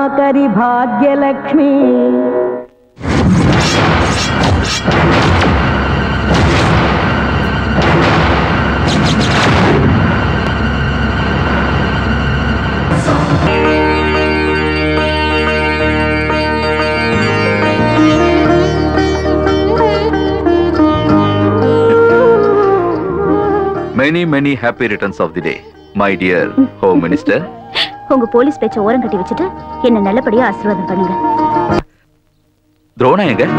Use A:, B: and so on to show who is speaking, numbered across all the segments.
A: కరుణాకరి Bhagyalakshmi
B: many many happy returns of the day my dear home minister
C: உங்க police பேச்ச ஓரம் கட்டி வச்சுட்டு என்ன நல்லபடியா ஆசீர்வாதம் பண்ணுங்க
B: துரோணா எங்க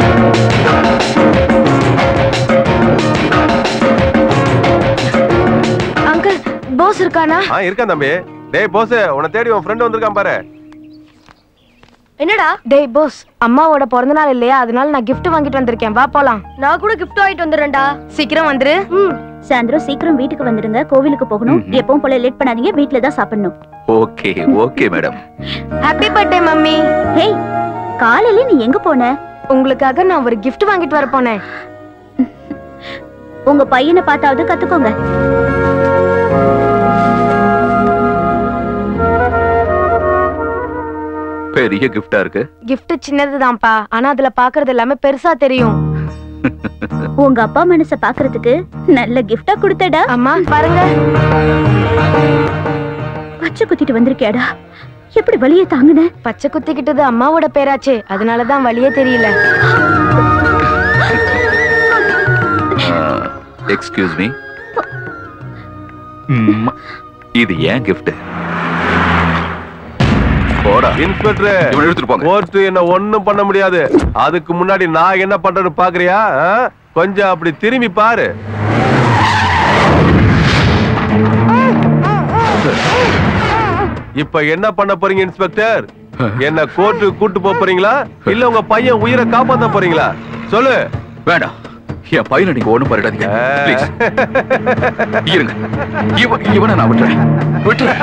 D: அங்கிள் போஸ் இருக்கானா
E: ஆ இருக்கான் தம்பி டேய் போஸ் உன்னை தேடி உன் ஃப்ரெண்ட் வந்திருக்கான் பாரு
D: என்னடா டேய் போஸ் அம்மாவோட பிறந்த நாள் இல்லையா அதனால நான் gift வாங்கிட்டு வந்திருக்கேன் வா போலாம் நான் கூட gift வாங்கிட்டு வந்துடுறேன்டா சீக்கிரம் வந்துரு
C: சாயந்தரம் சீக்கிரம் வீட்டுக்கு வந்துடுங்க கோவிலுக்கு போகணும்
B: ம்ஹும்.
C: எப்பவும் போல லேட் பண்ணாதீங்க வீட்ல தான் சாப்பிடணும்
B: okay okay madam
D: happy birthday mummy
C: hey காலையில நீ எங்க போன
D: உங்களுக்காக நான் ஒரு gift வாங்கிட்டு வர போனேன்
C: உங்க பையனை பார்த்தாவது கத்துக்கோங்க
B: பெரிய கிஃப்டா இருக்கு
D: gift சின்னதுதான்ப்பா ஆனா அதுல பாக்குறது எல்லாமே பெருசா தெரியும்
C: உங்க அப்பா மனச பாக்குறதுக்கு நல்ல கிஃப்டா கொடுத்தடா
D: அம்மா பாருங்க
C: பச்சை குத்திட்டு வந்திருக்கேடா எப்படி வலிய தாங்குன
D: பச்சை குத்திக்கிட்டது அம்மாவோட பேராச்சே அதனாலதான் வழியே தெரியல
B: எக்ஸ்கியூஸ் மீ இது ஏன் கிஃப்ட் போடா
E: இன்ஸ்பெக்டர்
B: இவனை எடுத்துட்டு போங்க
E: கோர்ட் என்ன ஒண்ணும் பண்ண முடியாது அதுக்கு முன்னாடி நான் என்ன பண்றேன்னு பாக்குறியா ஆ? கொஞ்சம் அப்படி திரும்பி பாரு இப்ப என்ன பண்ண போறீங்க இன்ஸ்பெக்டர் என்ன கோர்ட்டுக்கு கூட்டு போக போறீங்களா இல்ல உங்க பையன் உயிரை காப்பாத்த போறீங்களா சொல்லு
B: வேண்டாம் என் பையனை நீங்க ஒண்ணும் பண்ணிடாதீங்க ப்ளீஸ் இருங்க இவன் இவனை நான் விட்டுறேன் விட்டுறேன்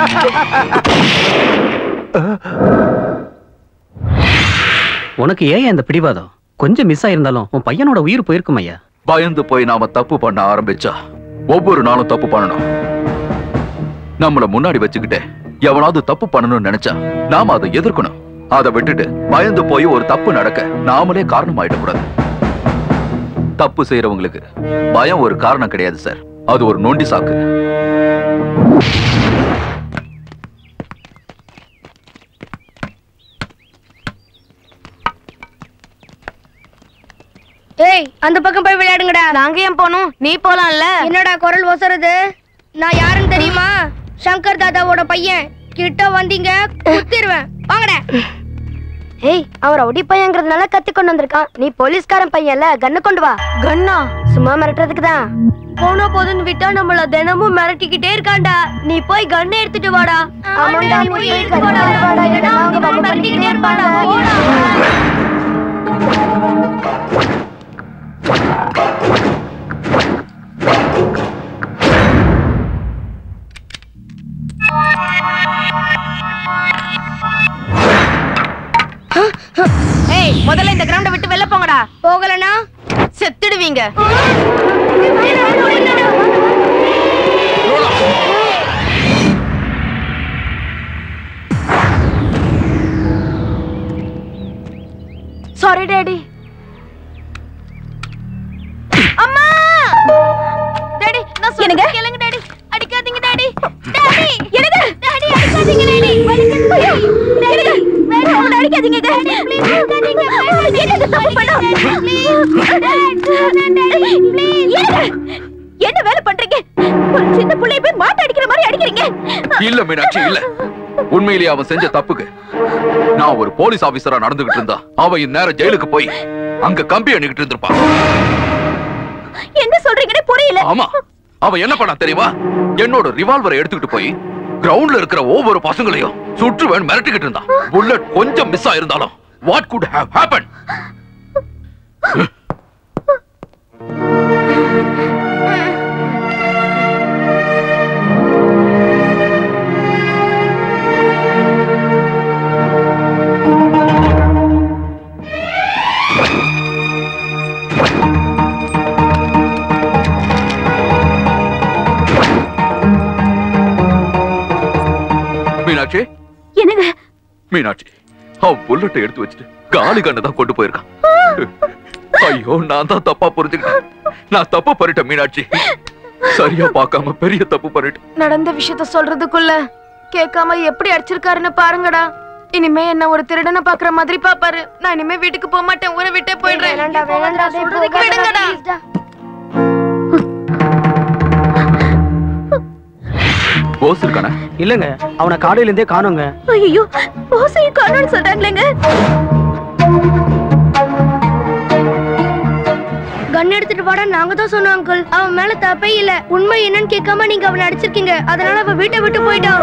F: உனக்கு ஏன் இந்த பிடிவாதம் கொஞ்சம் மிஸ் ஆயிருந்தாலும் உன் பையனோட உயிர் போயிருக்கும் ஐயா
B: பயந்து போய் நாம தப்பு பண்ண ஆரம்பிச்சா ஒவ்வொரு நாளும் தப்பு பண்ணணும் நம்மள முன்னாடி வச்சுக்கிட்டு எவனாவது தப்பு பண்ணணும்னு நினைச்சா நாம அதை எதிர்க்கணும் அதை விட்டுட்டு பயந்து போய் ஒரு தப்பு நடக்க நாமளே காரணம் ஆயிடக்கூடாது தப்பு செய்யறவங்களுக்கு பயம் ஒரு காரணம் கிடையாது சார் அது ஒரு நொண்டி சாக்கு
G: ஏய் அந்த பக்கம் போய் விளையாடுங்கடா
D: நாங்க ஏன் போனோம் நீ போலாம்ல
G: என்னடா குரல் ஒசருது நான் யாருன்னு தெரியுமா சங்கர் தாதாவோட பையன் கிட்ட வந்தீங்க குத்திடுவேன் வாங்கடா
D: ஏய் அவன் ரவுடி பையங்கிறதுனால கத்தி கொண்டு வந்திருக்கான் நீ போலீஸ்காரன் பையன்ல கண்ணு கொண்டு வா கண்ணா சும்மா மிரட்டுறதுக்கு தான் போனா போதுன்னு விட்டா நம்மள தினமும் மிரட்டிக்கிட்டே இருக்கான்டா நீ போய் கண்ணை எடுத்துட்டு வாடா
G: ஆமாண்டா, நீ போய் எடுத்துட்டு வாடா. இல்லைன்னா அவங்க நம்ம மிரட்டிக்கிட்டே இருப்பான்டா. போடா.
D: ஏய் முதல்ல இந்த கிரவுண்ட விட்டு வெளில போங்கடா
G: போகலனா
D: செத்துடுவீங்க சாரி டாடி அம்மா டாடி நான் சொல்லுங்க கேளுங்க டாடி அடிக்காதீங்க டாடி டாடி எனக்கு டாடி அடிக்காதீங்க டாடி வலிக்குது டாடி வேண்டாம் அவனை அடிக்காதீங்க டாடி ப்ளீஸ் அடிக்காதீங்க என்ன தப்பு பண்ணா என்ன வேலை பண்றீங்க ஒரு சின்ன புள்ளைய போய் மாட்ட அடிக்கிற மாதிரி அடிக்கிறீங்க
B: இல்ல மீனாட்சி இல்ல உண்மையிலேயே அவன் செஞ்ச தப்புக்கு நான் ஒரு போலீஸ் ஆபீசரா நடந்துகிட்டு இருந்தா அவன் இந்நேரம் ஜெயிலுக்கு போய் அங்க கம்பி அணிக்கிட்டு இருந்திருப்பான்
C: என்ன சொல்றீங்கன்னு புரியல
B: ஆமா அவன் என்ன பண்ணா தெரியுமா என்னோட ரிவால்வரை எடுத்துக்கிட்டு போய் கிரவுண்ட்ல இருக்கிற ஒவ்வொரு பசங்களையும் சுற்றுவேன் மிரட்டிக்கிட்டு இருந்தான் புல்லட் கொஞ்சம் மிஸ் ஆயிருந்தாலும் what could have happen Meenakshi
C: என்னங்க
B: மீனாட்சி அவன் புல்லட்டை எடுத்து வச்சுட்டு காலி கண்ணை தான் கொண்டு போயிருக்கான் ஐயோ நான் தான் தப்பா புரிஞ்சுக்கிட்டேன் நான் தப்பு பண்ணிட்டேன் மீனாட்சி சரியா பார்க்காம பெரிய தப்பு பண்ணிட்டேன்
D: நடந்த விஷயத்த சொல்றதுக்குள்ள கேட்காம எப்படி அடிச்சிருக்காருன்னு பாருங்கடா இனிமே என்ன ஒரு திருடனை பாக்குற மாதிரி பாப்பாரு நான் இனிமே வீட்டுக்கு போக மாட்டேன் ஊரை விட்டே போயிடுறேன்
G: வேணாம்டா வேணாம்டா
D: சொல்றதுக்கு விடுங்கடா
B: போஸ் இருக்கானே
F: இல்லங்க அவனை காலையில இருந்தே காணுங்க
C: ஐயோ போசையும் காணும்னு சொல்றாங்களேங்க
G: கன் எடுத்துட்டு வாடா நாங்க தான் சொன்னோம் அங்கிள் அவன் மேல தப்பே இல்ல உண்மை என்னன்னு கேட்காம நீங்க அவனை அடிச்சிருக்கீங்க அதனால அவன் வீட்டை விட்டு போயிட்டான்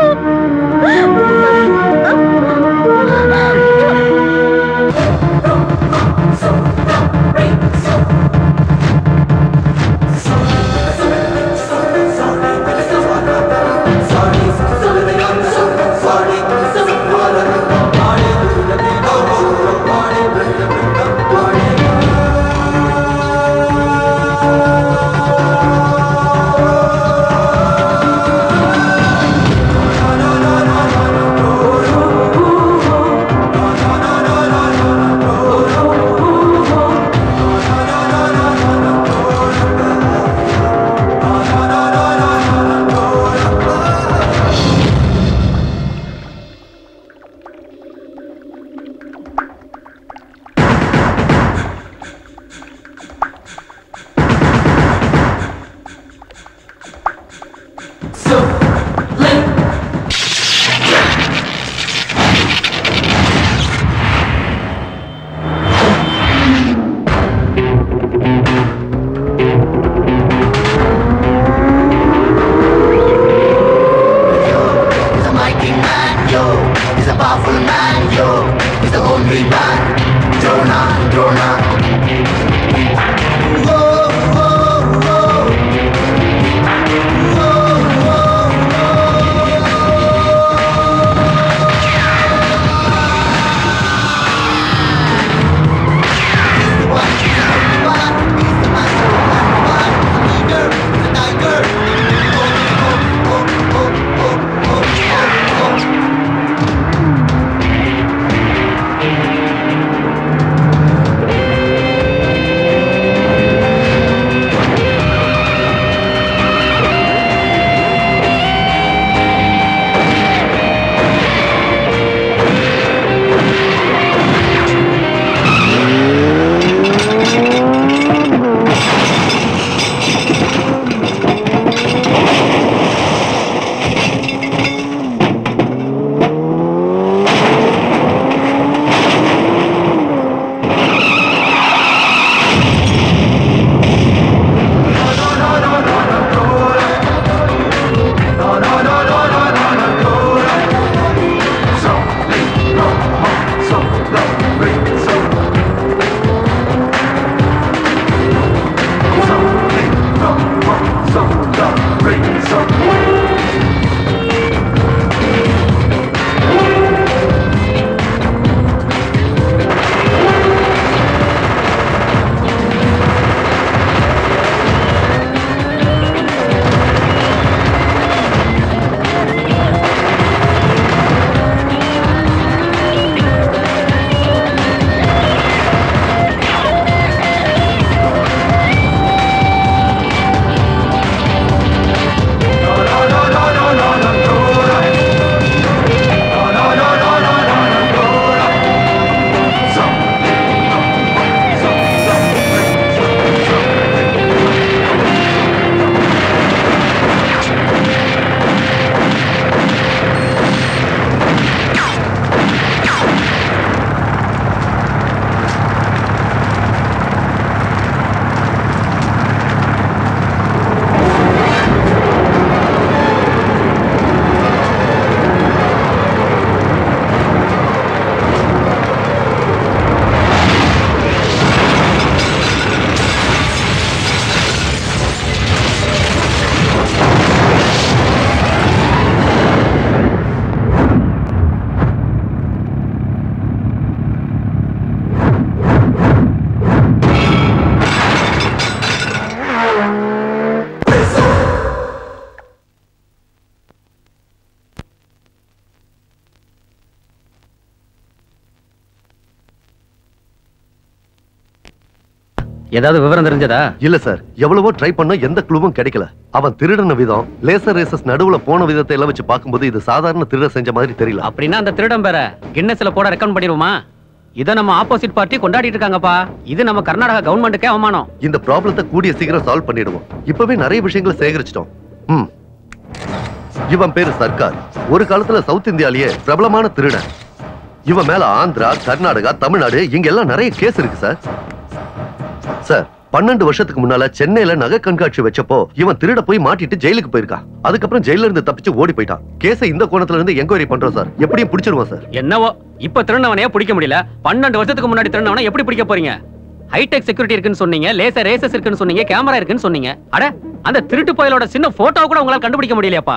F: ஏதாவது விவரம் தெரிஞ்சதா
H: இல்ல சார் எவ்வளவோ ட்ரை பண்ணோம் எந்த க்ளூவும் கிடைக்கல அவன் திருடின விதம் லேசர் ரேசஸ் நடுவுல போன விதத்தை எல்லாம் வச்சு பார்க்கும்போது இது சாதாரண திருட செஞ்ச மாதிரி தெரியல
F: அப்படின்னா அந்த திருடன் பேர கின்னஸ்ல போட ரெக்கமெண்ட் பண்ணிடுவோமா இதை நம்ம ஆப்போசிட் பார்ட்டி கொண்டாடிட்டு இருக்காங்கப்பா இது நம்ம கர்நாடகா கவர்மெண்ட்டுக்கே அவமானம்
H: இந்த ப்ராப்ளத்தை கூடிய சீக்கிரம் சால்வ் பண்ணிடுவோம் இப்பவே நிறைய விஷயங்களை சேகரிச்சிட்டோம் ம் இவன் பேரு சர்க்கார் ஒரு காலத்துல சவுத் இந்தியாலயே பிரபலமான திருடன் இவன் மேல ஆந்திரா கர்நாடகா தமிழ்நாடு இங்க எல்லாம் நிறைய கேஸ் இருக்கு சார் சார் பன்னெண்டு வருஷத்துக்கு முன்னால சென்னையில நகை கண்காட்சி வச்சப்போ இவன் திருட போய் மாட்டிட்டு ஜெயிலுக்கு போயிருக்கான் அதுக்கப்புறம் ஜெயில இருந்து தப்பிச்சு ஓடி போயிட்டான் கேஸை இந்த கோணத்துல இருந்து என்கொயரி பண்றோம் சார் எப்படியும் பிடிச்சிருவோம் சார்
F: என்னவோ இப்ப திருநவனையே பிடிக்க முடியல பன்னெண்டு வருஷத்துக்கு முன்னாடி திருநவனை எப்படி பிடிக்க போறீங்க ஹைடெக் செக்யூரிட்டி இருக்குன்னு சொன்னீங்க லேசர் ரேசஸ் இருக்குன்னு சொன்னீங்க கேமரா இருக்குன்னு சொன்னீங்க அட அந்த திருட்டு பயலோட சின்ன போட்டோ கூட உங்களால கண்டுபிடிக்க முடியலையாப்பா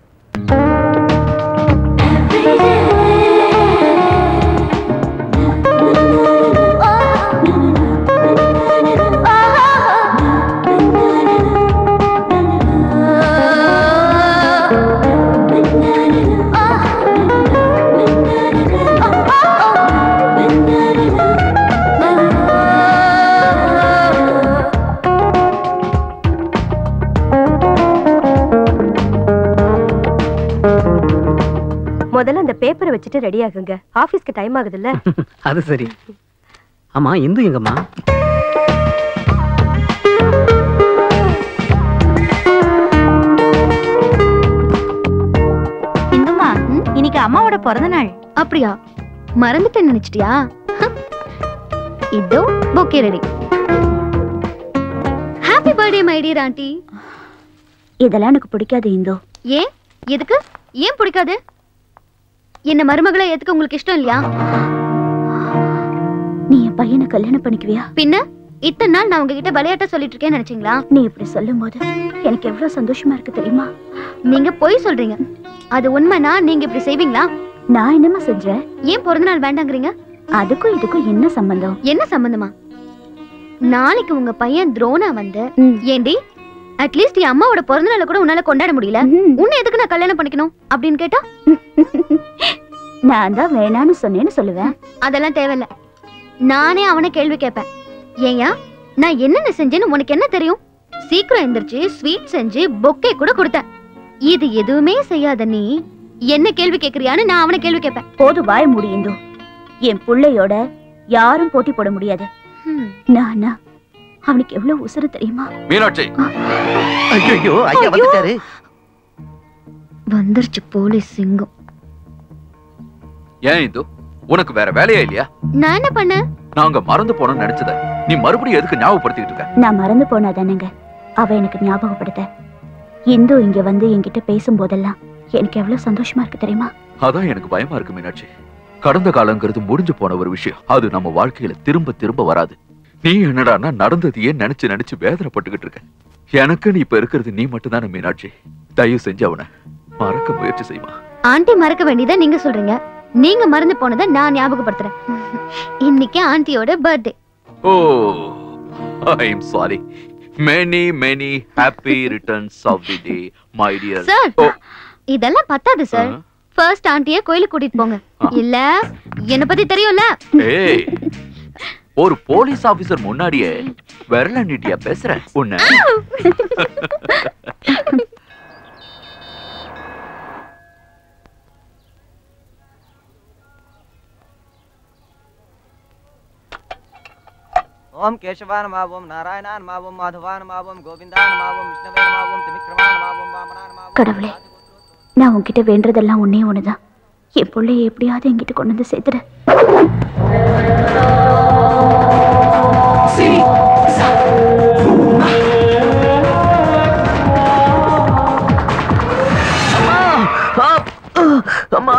I: முதல்ல அந்த பேப்பரை வச்சுட்டு ரெடி ஆகுங்க ஆபீஸ்க்கு டைம் ஆகுதுல்ல
F: அது சரி ஆமா இந்து எங்கம்மா
C: இந்துமா இன்னைக்கு அம்மாவோட பிறந்த நாள்
D: அப்படியா மறந்துட்டேன்னு நினைச்சிட்டியா இதோ bouquet ready happy birthday my dear aunty
C: இதெல்லாம் எனக்கு பிடிக்காது இந்து
D: ஏன் எதுக்கு ஏன் பிடிக்காது என்ன மருமகளை எதுக்கு உங்களுக்கு இஷ்டம் இல்லையா
C: நீ என் பையனை கல்யாணம் பண்ணிக்குவியா
D: பின்ன இத்தனை நாள் நான் உங்ககிட்ட விளையாட்ட சொல்லிட்டு இருக்கேன்னு நினைச்சீங்களா
C: நீ இப்படி சொல்லும்போது எனக்கு எவ்வளவு சந்தோஷமா இருக்கு தெரியுமா
D: நீங்க பொய் சொல்றீங்க அது உண்மைனா நீங்க இப்படி செய்வீங்களா
C: நான் என்னம்மா செஞ்சேன்
D: ஏன் பிறந்த நாள் வேண்டாங்கிறீங்க
C: அதுக்கும் இதுக்கும் என்ன சம்பந்தம்
D: என்ன சம்பந்தமா நாளைக்கு உங்க பையன் துரோணா வந்து
C: ம்.
D: ஏண்டி அட்லீஸ்ட் என் அம்மாவோட பிறந்த நாளை கூட உன்னால கொண்டாட முடியல
C: ம்.
D: உன்னை எதுக்கு நான் கல்யாணம் பண்ணிக்கணும் அப்படின்னு கேட்டா
C: நான் தான் வேணான்னு சொன்னேன்னு சொல்லுவேன்
D: அதெல்லாம் தேவையில்ல நானே அவனை கேள்வி கேட்பேன் ஏயா நான் என்னென்ன செஞ்சேன்னு உனக்கு என்ன தெரியும் சீக்கிரம் எந்திரிச்சு ஸ்வீட் செஞ்சு பொக்கே கூட கொடுத்தேன் இது எதுவுமே செய்யாத நீ என்ன கேள்வி கேக்குறியான்னு நான் அவனை கேள்வி கேட்பேன்
C: போது வாய மூடி இந்து என் புள்ளையோட யாரும் போட்டி போட முடியாது
D: ஹம்.
C: நானா அவனுக்கு எவ்வளவு உசுறு தெரியுமா
B: மீனாட்சி
H: ஐயோ ஐயா வந்துட்டாரு
D: வந்துருச்சு போலீஸ் சிங்கம்
B: ஏன் இது உனக்கு வேற வேலையே இல்லையா
D: நான் என்ன பண்ணேன்
B: நாங்க மறந்து போனோம்னு நினைச்சத நீ மறுபடியும் எதுக்கு ஞாபகப்படுத்திட்டு இருக்க
C: நான் மறந்து போனாதானேங்க அவ எனக்கு ஞாபகப்படுத்த இந்து இங்க வந்து என்கிட்ட பேசும்போதெல்லாம் எனக்கு எவ்வளவு சந்தோஷமா இருக்கு தெரியுமா
B: அதான் எனக்கு பயமா இருக்கு மீனாட்சி கடந்த காலங்கிறது முடிஞ்சு போன ஒரு விஷயம் அது நம்ம வாழ்க்கையில திரும்ப திரும்ப வராது நீ என்னடான்னா நடந்ததையே நினைச்சு நினைச்சு வேதனைப்பட்டுக்கிட்டு இருக்க எனக்குன்னு இப்ப இருக்கிறது நீ மட்டும்தானே மீனாட்சி தயவு செஞ்சு அவனை மறக்க முயற்சி செய்மா
D: ஆண்டி மறக்க வேண்டியதை நீங்க சொல்றீங்க நீங்க மறந்து போனதை நான் ஞாபகப்படுத்துறேன் இன்னைக்கு ஆண்டியோட birthday
B: oh I am sorry many many happy returns of the day my dear
D: sir
B: oh.
D: இதெல்லாம் பத்தாது சார் ஃபர்ஸ்ட் ஆண்டிய கோயிலுக்கு கூட்டிட்டு போங்க இல்ல என்ன பத்தி தெரியும்ல
B: ஏய் ஒரு போலீஸ் ஆபீசர் முன்னாடியே விரல நீட்டியா பேசுற உன்ன
J: ओम केशवान मावम नारायणान मावम माधवान मावम गोविंदान मावम विष्णवे मावम त्रिविक्रमान मावम वामनान मावम
C: கடவுளே நான் உன்கிட்ட வேண்டதெல்லாம் ஒன்னே ஒண்ணுதான் என் பிள்ளைய எப்படியாவது என்கிட்ட கொண்டு வந்து சேர்த்துடு
A: அம்மா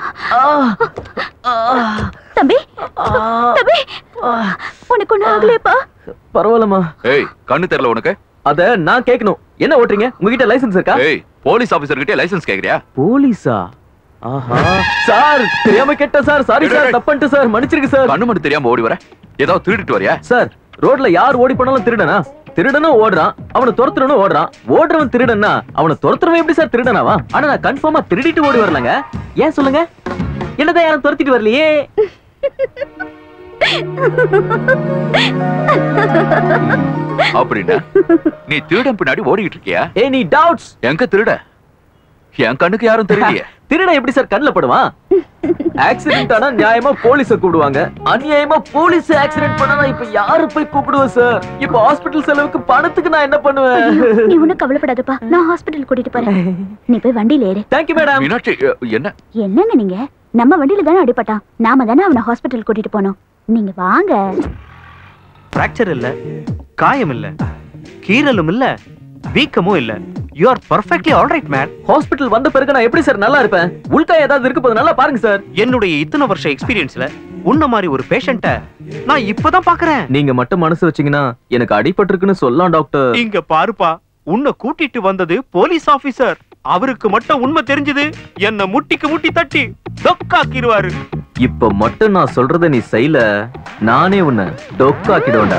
C: தம்பி தம்பி உனக்கு ஒண்ணு ஆகலையப்பா
A: பரவாயில்லம்மா
B: ஏய் கண்ணு தெரியல உனக்கு
A: அத நான் கேட்கணும் என்ன ஓட்டுறீங்க உங்ககிட்ட லைசென்ஸ் இருக்கா
B: ஏய் போலீஸ் ஆபீசர் கிட்ட லைசென்ஸ் கேக்குறியா
A: போலீஸா ஆஹா சார் தெரியாம கேட்ட சார் சாரி சார் தப்பன்ட்டு சார் மன்னிச்சிருக்கு சார்
B: கண்ணு மட்டும் தெரியாம ஓடி வர ஏதாவது திருடிட்டு வரியா
A: சார் ரோட்ல யார் ஓடி போனாலும் திருடனா திருடனும் ஓடுறான் அவனை துரத்துறனும் ஓடுறான் ஓடுறவன் திருடனா அவனை துரத்துறவன் எப்படி சார் திருடனாவா ஆனா நான் கன்ஃபார்மா திருடிட்டு ஓடி வரலங்க ஏன் சொல்லுங்க என்னதான் யாரும் துரத்திட்டு வரலையே
B: அப்படின்னா நீ திருடன் பின்னாடி ஓடிக்கிட்டு இருக்கியா
A: ஏய் நீ டவுட்ஸ்
B: எங்க திருட என் கண்ணுக்கு யாரும் தெரியலையே
A: திருட எப்படி சார் கண்ணுல படுவான் ஆக்சிடென்ட் ஆனா நியாயமா போலீஸ கூப்பிடுவாங்க அநியாயமா போலீஸ் ஆக்சிடென்ட் பண்ணா நான் இப்ப யாரு போய் கூப்பிடுவேன் சார் இப்ப ஹாஸ்பிடல் செலவுக்கு பணத்துக்கு நான் என்ன பண்ணுவேன்
C: நீ ஒண்ணும் கவலைப்படாதப்பா நான் ஹாஸ்பிட்டல் கூட்டிட்டு போறேன் நீ போய் வண்டியில ஏறு
A: தேங்க்யூ மேடம்
B: மீனாட்சி அ, என்ன
C: என்னங்க நீங்க நம்ம வண்டியில தானே அடிபட்டான் நாம தானே அவனை ஹாஸ்பிட்டல் கூட்டிட்டு போனோம் நீங்க வாங்க
K: ஃப்ராக்சர் இல்ல காயம் இல்ல கீறலும் இல்ல வீக்கமும் இல்ல you are perfectly alright man
A: hospital வந்த பிறகு நான் எப்படி சார் நல்லா இருப்பேன் உள்காய் ஏதாவது இருக்க போது நல்லா பாருங்க சார்
K: என்னுடைய இத்தனை வருஷ எக்ஸ்பீரியன்ஸ்ல உன்ன மாதிரி ஒரு பேஷண்ட்ட நான் இப்பதான் பாக்குறேன்
A: நீங்க மட்டும் மனசு வச்சீங்கன்னா எனக்கு அடிபட்டிருக்குன்னு சொல்லலாம் டாக்டர்
K: இங்க பாருப்பா உன்னை கூட்டிட்டு வந்தது போலீஸ் ஆபீசர் அவருக்கு மட்டும் உண்மை தெரிஞ்சது என்ன முட்டிக்கு முட்டி தட்டி தொக்காக்கிடுவாரு
A: இப்ப மட்டும் நான் சொல்றத நீ செய்யல நானே உன்னை டொக்காக்கிடுவேன்டா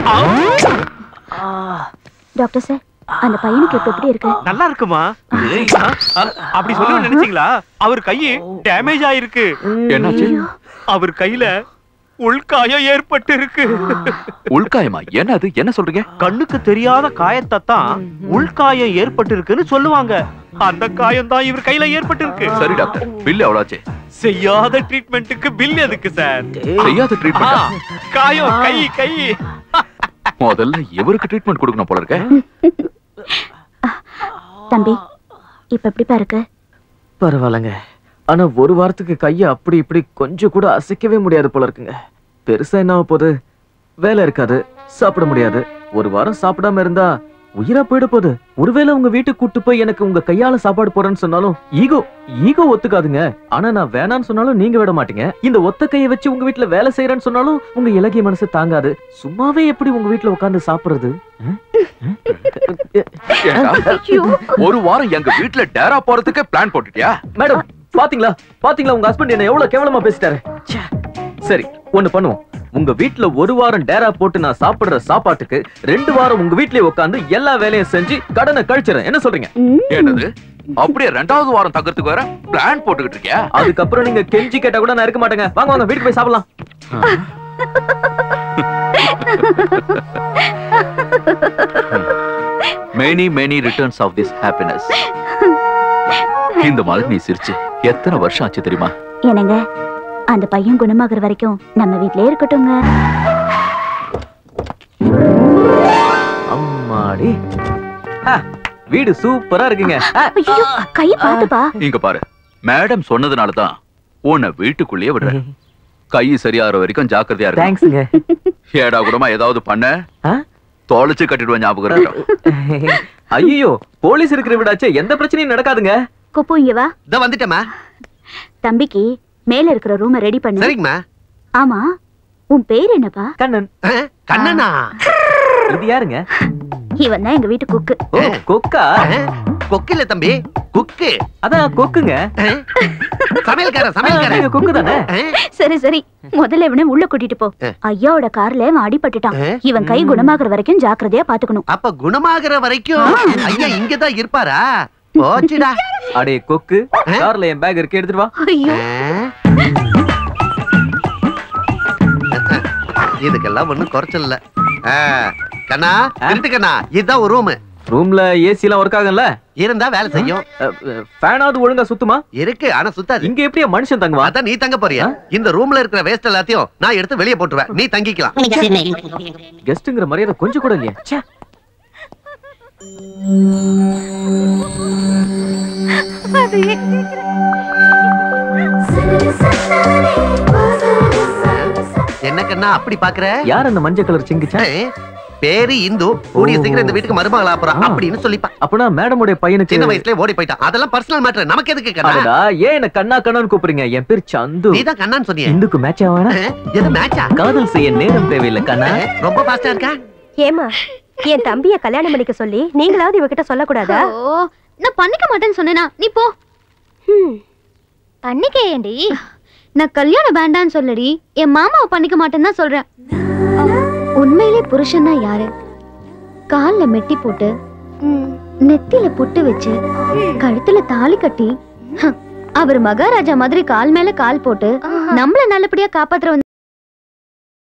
C: டாக்டர் சார் அந்த பையனுக்கு இப்ப எப்படி இருக்கு
K: நல்லா இருக்குமா ஆ, ஆ, அப்படி சொல்ல நினைச்சீங்களா அவர் கையு டேமேஜ் ஆயிருக்கு
B: என்னாச்சு
K: அவர் கையில உள்காயம் ஏற்பட்டு இருக்கு
B: உள்காயமா என்ன அது என்ன சொல்றீங்க
K: கண்ணுக்கு தெரியாத காயத்தை தான் உள்காயம் ஏற்பட்டு இருக்குன்னு சொல்லுவாங்க அந்த காயம் தான் இவர் கையில ஏற்பட்டு இருக்கு
B: சரி டாக்டர் பில்லு எவ்வளவு
K: செய்யாத ட்ரீட்மெண்ட்டுக்கு பில் எதுக்கு சார்
B: செய்யாத
K: ஆ,
B: ட்ரீட்மெண்ட்
K: காயம் கை கை
B: முதல்ல இவருக்கு ட்ரீட்மெண்ட் கொடுக்கணும் போல இருக்க
C: தம்பி இப்ப எப்படிப்பா இருக்கு
A: பரவாயில்லைங்க ஆனா ஒரு வாரத்துக்கு கைய அப்படி இப்படி கொஞ்சம் கூட அசைக்கவே முடியாது போல இருக்குங்க பெருசா என்ன ஆகப் போகுது வேலை இருக்காது சாப்பிட முடியாது ஒரு வாரம் சாப்பிடாம இருந்தா உயிரா போயிட போகுது ஒருவேளை உங்க வீட்டுக்கு கூட்டு போய் எனக்கு உங்க கையால சாப்பாடு போறேன்னு சொன்னாலும் ஈகோ ஈகோ ஒத்துக்காதுங்க ஆனா நான் வேணான்னு சொன்னாலும் நீங்க விட மாட்டீங்க இந்த ஒத்த கையை வச்சு உங்க வீட்டுல வேலை செய்யறேன்னு சொன்னாலும் உங்க இலகிய மனசு தாங்காது சும்மாவே எப்படி உங்க வீட்டுல உட்கார்ந்து சாப்பிடுறது
B: ஏண்டா? ஒரு வாரம் எங்க வீட்டுல டேரா போறதுக்கு பிளான் போட்டுட்டியா
A: மேடம் பாத்தீங்களா பாத்தீங்களா உங்க ஹஸ்பண்ட் என்ன எவ்வளவு கேவலமா பேசிட்டாரு ச்சே. சரி ஒண்ணு பண்ணுவோம் உங்க வீட்ல ஒரு வாரம் டேரா போட்டு நான் சாப்பிடுற சாப்பாட்டுக்கு ரெண்டு வாரம் உங்க வீட்லயே உட்கார்ந்து எல்லா வேலையும் செஞ்சு கடனை கழிச்சிடறேன் என்ன சொல்றீங்க
B: என்னது அப்படியே ரெண்டாவது வாரம் தங்கறதுக்கு வேற பிளான் போட்டுக்கிட்டு இருக்கியா
A: அதுக்கப்புறம் நீங்க கெஞ்சி கேட்டா கூட நான் இருக்க மாட்டேங்க வாங்க வாங்க வீட்டுக்கு போய் சாப்பிடலாம்
B: many many returns of this happiness இந்த மாதிரி நீ சிரிச்சு எத்தனை வருஷம் ஆச்சு தெரியுமா
C: என்னங்க அந்த பையன் குணமாகற வரைக்கும் நம்ம வீட்லயே இருக்கட்டுங்க
A: அம்மாடி ஆ, வீடு சூப்பரா இருக்குங்க ஆ,
C: ஐயோ கை பாத்துப்பா
B: இங்க பாரு மேடம் சொன்னதுனால தான் உன்னை வீட்டுக்குள்ளேயே விடுறேன் கை சரியாகிற வரைக்கும் ஜாக்கிரதையா இருக்கு
A: தேங்க்ஸ்ங்க
B: ஏடா கூடமா ஏதாவது பண்ண
A: ஆ?
B: தொலைச்சு கட்டிடுவேன் ஞாபகம் இருக்கட்டும்
A: ஐயோ போலீஸ் இருக்கிற வீடாச்சே எந்த பிரச்சனையும் நடக்காதுங்க
C: குப்பு இங்க வா
H: இத வந்துட்டேம்மா
C: தம்பிக்கு மேல இருக்கிற ரூமை ரெடி பண்ணு
H: சரிங்கம்மா
C: ஆமா உன் பேர் என்னப்பா
A: கண்ணன்
H: அஹ், கண்ணனா
A: இது யாருங்க
C: இவன் தான் எங்க வீட்டு குக்கு
A: ஓ கொக்கா
H: அஹ், கொக்கு இல்ல தம்பி குக்கு
A: அதான் கொக்குங்க
H: அஹ், சமையல்காரன்
A: நீங்க
H: சமையல்காரன்
A: கொக்கு தானே
H: அஹ்,
C: சரி சரி முதல்ல இவனை உள்ள கூட்டிட்டு போ
H: ஆ.
C: ஐயாவோட கார்ல இவன் அடிபட்டுட்டான்
H: ஆ.
C: இவன் கை குணமாகற வரைக்கும் ஜாக்கிரதையா பாத்துக்கணும்
H: அப்ப குணமாகிற வரைக்கும் ஐயா இங்கதான் இருப்பாரா போச்சுடா
A: அடே கொக்கு கார்ல என் பேக் இருக்கு எடுத்துட்டு வா
C: ஐயோ
H: அஹ். இதுக்கெல்லாம் ஒண்ணும் குறைச்சல் இல்ல அஹ், கண்ணா திருட்டு கண்ணா இதுதான் ஒரு ரூம்
A: ரூம்ல ஏசி எல்லாம் ஒர்க் ஆகும்ல
H: இருந்தா வேலை செய்யும்
A: ஃபேனாவது ஒழுங்கா சுத்துமா
H: இருக்கு ஆனா சுத்தாது
A: இங்க எப்படியா மனுஷன் தங்குவான்
H: அதான் நீ தங்க போறியா இந்த ரூம்ல இருக்கிற வேஸ்ட் எல்லாத்தையும் நான் எடுத்து வெளியே போட்டுருவேன் நீ தங்கிக்கலாம்
A: கெஸ்ட்ங்கிற மரியாதை கொஞ்சம் கூட இல்லையா ச்சே.
H: என்ன கண்ணா அப்படி பாக்குற
A: யார் அந்த மஞ்சள் கலர் சிங்கிச்சா
H: ஏய், பேரு இந்து கூடிய சீக்கிரம் இந்த வீட்டுக்கு மருமகளா போறான் அப்படின்னு சொல்லிப்பா
A: அப்பனா மேடமுடைய பையனுக்கு
H: சின்ன வயசுலயே ஓடி போயிட்டான் அதெல்லாம் பர்சனல் மேட்டர் நமக்கு எதுக்கு கண்ணா
A: அடடா ஏன் என்ன கண்ணா கண்ணான்னு கூப்பிடுறீங்க என் பேர் சந்து
H: நீ தான் கண்ணான்னு சொன்னியே
A: இந்துக்கு மேட்ச் ஆவானா
H: அஹ், எது மேட்சா
A: காதல் செய்ய நேரம் தேவையில்லை கண்ணா
H: ரொம்ப பாஸ்டா இருக்கா
I: ஏமா என் தம்பிய கல்யாணம் பண்ணிக்க சொல்லி நீங்களாவது இவகிட்ட சொல்லக்கூடாதா
D: ஓ நான் பண்ணிக்க மாட்டேன்னு சொன்னேனா நீ போ
I: ஹம்.
D: பண்ணிக்கேண்டி நான் கல்யாணம் வேண்டான்னு சொல்லடி என் மாமாவை பண்ணிக்க மாட்டேன்னு தான் சொல்றேன் உண்மையிலே புருஷன்னா யாரு கால்ல மெட்டி போட்டு நெத்தில புட்டு வச்சு கழுத்துல தாலி கட்டி ஹ, அவர் மகாராஜா மாதிரி கால் மேல கால் போட்டு நம்மள நல்லபடியா காப்பாத்துற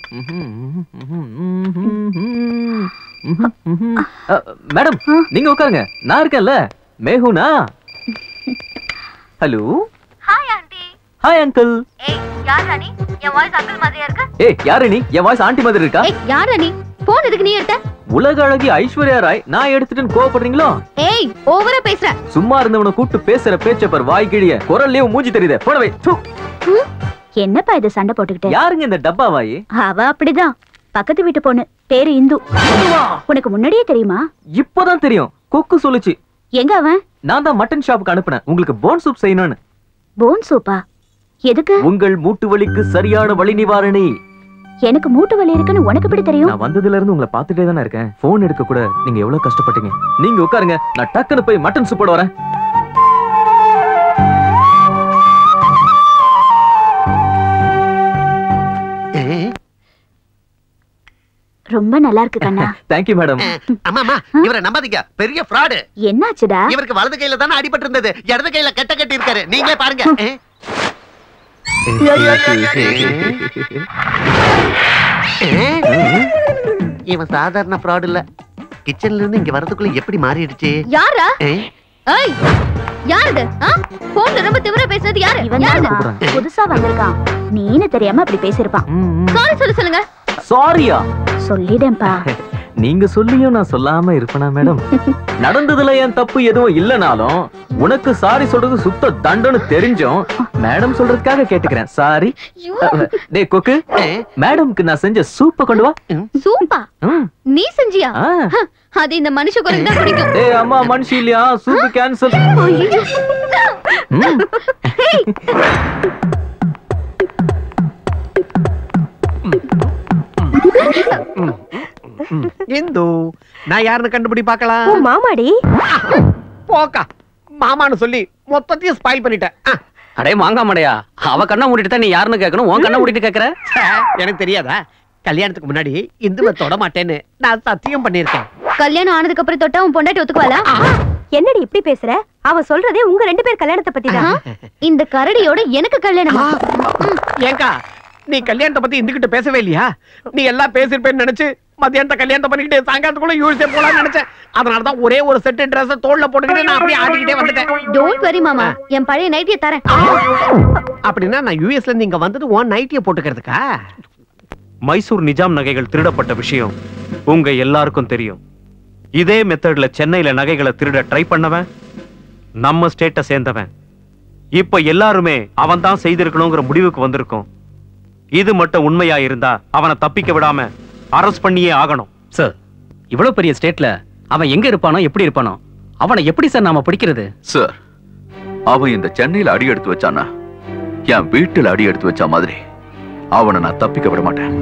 A: மேடம் நீங்க உட்காருங்க நான் இருக்கேன்ல மேகுனா hello
D: hi aunty
A: hi uncle
D: hey யார் ராணி என் வாய்ஸ் அங்கிள் மாதிரியா இருக்கு
A: ஏய் யாரு நீ என் வாய்ஸ் ஆண்டி மாதிரி இருக்கா
D: ஏய் யார் ராணி போன் எதுக்கு நீ எடுத்த
A: உலக அழகி ஐஸ்வர்யா ராய் நான் எடுத்துட்டேன்னு கோவப்படுறீங்களோ
D: ஏய் ஓவரா பேசுற
A: சும்மா இருந்தவனை கூப்பிட்டு பேசுற பேச்ச பார் வாய் கிழிய குரல்லே உன் மூஞ்சி தெரியுதே போடவே
C: என்னப்பா இது சண்டை போட்டுக்கிட்டு
A: யாருங்க இந்த டப்பா வாயி
C: அவ அப்படிதான் பக்கத்து வீட்டு பொண்ணு பேரு இந்து உனக்கு முன்னாடியே தெரியுமா
A: இப்போதான் தெரியும் கொக்கு சொல்லுச்சு
C: எங்க அவன்
A: நான் தான் மட்டன் ஷாப்புக்கு அனுப்புனேன் உங்களுக்கு போன் சூப் செய்யணும்னு
C: போன் சூப்பா எதுக்கு
A: உங்கள் மூட்டு வலிக்கு சரியான வலி நிவாரணி
C: எனக்கு மூட்டு வலி இருக்குன்னு உனக்கு எப்படி தெரியும்
A: நான் வந்ததுல இருந்து உங்களை பார்த்துட்டே தானே இருக்கேன் போன் எடுக்க கூட நீங்க எவ்வளவு கஷ்டப்பட்டீங்க நீங்க உட்காருங்க நான் டக்குன்னு போய் மட்டன் சூப் போட வரேன்
C: ரொம்ப நல்லா இருக்கு கண்ணா
A: தேங்க்யூ மேடம்
H: அம்மாமா இவரை நம்பாதீங்க பெரிய ஃப்ராடு
C: என்னாச்சுடா
H: இவருக்கு வலது கையில தானே அடிபட்டு இருந்தது இடது கையில கட்ட கட்டி இருக்காரு நீங்களே பாருங்க இவன் சாதாரண ஃப்ராட் இல்ல கிச்சன்ல இருந்து இங்க வரதுக்குள்ள எப்படி மாறிடுச்சு
D: யாரா
H: ஏ?
D: ஏய் யார் இது போன்ல ரொம்ப திமிரா பேசுறது யாரு
C: இவன்
D: யாரு
C: தான் புதுசா வந்திருக்கான் நீனு தெரியாம அப்படி பேசிருப்பான்
D: சாரி சொல்ல சொல்லுங்க
A: சாரியா
C: சொல்லிடேன்பா
A: நீங்க சொல்லியும் நான் சொல்லாம இருப்பேனா மேடம் நடந்ததுல என் தப்பு எதுவும் இல்லனாலும் உனக்கு சாரி சொல்றது சுத்த தண்டன்னு தெரிஞ்சும் மேடம் சொல்றதுக்காக கேட்டுக்கிறேன் சாரி டேய் கொக்கு மேடம்க்கு நான் செஞ்ச சூப்ப கொண்டு வா
D: சூப்பா
A: ம்.
D: நீ செஞ்சியா
A: ஆ.
D: ஹ, அது இந்த மனுஷ குரங்கு தான் பிடிக்கும்
A: டேய் அம்மா மனுஷி இல்லையா சூப்பு கேன்சல்
D: ஐயோ.
K: இந்து நான் யாருன்னு கண்டுபிடி பார்க்கலாம்
I: உன் மாமாடி
K: போக்கா மாமான்னு சொல்லி மொத்தத்தையும் ஸ்பாயில் பண்ணிட்டேன் ஆ,
F: அடே மாங்கா மடையா அவ கண்ணை மூடிட்டு தான் நீ யாருன்னு கேட்கணும் உன் கண்ணை மூடிட்டு கேக்குற
K: ச்சே, எனக்கு தெரியாதா கல்யாணத்துக்கு முன்னாடி இந்துவை தொட மாட்டேன்னு நான் சத்தியம் பண்ணிருக்கேன்
D: கல்யாணம் ஆனதுக்கு அப்புறம் தொட்டா உன் பொண்டாட்டி ஒத்துக்குவாளா
I: என்னடி இப்படி பேசுற அவ சொல்றதே உங்க ரெண்டு பேர் கல்யாணத்தை பத்தி தான்
D: இந்த கரடியோட எனக்கு கல்யாணமா
K: ஏங்கா நீ கல்யாணத்தை பத்தி இந்துகிட்ட பேசவே இல்லையா நீ எல்லாம் பேசிருப்பேன்னு நினைச்சு மத்தியானத்தை கல்யாணத்தை பண்ணிக்கிட்டு சாயங்காலத்துக்குள்ள யூஎஸ்ஏ போலாம்னு நினைச்சேன் அதனால தான் ஒரே ஒரு செட் Dress தோல்ல போட்டுக்கிட்டு நான் அப்படியே ஆடிக்கிட்டே வந்துட்டேன்
D: டோன்ட் வரி மாமா என் பழைய நைட்டியை தரேன்
K: அப்படின்னா நான் யூஎஸ்ல இருந்து இங்க வந்தது உன் நைட்டியை போட்டுக்கிறதுக்கா
L: மைசூர் நிஜாம் நகைகள் திருடப்பட்ட விஷயம் உங்க எல்லாருக்கும் தெரியும் இதே மெத்தட்ல சென்னையில நகைகளை திருட ட்ரை பண்ணவன் நம்ம ஸ்டேட்டை சேர்ந்தவன் இப்ப எல்லாருமே அவன் தான் செய்திருக்கணுங்கிற முடிவுக்கு வந்திருக்கோம் இது மட்டும் உண்மையா இருந்தா அவனை தப்பிக்க விடாம அரெஸ்ட் பண்ணியே ஆகணும்
F: சார் இவ்வளவு பெரிய ஸ்டேட்ல அவன் எங்க இருப்பானோ எப்படி இருப்பானோ அவனை எப்படி சார் நாம பிடிக்கிறது
B: சார் அவன் இந்த சென்னையில அடி எடுத்து வச்சானா என் வீட்டுல அடி எடுத்து வச்ச மாதிரி அவனை நான் தப்பிக்க விட மாட்டேன்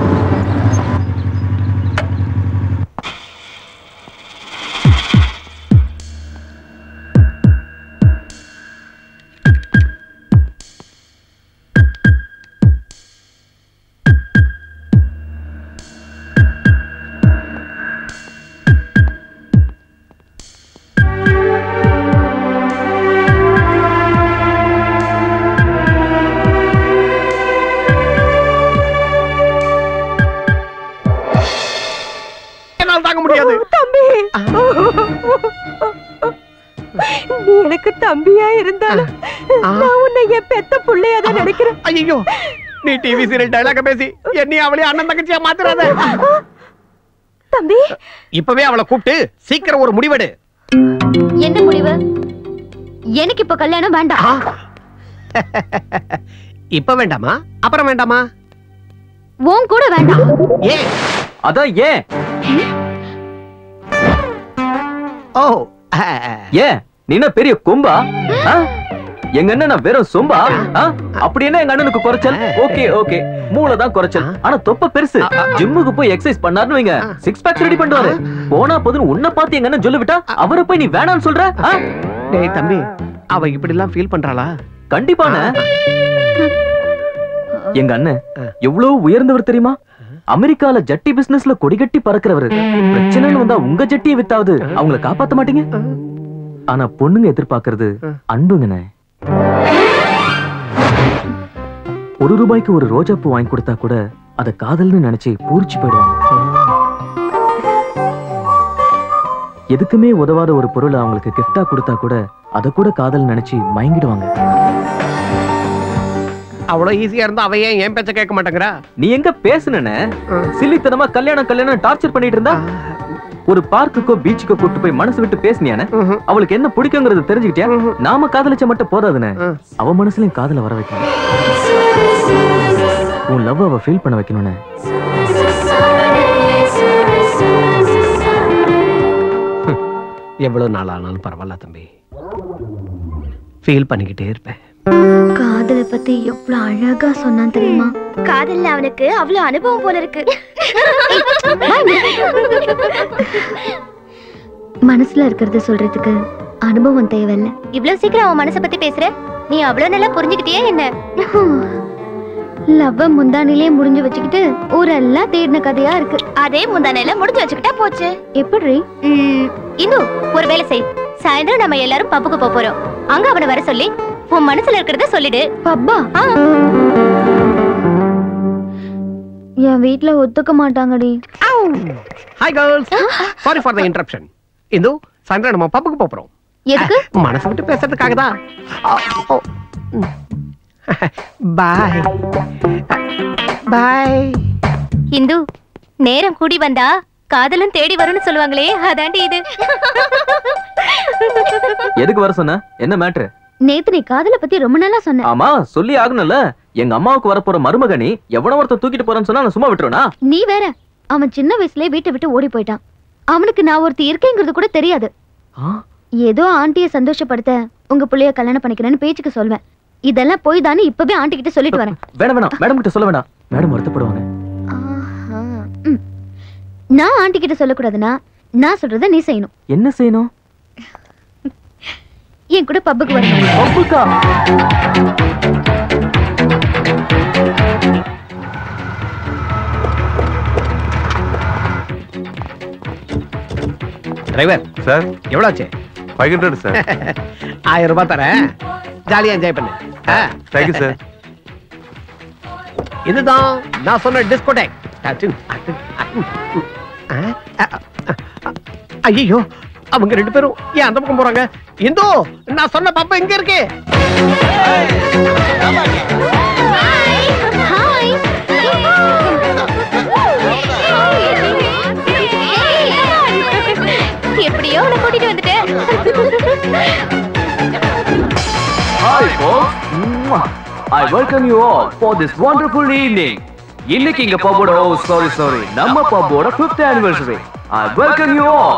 K: என்னால தாங்க முடியாது
I: தம்பி நீ எனக்கு தம்பியா இருந்தாலும் நான் உன்னை என் பெத்த புள்ளையா தான் நினைக்கிறேன்
K: ஐயோ நீ டிவி சீரியல் டைலாக பேசி என்னையும் அவளையும் அண்ணன் தங்கச்சியா மாத்துறாத
I: தம்பி
K: இப்பவே அவளை கூப்பிட்டு சீக்கிரம் ஒரு முடிவெடு
D: என்ன முடிவு எனக்கு இப்ப கல்யாணம் வேண்டாம்
K: இப்ப வேண்டாமா அப்புறம் வேண்டாமா
D: உன் கூட வேண்டாம்
K: ஏன்
A: அதான் ஏன்
K: ஓ
A: ஏன் நீ என்ன பெரிய கொம்பா ஆ? எங்க அண்ணன் நான் வெறும் சொம்பா ஆ? அப்படி என்ன எங்க அண்ணனுக்கு குறைச்சல் ஓகே ஓகே மூளை தான் குறைச்சல் ஆனா தொப்ப பெருசு ஜிம்முக்கு போய் எக்ஸசைஸ் பண்ணாருன்னு வைங்க சிக்ஸ் பேக்ஸ் ரெடி பண்ணுவாரு போனா போதுன்னு உன்னை பார்த்து எங்க அண்ணன் சொல்லி விட்டா அவரை போய் நீ வேணாம்னு சொல்ற ஆ?
K: டேய் தம்பி அவ இப்படி எல்லாம் ஃபீல் பண்றாளா
A: கண்டிப்பான எங்க அண்ணன் எவ்வளவு உயர்ந்தவர் தெரியுமா அமெரிக்கால ஜட்டி பிசினஸ்ல கொடிகட்டி பறக்கிறவரு பிரச்சனைன்னு வந்தா உங்க ஜட்டியை வித்தாவது அவங்கள காப்பாத்த மாட்டீங்க ஆனா பொண்ணுங்க எதிர்பார்க்கறது அன்புங்கண்ணே ஒரு ரூபாய்க்கு ஒரு ரோஜா பூ வாங்கி கொடுத்தா கூட அத காதல்னு நினைச்சு பூரிச்சு போயிடுவாங்க எதுக்குமே உதவாத ஒரு பொருளை அவங்களுக்கு கிஃப்டா கொடுத்தா கூட அத கூட காதல் நினைச்சு மயங்கிடுவாங்க
K: அவ்வளவு ஈஸியா இருந்தா அவ ஏன் என் பேச்ச கேட்க மாட்டேங்கிறா
A: நீ எங்க பேசுன சில்லித்தனமா கல்யாணம் கல்யாணம் டார்ச்சர் பண்ணிட்டு இருந்தா ஒரு பார்க்குக்கோ பீச்சுக்கோ கூட்டு போய் மனசு விட்டு பேசினியானே அவளுக்கு என்ன பிடிக்குங்கிறத தெரிஞ்சுக்கிட்டியா நாம காதலிச்ச மட்டும் போதாதுன்னு அவ மனசுலயும் காதல வர வைக்கணும் உன் லவ் அவ ஃபீல் பண்ண வைக்கணும்னு
K: எவ்வளவு நாள் ஆனாலும் பரவாயில்ல தம்பி ஃபீல் பண்ணிக்கிட்டே இருப்பேன்
M: காதலை பத்தி எவ்வளவு அழகா சொன்னான் தெரியுமா
D: காதல்ல அவனுக்கு அவ்வளவு அனுபவம் போல இருக்கு
M: மனசுல இருக்கிறத சொல்றதுக்கு அனுபவம் தேவையில்ல
D: இவ்வளவு சீக்கிரம் அவன் மனசை பத்தி பேசுற நீ அவ்வளவு நல்லா புரிஞ்சுக்கிட்டியே என்ன
M: லவ்வ முந்தானிலே முடிஞ்சு வச்சுக்கிட்டு ஊரெல்லாம் தேடின கதையா இருக்கு
D: அதே முந்தானையில முடிஞ்சு வச்சுக்கிட்டா போச்சு
M: எப்படி
D: இன்னும் ஒரு வேலை செய் சாயந்தரம் நம்ம எல்லாரும் பப்புக்கு போப் போறோம் அங்க அவனை வர சொல்லி உன் மனசுல இருக்கிறத சொல்லிடு
M: பப்பா என் வீட்ல ஒத்துக்க மாட்டாங்கடி
K: hi girls sorry for the interruption Indu சாயந்தரம் நம்ம பப்புக்கு போப் போறோம்
M: எதுக்கு
K: மனசு விட்டு பேசுறதுக்காக தான் பாய் பாய்
D: இந்து நேரம் கூடி வந்தா காதலும் தேடி வரும்னு சொல்லுவாங்களே அதாண்டி இது
A: எதுக்கு வர சொன்ன என்ன மேட்ரு
M: நேத்து நீ காதலை பத்தி ரொம்ப நாளா சொன்ன
A: ஆமா சொல்லி ஆகணும்ல எங்க அம்மாவுக்கு வரப்போற மருமகனி எவன ஒருத்தன் தூக்கிட்டு போறேன்னு சொன்னா நான் சும்மா விட்டுருவனா
M: நீ வேற அவன் சின்ன வயசுலயே வீட்டை விட்டு ஓடி போயிட்டான் அவனுக்கு நான் ஒருத்தி இருக்கேங்கிறது கூட தெரியாது ஏதோ ஆண்டிய சந்தோஷப்படுத்த உங்க புள்ளைய கல்யாணம் பண்ணிக்கிறேன்னு பேச்சுக்கு சொல்வேன் இதெல்லாம் போய் தானே இப்பவே ஆண்டி கிட்ட சொல்லிட்டு வரேன்
A: வேணாம் வேணாம் மேடம் கிட்ட சொல்ல வேணாம் மேடம் வருத்தப்படுவாங்க
M: ம். நான் ஆண்டி கிட்ட சொல்லக்கூடாதுன்னா நான் சொல்றத நீ செய்யணும்
A: என்ன செய்யணும்
M: என் கூட பப்புக்கு வரணும்
A: பப்புக்கா
K: டிரைவர்
E: சார்
K: எவ்வளவு ஆச்சு
E: ஃபைவ் ஹண்ட்ரட் சார்
K: ஆயிரம் ரூபாய் தரேன் ஜாலியா என்ஜாய் பண்ணு
E: தேங்க்யூ சார்
K: இதுதான் நான் சொன்ன டிஸ்கோடேக் ஐயோ அவங்க ரெண்டு பேரும் ஏன் அந்த பக்கம் போறாங்க இந்தோ நான் சொன்ன பாப்பா எங்க இருக்கு
D: எப்படியோ அவனை கூட்டிட்டு வந்துட்டேன்
A: Hi folks. Mwah. I welcome you all for this wonderful evening. இன்னைக்கு இங்க பப்போட ஓ சாரி சாரி நம்ம பப்போட 5th anniversary. I welcome you all.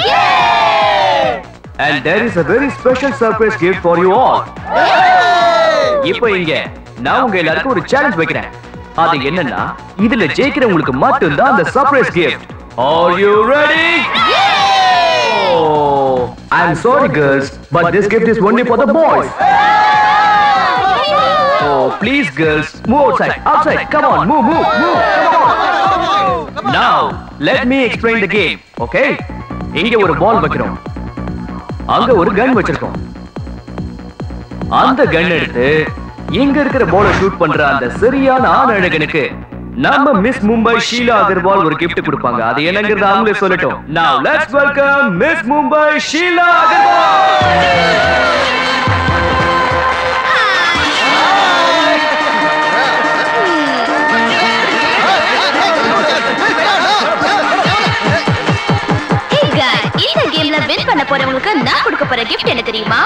A: And there is a very special surprise gift for you all. இப்போ இங்க நான் உங்க எல்லாருக்கும் ஒரு சேலஞ்ச் வைக்கிறேன் அது என்னன்னா இதுல ஜெயிக்கிறவங்களுக்கு மட்டும்தான் அந்த surprise gift. Are you ready? Oh, I'm sorry girls, but this gift is only for the boys. Oh, please, girls, move outside, outside. Come on, move, move, move. Come on. Now, let me explain the game, okay? இங்க ஒரு பால் வைக்கிறோம் அங்க ஒரு கன் வச்சிருக்கோம் அந்த கன் எடுத்து இங்க இருக்கிற பாலை ஷூட் பண்ற அந்த சரியான ஆண் அழகனுக்கு நம்ம மிஸ் மும்பை ஷீலா அகர்வால் ஒரு gift கொடுப்பாங்க அது என்னங்கிறது அவங்களே சொல்லட்டும் now let's welcome miss Mumbai Sheela Agarwal
D: Hey guy, இந்த கேம்ல வின் பண்ண போறவங்களுக்கு நான் கொடுக்க போற கிஃப்ட் என்ன தெரியுமா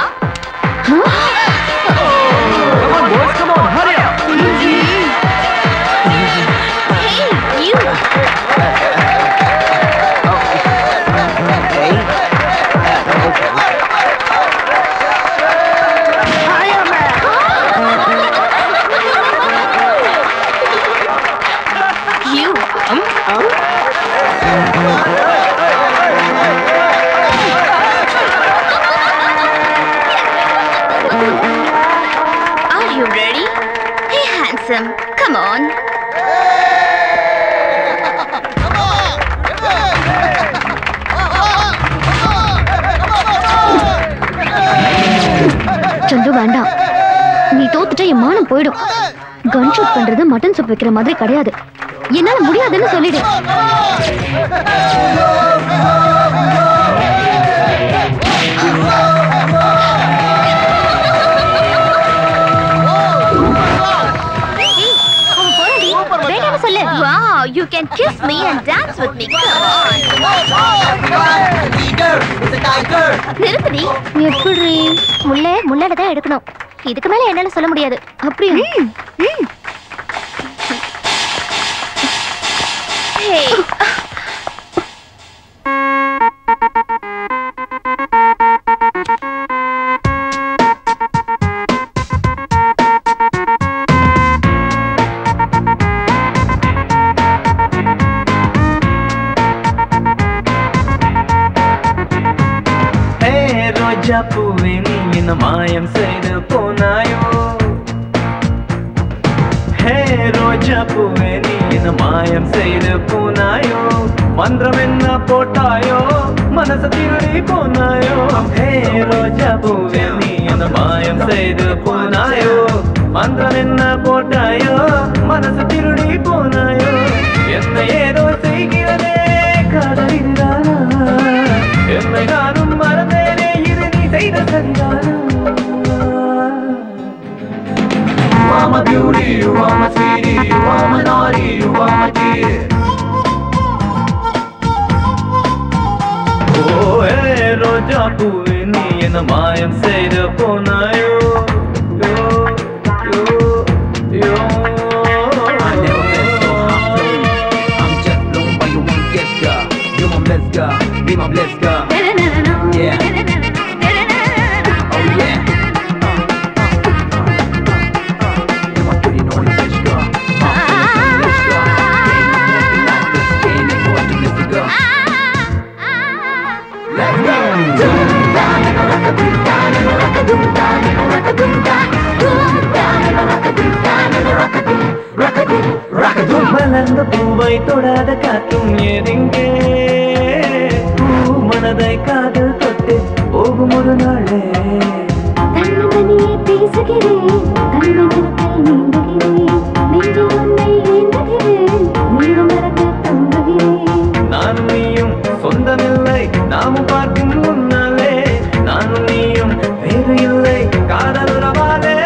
D: Hey, you. You. Are you ready? Hey, handsome, come on.
M: சந்து வேண்டாம் நீ தோத்துட்டா என் மானம் போயிடும் கன் ஷூட் பண்றது மட்டன் சூப் வைக்கிற மாதிரி கிடையாது என்னால முடியாதுன்னு சொல்லிடு
D: வேண்டாம்னு சொல்லு wow you can kiss me and dance with me come on நிறுத்துடி
M: எப்படி
D: முள்ளே முள்ளட தான் எடுக்கணும் இதுக்கு மேல என்னால சொல்ல முடியாது
M: அப்படியா
D: Hey.
N: ஹே ரோஜா பூவே நீ என்ன மாயம் செய்து போனாயோ ஹே ரோஜா பூவே நீ என்ன மாயம் செய்து போனாயோ மந்திரம் என்ன போட்டாயோ மனச திருடி போனாயோ ஹே ரோஜா பூவே நீ என்ன மாயம் செய்து போனாயோ மந்திரம் என்ன போட்டாயோ மனசு திருடி போனாயோ என்ன ஏதோ செய்கிறதே காதலிதானா என்னை நானும் மறந்தேனே இது நீ செய்த சரிதானா You are my beauty, you are my sweetie, you are my naughty, you are my dear. Oh, hey, ரோஜா பூவே நீ என்ன மாயம் செய்து போனாயோ யோ, யோ, யோ.
J: I'm just blown by your one kiss, girl. You're my blessed girl, be my blessed girl. Yeah. Oh yeah. You're my pretty naughty bitch, girl. My bitch, girl. Ain't nothing like this. Can't afford to miss it, girl. Let's go. Doom down and a rock a doom down and a rock a doom down and a rock a doom down. Doom down and a rock a doom down and a rock a doom rock a doom rock a doom.
N: மலர்ந்த பூவை தொடாத காற்றும் ஏதெங்கே பூ மனதை காதல் தொட்டு போகும் ஒரு நாளே
D: தன்னந்தனியே பேசுகிறேன் தன்னகத்தில் நீந்துகிறேன் நெஞ்சில் உன்னை ஏந்துகிறேன் நீரும் மறக்க தம்புகிறேன்
N: நானும் நீயும் சொந்தமில்லை நாமும் பார்க்கும் முன்னாலே நானும் நீயும் வேறு இல்லை காதல் உறவாலே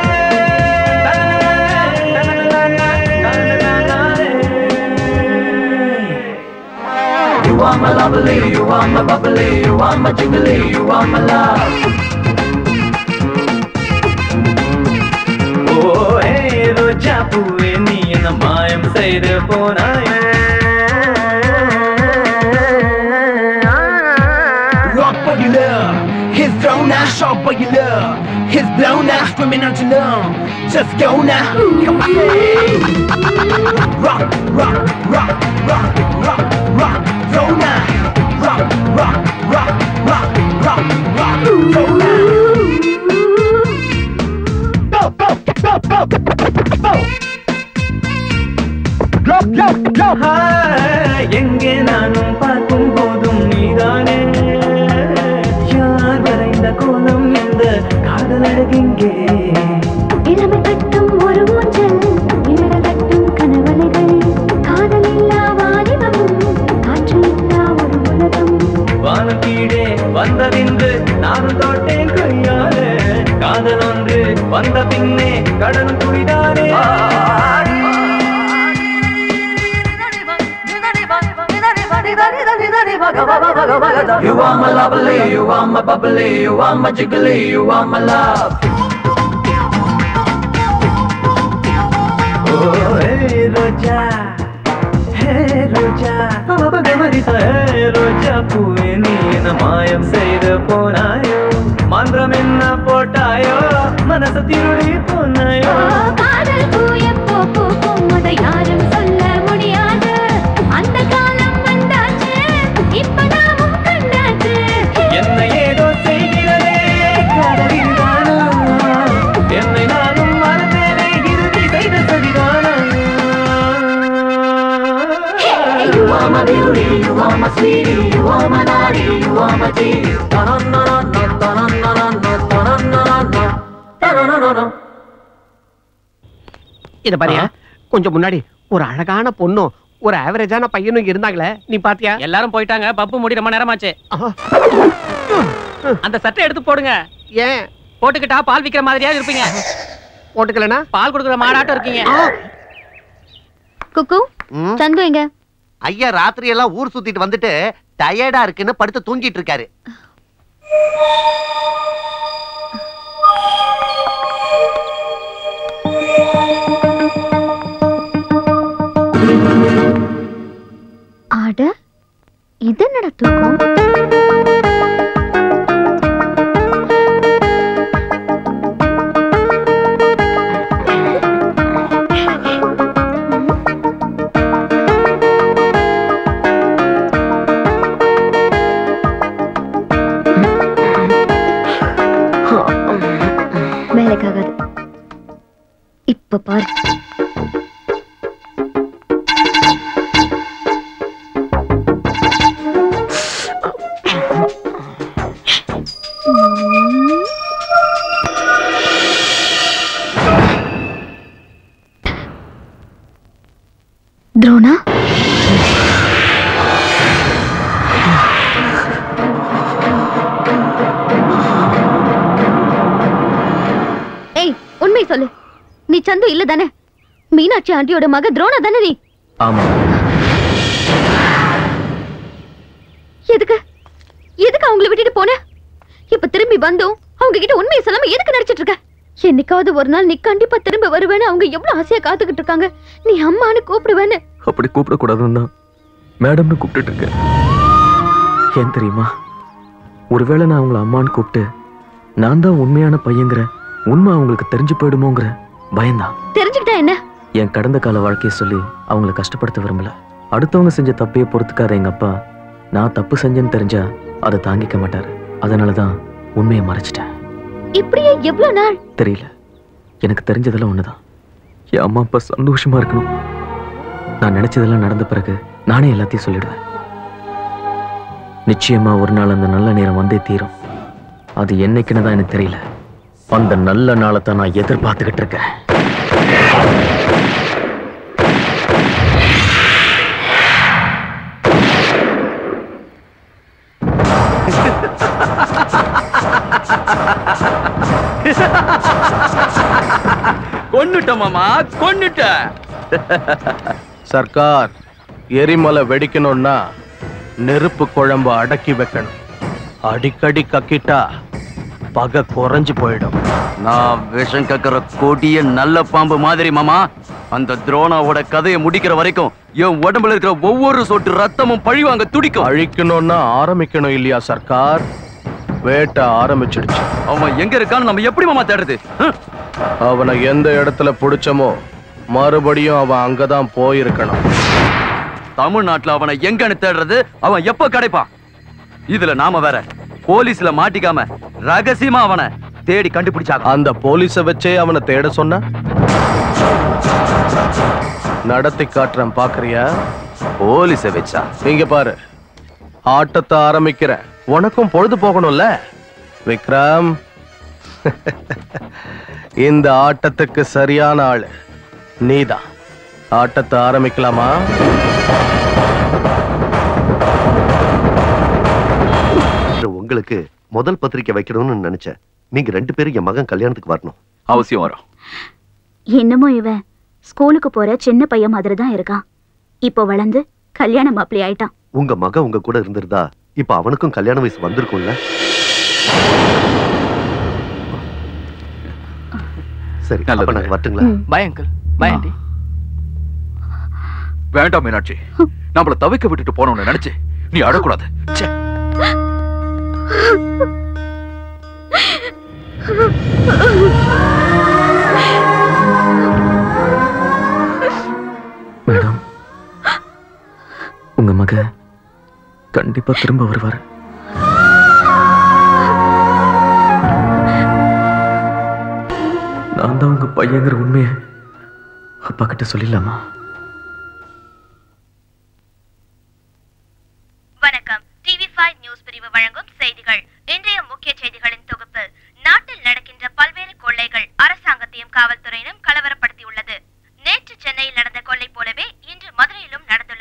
J: You are my lovely, you are my bubbly, you are my jiggly, you are my love.
N: ஓ ஏ ரோஜா பூவே நீ என்ன மாயம் செய்து போனாயே
J: Rock but you love, his thrown out, sharp but you love, his blown out, screaming out your love. Just go now, come on, say. Rock, rock, rock, rock, rock, rock, throw now. Rock, rock, rock, rock, rock, rock, throw now. Go, go, go, go, go. Go, go, go.
N: Hi, எங்கே நானும் பார்க்கும் போதும் நீதானே யார் வரைந்த கோலம் இந்த காதல் அழகெங்கே
D: இளமை கட்டும் ஒரு ஊஞ்சல் இளக கட்டும் கனவலைகள் காதலில்லா வாலிபமும் காற்றில்லா ஒரு உலகம்
N: வானம் கீழே வந்ததின்று நானும் தோட்டேன் கையாலே காதல் ஒன்று வந்த பின்னே கடல் துடிதானே
J: You are my lovely, you are my bubbly, you are my jiggly, you are my love.
N: ஓ ஹே ரோஜா ஹே ரோஜா கமரிச ஹே ரோஜா பூவே நீ என்ன மாயம் செய்து போனாயோ மந்திரம் என்ன போட்டாயோ மனசு திருடி போனாயோ
D: காதல் பூ எப்போ பூக்கும் அதை யாரும் சொல்ல முடியாது அந்த காலம் வந்தாச்சு இப்ப நாமும் கண்டாச்சு
N: என்ன ஏதோ செய்கிறதே காதலிதானா என்னை நானும் மறந்தேனே இறுதி செய்த சரிதானா
J: You are my beauty, you are my sweetie, you are my naughty, you are my dear.
K: இத பாரியா கொஞ்சம் முன்னாடி ஒரு அழகான பொண்ணும் ஒரு ஆவரேஜான பையனும் இங்க இருந்தாங்களே நீ பாத்தியா
F: எல்லாரும் போயிட்டாங்க பப்பு முடி ரொம்ப நேரமாச்சு அந்த சட்டை எடுத்து போடுங்க
K: ஏன்
F: போட்டுக்கிட்டா பால் விக்கிற மாதிரியா இருப்பீங்க
K: போட்டுக்கலனா
F: பால் கொடுக்குற மாடாட்டம் இருக்கீங்க
M: குக்கு சந்து எங்க
O: ஐயா ராத்திரி எல்லாம் ஊர் சுத்திட்டு வந்துட்டு டயர்டா இருக்குன்னு படுத்து தூங்கிட்டு இருக்காரு
M: அட இது என்னடா தூக்கம் வேலைக்காகாது இப்ப பாரு துரோணா ஏய் உண்மை சொல்லு நீ சந்து இல்ல தானே மீனாட்சி ஆண்டியோட மக துரோணா தானே நீ
A: ஆமா
M: எதுக்கு எதுக்கு அவங்கள விட்டுட்டு போன இப்ப திரும்பி வந்தும் அவங்க கிட்ட உண்மையை சொல்லாம எதுக்கு நடிச்சிட்டு இருக்க என்னைக்காவது ஒரு நாள் நீ கண்டிப்பா திரும்ப வருவேன்னு அவங்க எவ்வளவு ஆசையா காத்துக்கிட்டு இருக்காங்க நீ அம்மான்னு கூப்பிடுவேன்னு
A: அப்படி கூப்பிடக்கூடாதுன்னு தான் மேடம்னு கூப்பிட்டுட்டு இருக்கேன் ஏன் தெரியுமா ஒருவேளை நான் அவங்கள அம்மான்னு கூப்பிட்டு நான் தான் உண்மையான பையங்கிற உண்மை அவங்களுக்கு தெரிஞ்சு போயிடுமோங்கிற பயம்தான்
M: தெரிஞ்சுக்கிட்டா என்ன
A: என் கடந்த கால வாழ்க்கையை சொல்லி அவங்கள கஷ்டப்படுத்த விரும்பல அடுத்தவங்க செஞ்ச தப்பையே பொறுத்துக்காத எங்க அப்பா நான் தப்பு செஞ்சேன்னு தெரிஞ்சா அதை தாங்கிக்க மாட்டாரு அதனால தான் உண்மையை மறைச்சிட்டேன்
M: இப்படியே எவ்வளவு நாள்
A: தெரியல எனக்கு தெரிஞ்சதெல்லாம் ஒண்ணுதான் என் அம்மா அப்பா சந்தோஷமா இருக்கணும் நான் நினைச்சதெல்லாம் நடந்த பிறகு நானே எல்லாத்தையும் சொல்லிடுவேன் நிச்சயமா ஒரு நாள் அந்த நல்ல நேரம் வந்தே தீரும் அது என்னைக்குன்னு தான் எனக்கு தெரியல அந்த நல்ல நாளை தான் நான் எதிர்பார்த்துக்கிட்டு இருக்கேன்
B: கொன்னுட்ட மாமா கொன்னுட்ட
E: சர்க்கார் எரிமலை வெடிக்கணும்னா நெருப்பு குழம்பு அடக்கி வைக்கணும் அடிக்கடி கக்கிட்டா பகை குறைஞ்சு போயிடும்
B: நான் விஷம் கக்கிற கொடிய நல்ல பாம்பு மாதிரி மாமா அந்த துரோணாவோட கதையை முடிக்கிற வரைக்கும் என் உடம்புல இருக்கிற ஒவ்வொரு சொட்டு ரத்தமும் பழிவாங்க துடிக்கும்
E: அழிக்கணும்னா ஆரம்பிக்கணும் இல்லையா சர்க்கார் வேட்டை ஆரம்பிச்சிடுச்சு
B: அவன் எங்க இருக்கான்னு நம்ம எப்படி மாமா தேடுறது ஹம்?
E: அவனை எந்த இடத்துல பிடிச்சமோ மறுபடியும் அவன் அங்கதான் போயிருக்கணும்
B: தமிழ்நாட்டுல அவனை எங்கன்னு தேடுறது அவன் எப்ப கிடைப்பான் இதுல நாம வேற போலீஸ்ல மாட்டிக்காம ரகசியமா அவனை தேடி கண்டுபிடிச்சாங்க
E: அந்த போலீஸ வச்சே அவனை தேட சொன்ன நடத்தி காட்டுறேன் பாக்குறியா
B: போலீஸ வச்சா
E: இங்க பாரு ஆட்டத்தை ஆரம்பிக்கிற உனக்கும் பொழுது போகணும்ல விக்ரம் இந்த ஆட்டத்துக்கு சரியான ஆளு நீதான் ஆட்டத்தை ஆரம்பிக்கலாமா
H: உங்களுக்கு முதல் பத்திரிக்கை வைக்கணும்னு நினைச்சேன் நீங்க ரெண்டு பேரும் என் மகன் கல்யாணத்துக்கு வரணும்
B: அவசியம் வரும்
C: இன்னமும் இவன் ஸ்கூலுக்கு போற சின்ன பையன் மாதிரி தான் இருக்கான் இப்போ வளர்ந்து கல்யாண மாப்பிள்ளை ஆயிட்டான்
H: உங்க மகன் உங்க கூட இருந்திருந்தா இப்ப அவனுக்கும் கல்யாண வயசு வந்திருக்கும்ல சரி அப்ப நாங்க வரட்டுங்களா
B: பய அங்கிள் பய ஆண்டி வேண்டாம் மீனாட்சி நம்மள தவிக்க விட்டுட்டு போனோம்னு நினைச்சு நீ அழக்கூடாது ச்சே.
A: மேடம் உங்க மக கண்டிப்பா திரும்ப வருவார் நான் தான் உங்க பையங்கிற உண்மையை அப்பா கிட்ட சொல்லிடலாமா
P: வணக்கம் டிவி ஃபைவ் நியூஸ் பிரிவு வழங்கும் செய்திகள் இன்றைய முக்கிய செய்திகளின் தொகுப்பு நாட்டில் நடக்கின்ற பல்வேறு கொள்ளைகள் அரசாங்கத்தையும் காவல்துறையினும் கலவரப்படுத்தியுள்ளது நேற்று சென்னையில் நடந்த கொள்ளை போலவே இன்று மதுரையிலும் நடந்துள்ளது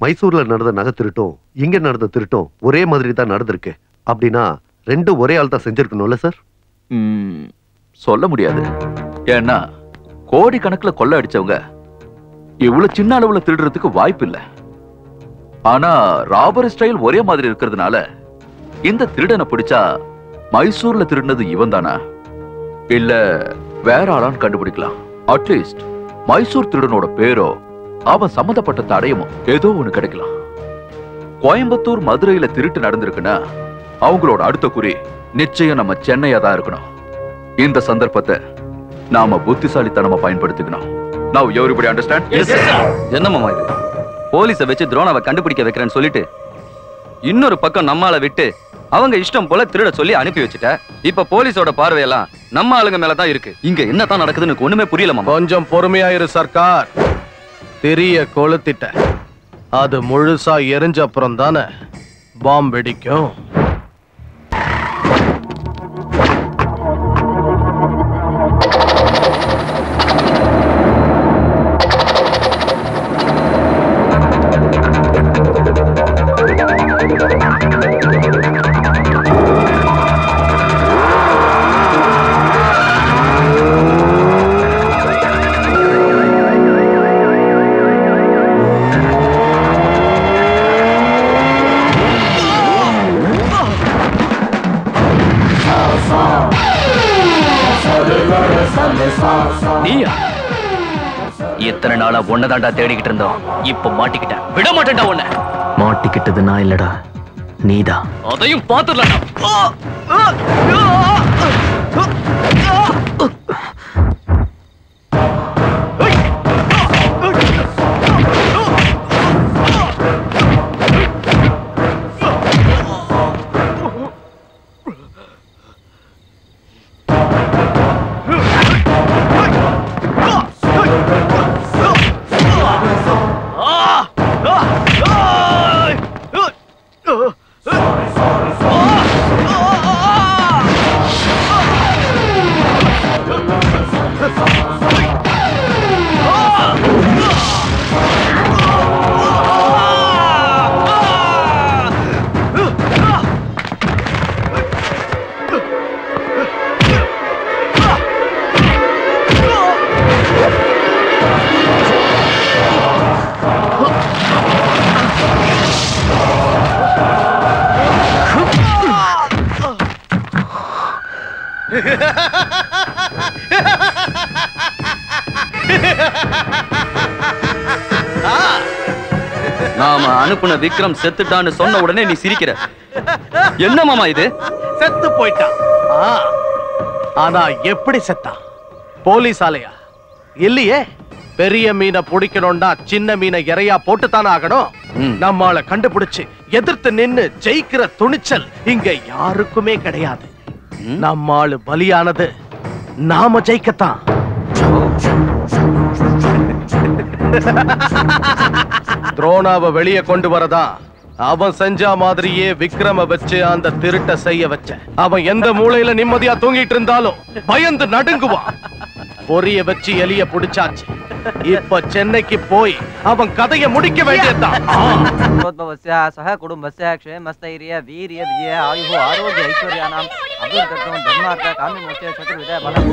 H: மைசூர்ல நடந்த நகை திருட்டும் இங்க நடந்த திருட்டும் ஒரே மாதிரி தான் நடந்திருக்கு அப்படின்னா ரெண்டும் ஒரே ஆள் தான் செஞ்சிருக்கணும்ல சார்
B: ம், சொல்ல முடியாது ஏன்னா கோடி கணக்குல கொள்ள அடிச்சவங்க இவ்வளவு சின்ன அளவுல திருடுறதுக்கு வாய்ப்பு இல்ல ஆனா ராபரி ஸ்டைல் ஒரே மாதிரி இருக்கிறதுனால இந்த திருடனை பிடிச்சா மைசூர்ல திருடினது இவன் தானா இல்ல வேற ஆளான்னு கண்டுபிடிக்கலாம் அட்லீஸ்ட் மைசூர் திருடனோட பேரோ அவன் சம்மந்தப்பட்ட தடயமோ ஏதோ ஒண்ணு கிடைக்கலாம் கோயம்புத்தூர் மதுரையில திருட்டு நடந்திருக்குன்னா அவங்களோட அடுத்த குறி நிச்சயம் நம்ம சென்னையா தான் இருக்கணும் இந்த சந்தர்ப்பத்தை நாம புத்திசாலித்தனமா பயன்படுத்திக்கணும் நவ் எவரிபடி அண்டர்ஸ்டாண்ட்
Q: என்ன மாமா இது போலீஸை வச்சு துரோணாவை கண்டுபிடிக்க வைக்கிறேன்னு சொல்லிட்டு இன்னொரு பக்கம் நம்மால விட்டு அவங்க இஷ்டம் போல திருட சொல்லி அனுப்பி வச்சுட்ட இப்ப போலீஸோட பார்வையெல்லாம் நம்ம ஆளுங்க மேல தான் இருக்கு இங்க என்னதான் நடக்குதுன்னு எனக்கு ஒண்ணுமே புரியல மாமா
E: கொஞ்சம் பொறுமையா இரு சர்க்கார் தெரிய கொளுத்திட்ட அது முழுசா எரிஞ்ச அப்புறம் தானே பாம் வெடிக்கும்
Q: நீயா இத்தனை நாளா ஒன்னதாண்டா தேடிக்கிட்டு இருந்தோம் இப்ப மாட்டிக்கிட்டேன் விட மாட்டேன்டா உன்னை
A: மாட்டிக்கிட்டது நான் இல்லடா நீதான்
Q: அதையும் பாத்துடலாம் நாம அனுப்புன விக்ரம் செத்துட்டான்னு சொன்ன உடனே நீ சிரிக்கிற என்ன மாமா இது
E: செத்து போயிட்டான் ஆ, ஆனா எப்படி செத்தான் போலீஸ் ஆலையா இல்லையே பெரிய மீனை பிடிக்கணும்னா சின்ன மீனை இறையா போட்டுத்தானே ஆகணும் நம்மால கண்டுபிடிச்சு எதிர்த்து நின்னு ஜெயிக்கிற துணிச்சல் இங்க யாருக்குமே கிடையாது நம்மாளு பலியானது நாம ஜெயிக்கத்தான் துரோணாவை வெளியே கொண்டு வரதா அவன் செஞ்ச மாதிரியே விக்ரம வச்சு அந்த திருட்ட செய்ய வச்ச அவன் எந்த மூலையில நிம்மதியா தூங்கிட்டு இருந்தாலும் பயந்து நடுங்குவான் பொரிய வச்சு எலிய புடிச்சாச்சு இப்ப சென்னைக்கு போய் அவன் கதையை முடிக்க வேண்டியதுதான்
R: भवस्य सह कुटुम्बस्य क्षेमस्थैर्य वीर्य विजय आयुः आरोग्य ऐश्वर्याणाम् अभिवृद्धत्वं धर्मार्थ काम्यमोक्ष चतुर्विध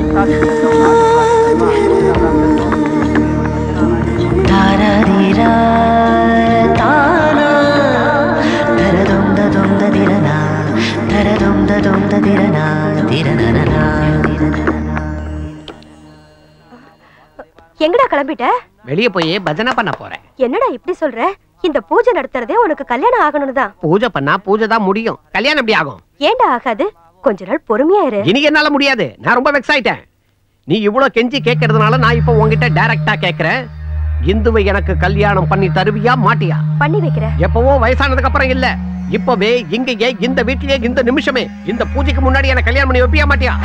S: ಧಾರದಿರ ತಾನ ಧರದೊಂದ ದೊಂದ ದಿರನ ಧರದೊಂದ ದೊಂದ ದಿರನ ದಿರನನ
T: எங்கடா கிளம்பிட்ட
K: வெளிய போய் பஜனை பண்ண போறேன்
T: என்னடா இப்படி சொல்ற இந்த பூஜை நடத்துறதே உனக்கு கல்யாணம் ஆகணும்னு தான்
K: பூஜை பண்ணா பூஜை தான் முடியும் கல்யாணம் எப்படி ஆகும்
T: ஏன்டா ஆகாது கொஞ்ச நாள் பொறுமையா இரு
K: இனி என்னால முடியாது நான் ரொம்ப வெக்ஸ் ஆயிட்டேன் நீ இவ்வளவு கெஞ்சி கேட்கறதுனால நான் இப்ப உன்கிட்ட டைரக்டா கேக்குறேன் இந்துவை எனக்கு கல்யாணம் பண்ணி தருவியா மாட்டியா
T: பண்ணி வைக்கிறேன்
K: எப்பவோ வயசானதுக்கு அப்புறம் இல்ல இப்பவே இங்கேயே இந்த வீட்லயே இந்த நிமிஷமே இந்த பூஜைக்கு முன்னாடி எனக்கு கல்யாணம் பண்ணி வைப்பியா மாட்டியா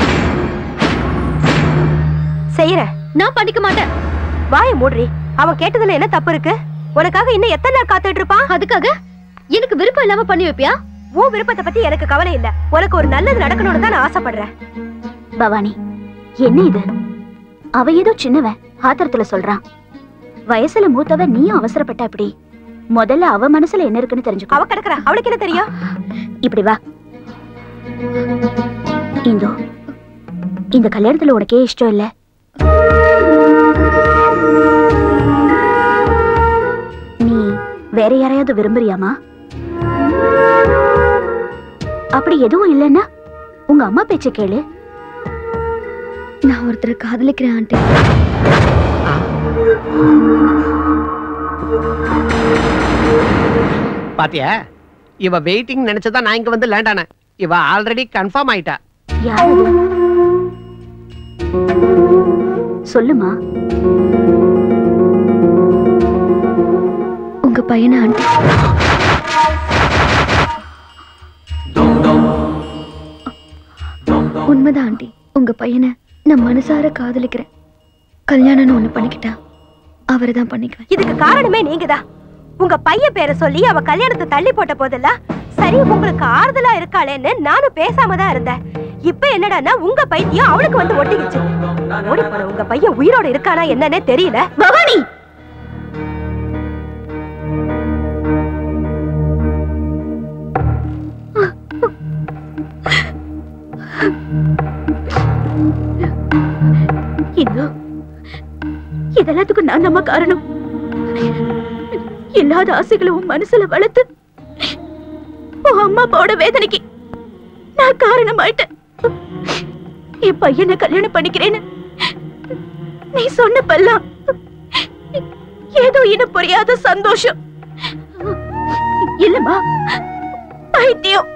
T: செய்யறேன்
M: நான் பண்ணிக்க மாட்டேன்
T: வாய மூடுறி அவன் கேட்டதுல என்ன தப்பு இருக்கு உனக்காக இன்னும் எத்தனை நாள் காத்துட்டு இருப்பான்
M: அதுக்காக எனக்கு விருப்பம் இல்லாம பண்ணி வைப்பியா
T: உன் விருப்பத்தை பத்தி எனக்கு கவலை இல்ல உனக்கு ஒரு நல்லது நடக்கணும்னு தான் நான் ஆசைப்படுறேன்
C: பவானி என்ன இது அவ ஏதோ சின்னவன் ஆத்திரத்துல சொல்றான் வயசுல மூத்தவ நீயும் அவசரப்பட்ட அப்படி முதல்ல அவ மனசுல என்ன இருக்குன்னு தெரிஞ்சுக்கோ
T: அவ கிடக்குறா அவளுக்கு என்ன தெரியும்
C: இப்படி வா இந்தோ இந்த கல்யாணத்துல உனக்கே இஷ்டம் இல்ல நீ வேற யாரையாவது விரும்புறியாமா அப்படி எதுவும் இல்லைன்னா உங்க அம்மா பேச்ச கேளு
M: நான் ஒருத்தரை காதலிக்கிறேன் ஆண்டி
K: பாத்தியா இவ வெயிட்டிங் நினைச்சதா நான் இங்க வந்து லேண்ட் ஆனேன் இவ ஆல்ரெடி கன்ஃபார்ம் ஆயிட்டா
C: யார் அது? சொல்லுமா
M: உங்க பையனை ஆண்டி உண்மைதான் ஆண்டி உங்க பையனை நான் மனசார காதலிக்கிறேன் கல்யாணம்னு ஒண்ணு பண்ணிக்கிட்டா அவரை தான் பண்ணிக்குவேன்
T: இதுக்கு காரணமே நீங்கதான் உங்க பையன் பேரை சொல்லி அவ கல்யாணத்தை தள்ளி போட்ட போதெல்லாம் சரி உங்களுக்கு ஆறுதலா இருக்காளேன்னு நானும் பேசாம தான் இருந்தேன் இப்ப என்னடான்னா உங்க பைத்தியம் அவளுக்கு வந்து ஒட்டிக்கிச்சு ஓடி போன உங்க பையன் உயிரோட இருக்கானா என்னன்னே தெரியல
C: பவானி இதோ இதெல்லாத்துக்கும் நான் நம்ம காரணம் இல்லாத ஆசைகளை உன் மனசுல வளர்த்து உன் அம்மா அப்பாவோட வேதனைக்கு நான் காரணமாயிட்டேன் என் பையனை கல்யாணம் பண்ணிக்கிறேன்னு நீ சொன்னப்பெல்லாம் ஏதோ இனம் புரியாத சந்தோஷம் இல்லம்மா பைத்தியம்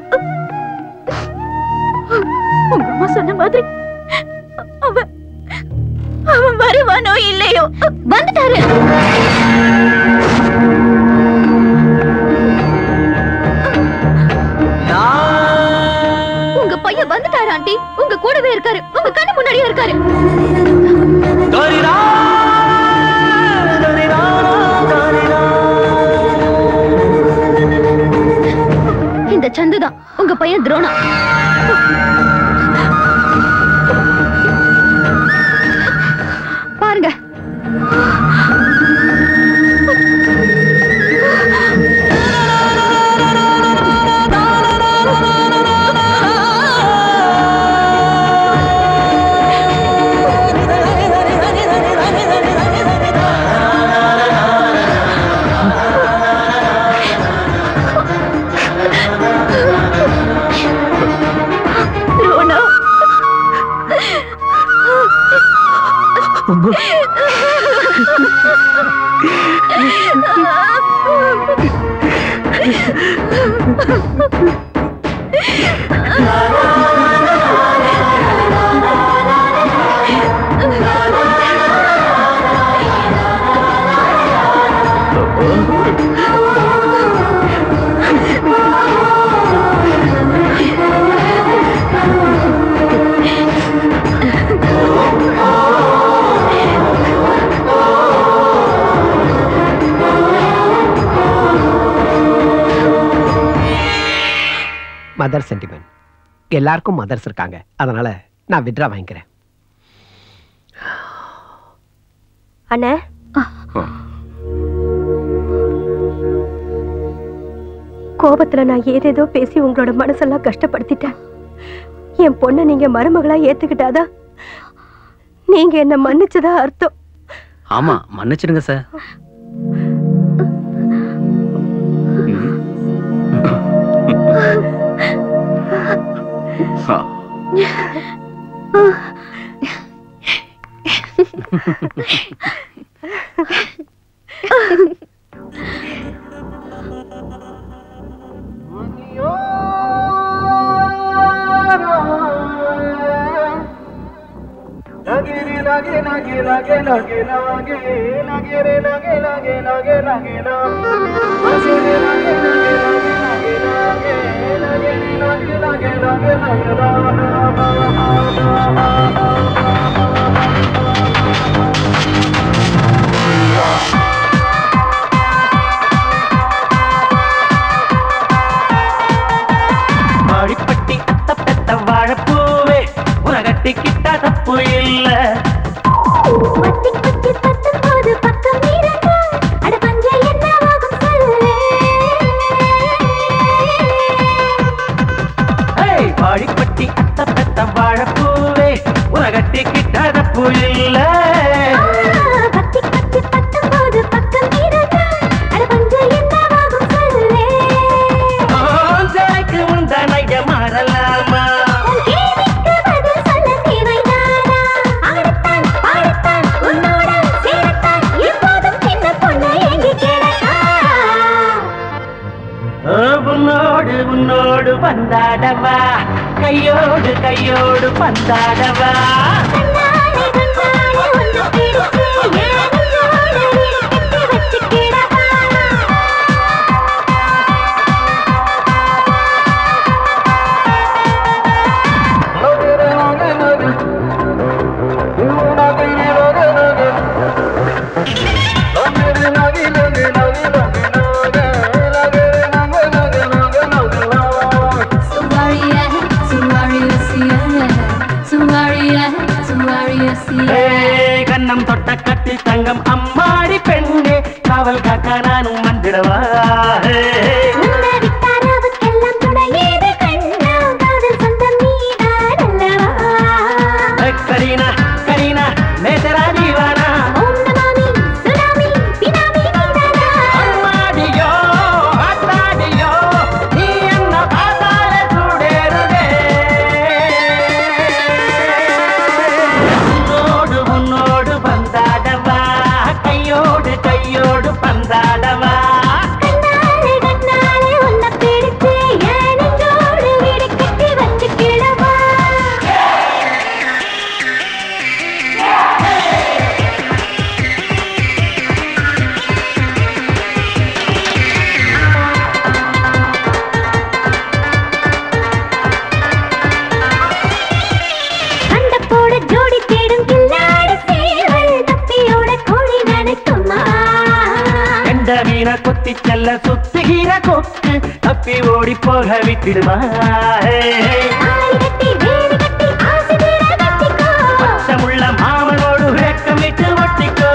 C: உங்க அம்மா சொன்ன மாதிரி அவன் அவன் வருவானோ இல்லையோ வந்துட்டாரு
M: உங்க பையன் வந்துட்டாரு ஆண்டி உங்க கூடவே இருக்காரு உங்க கண்ணு முன்னாடியே இருக்காரு இந்த சந்து தான் உங்க பையன் துரோணா பாருங்க
C: துரோணா
K: மதர் சென்டிமெண்ட் எல்லாருக்கும் மதர்ஸ் இருக்காங்க அதனால நான் வித்ரா வாங்கிக்கிறேன்
T: அண்ணே கோபத்துல நான் ஏதேதோ பேசி உங்களோட மனசெல்லாம் கஷ்டப்படுத்திட்டேன் என் பொண்ணை நீங்க மருமகளா ஏத்துக்கிட்டாதான் நீங்க என்ன மன்னிச்சதா அர்த்தம்
F: ஆமா மன்னிச்சிடுங்க சார்
N: மாடிப்பட்டி அத்த பெத்த வாழப்பூவே உனகட்டி கிட்ட தப்பு இல்ல
J: பத்தி பத்தி பத்தொன்பது பக்கம் இருக்க அட பஞ்ச என்ன ஆகும்
N: உன்னோடு உன்னோடு பந்தாடவா கையோடு கையோடு பந்தாடவா ஏய், கண்ணம் தொட்ட கட்டி தங்கம் அம்மாடி பெண்ணே காவல் காக்க நானும் வந்திடவா ஏய். ஏய், கரீனா கரீனா மேசரா தீவானா அம்மாடியோ ஆத்தாடியோ நீ என்ன பார்த்தாலே சூடேறுதே உன்னோடு உன்னோடு பந்தாடவா கையோடு கையோடு பந்தாடவா எந்த மீன கொத்தி செல்ல சுத்துகிற கொக்கு தப்பி ஓடி போக விட்டுடுமா பச்சமுள்ள மாமனோடு வேக்கமிட்டு ஒட்டிக்கோ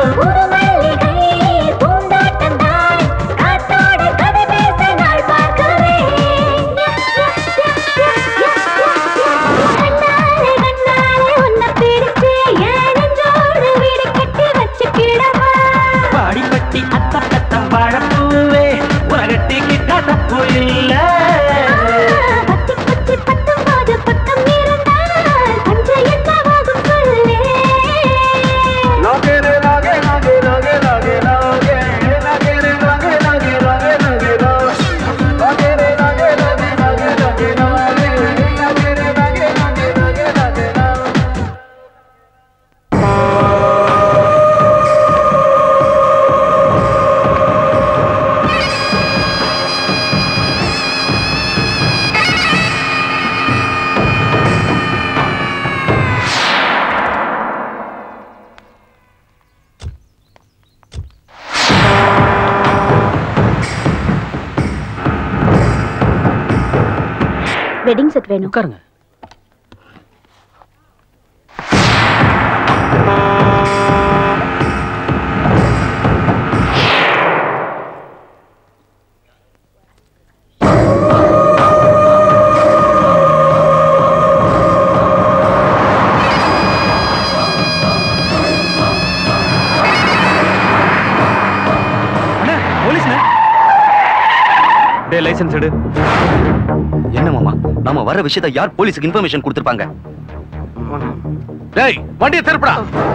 N: பாடிப்பட்டி அத்த பத்தம் வாழப்பூவே உலகட்டி கிட்ட தப்பு இல்ல
C: வெட்டிங் செட் வேணும்
F: உட்காருங்க
L: டே லைசென்ஸ் எடு
Q: என்ன மாமா நாம வர விஷயத்தை யார் போலீஸுக்கு இன்ஃபர்மேஷன் கொடுத்திருப்பாங்க
E: டேய் வண்டியை திருப்புடா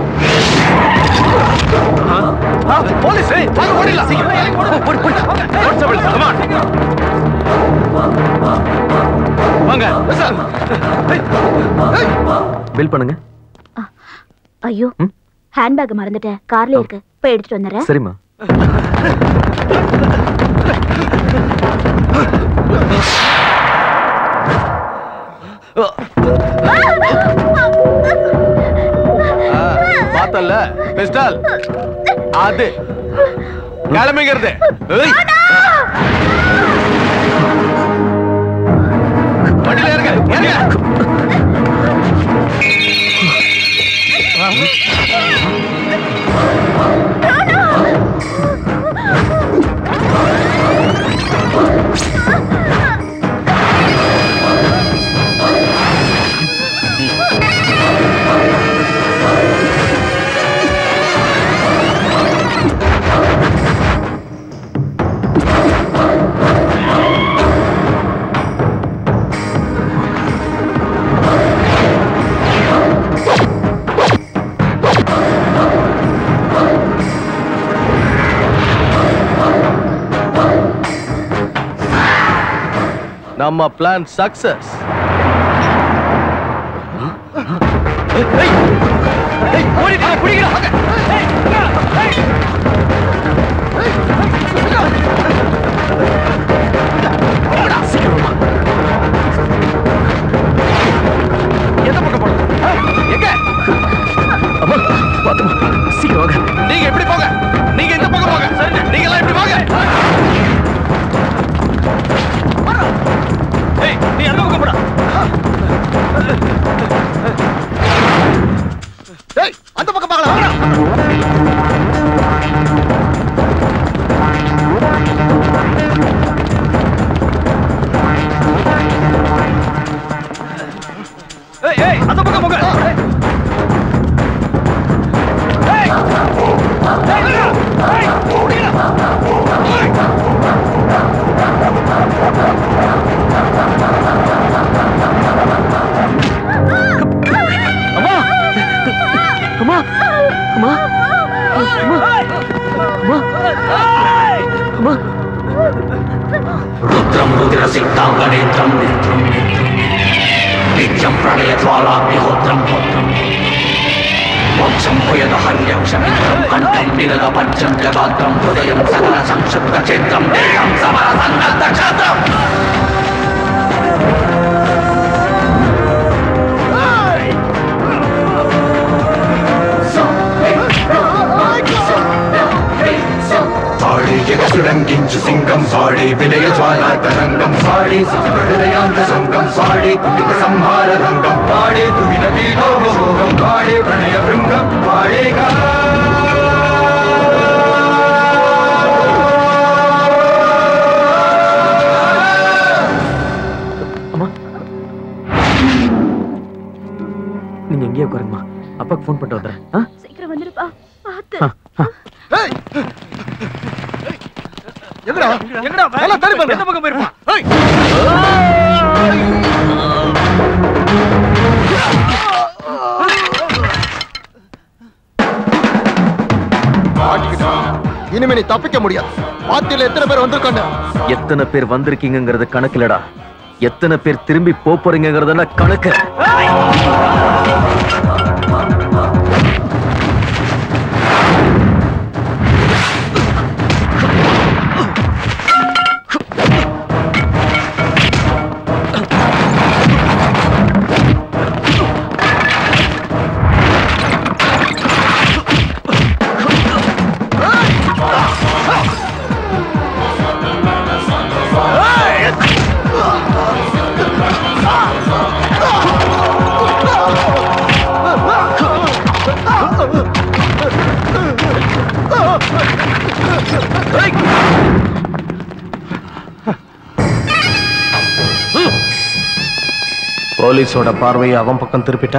E: போலீஸ் வாங்க ஓடிடலாம் கான்ஸ்டபிள் கம் ஆன் வாங்க சார்
A: பில் பண்ணுங்க
C: ஐயோ ஹேண்ட்பேக் மறந்துட்டேன் கார்ல இருக்கு போய் எடுத்துட்டு வந்துடுறேன்
A: சரிம்மா
E: பார்த்தல பிஸ்டல் அது கிளம்பிங்கிறது ஏய். வண்டியில ஏறுங்க ஏறுங்க
J: Hey!
E: நம்ம பிளான் சக்சஸ்
A: சீக்கிரம் வாங்க
E: நீங்க எப்படி போங்க நீங்க இந்த பக்கம் போங்க சரி நீங்க எல்லாம் இப்படி வாங்க ஏய் நீ அந்த பக்கம் போடா
O: ஏய் அந்த பக்கம் பார்க்கலாம்
E: ஏய் ஏய் அந்த பக்கம் போங்க ஏய். ஏய். ஏய், ஏய், ஓடிடா. ஏய்.
A: அம்மா அம்மா அம்மா அம்மா அம்மா அம்மா
J: रुद्रं रुदिरसिक्ताङ्गनेत्रं नेत्रं नित्यं प्रणयज्वालाग्निहोत्रं होत्रम् मोक्षं भुयदहन्यक्षमित्रं कण्ठं निरलपञ्चं जगात्रं हृदयं सकल संक्षुप्तचित्रं देहं समरसन्नद्धक्षेत्रम् సాడి జగసురంకించు సింగం సాడి విలయ జ్వాలా తరంగం సాడి హృదయాంత శృంగం సాడి కుటిక సంహార రంగం పాడే తుగిన వీరోగం పాడే ప్రణయ భృంగం పాడేగా
A: நீங்க எங்கேயே உட்காருங்கம்மா அப்பாக்கு ஃபோன் பண்ணிட்டு வந்துடுறேன் ஆ?
C: சீக்கிரம் வந்துருப்பா பார்த்து
E: எங்கடா எங்கடா எல்லாம் தள்ளி போங்க எந்த பக்கம் போயிருப்பான் ஏய்
O: இனிமே நீ தப்பிக்க முடியாது பாத்தியில எத்தனை பேர் வந்திருக்காங்க
A: எத்தனை பேர் வந்திருக்கீங்கிறது கணக்குலடா எத்தனை பேர் திரும்பி போப் போறீங்கிறதுனா கணக்கு
E: போலீஸோட பார்வையை அவன் பக்கம் திருப்பிட்டா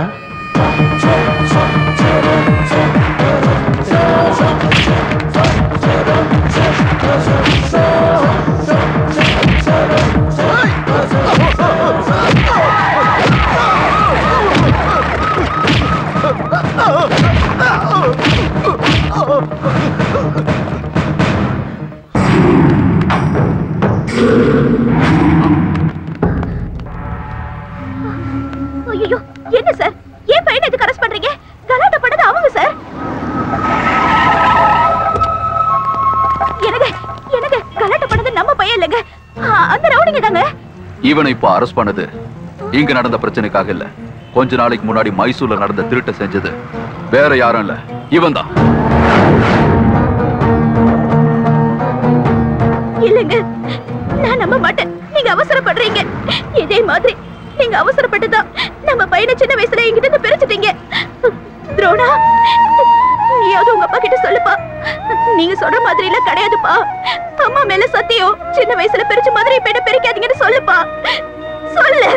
C: ஐயோ என்ன சார் ஏன் பையனை எதுக்கு அரெஸ்ட் பண்றீங்க கலாட்டா பண்ணது அவங்க சார் எனக்கு எனக்கு கலாட்டா பண்ணது நம்ம பையன் இல்லைங்க ஆ, அந்த ரவுடிங்க தாங்க
B: இவனை இப்போ அரெஸ்ட் பண்ணது இங்க நடந்த பிரச்சனைக்காக இல்ல கொஞ்ச நாளைக்கு முன்னாடி மைசூர்ல நடந்த திருட்ட செஞ்சது வேற யாரும் இல்ல இவன் தான்
C: இல்லைங்க நான் நம்ப மாட்டேன் நீங்க அவசரப்படுறீங்க இதே மாதிரி நீங்க அவசரப்பட்டுதான் நம்ம பையனை சின்ன வயசுல என்கிட்ட இருந்து பிரிச்சுட்டீங்க துரோணா நீயாவது உங்க அப்பா கிட்ட சொல்லுப்பா நீங்க சொல்ற மாதிரி எல்லாம் கிடையாதுப்பா அம்மா மேல சத்தியம் சின்ன வயசுல பிரிச்ச மாதிரி இப்ப என்ன பிரிக்காதீங்கன்னு சொல்லுப்பா சொல்லு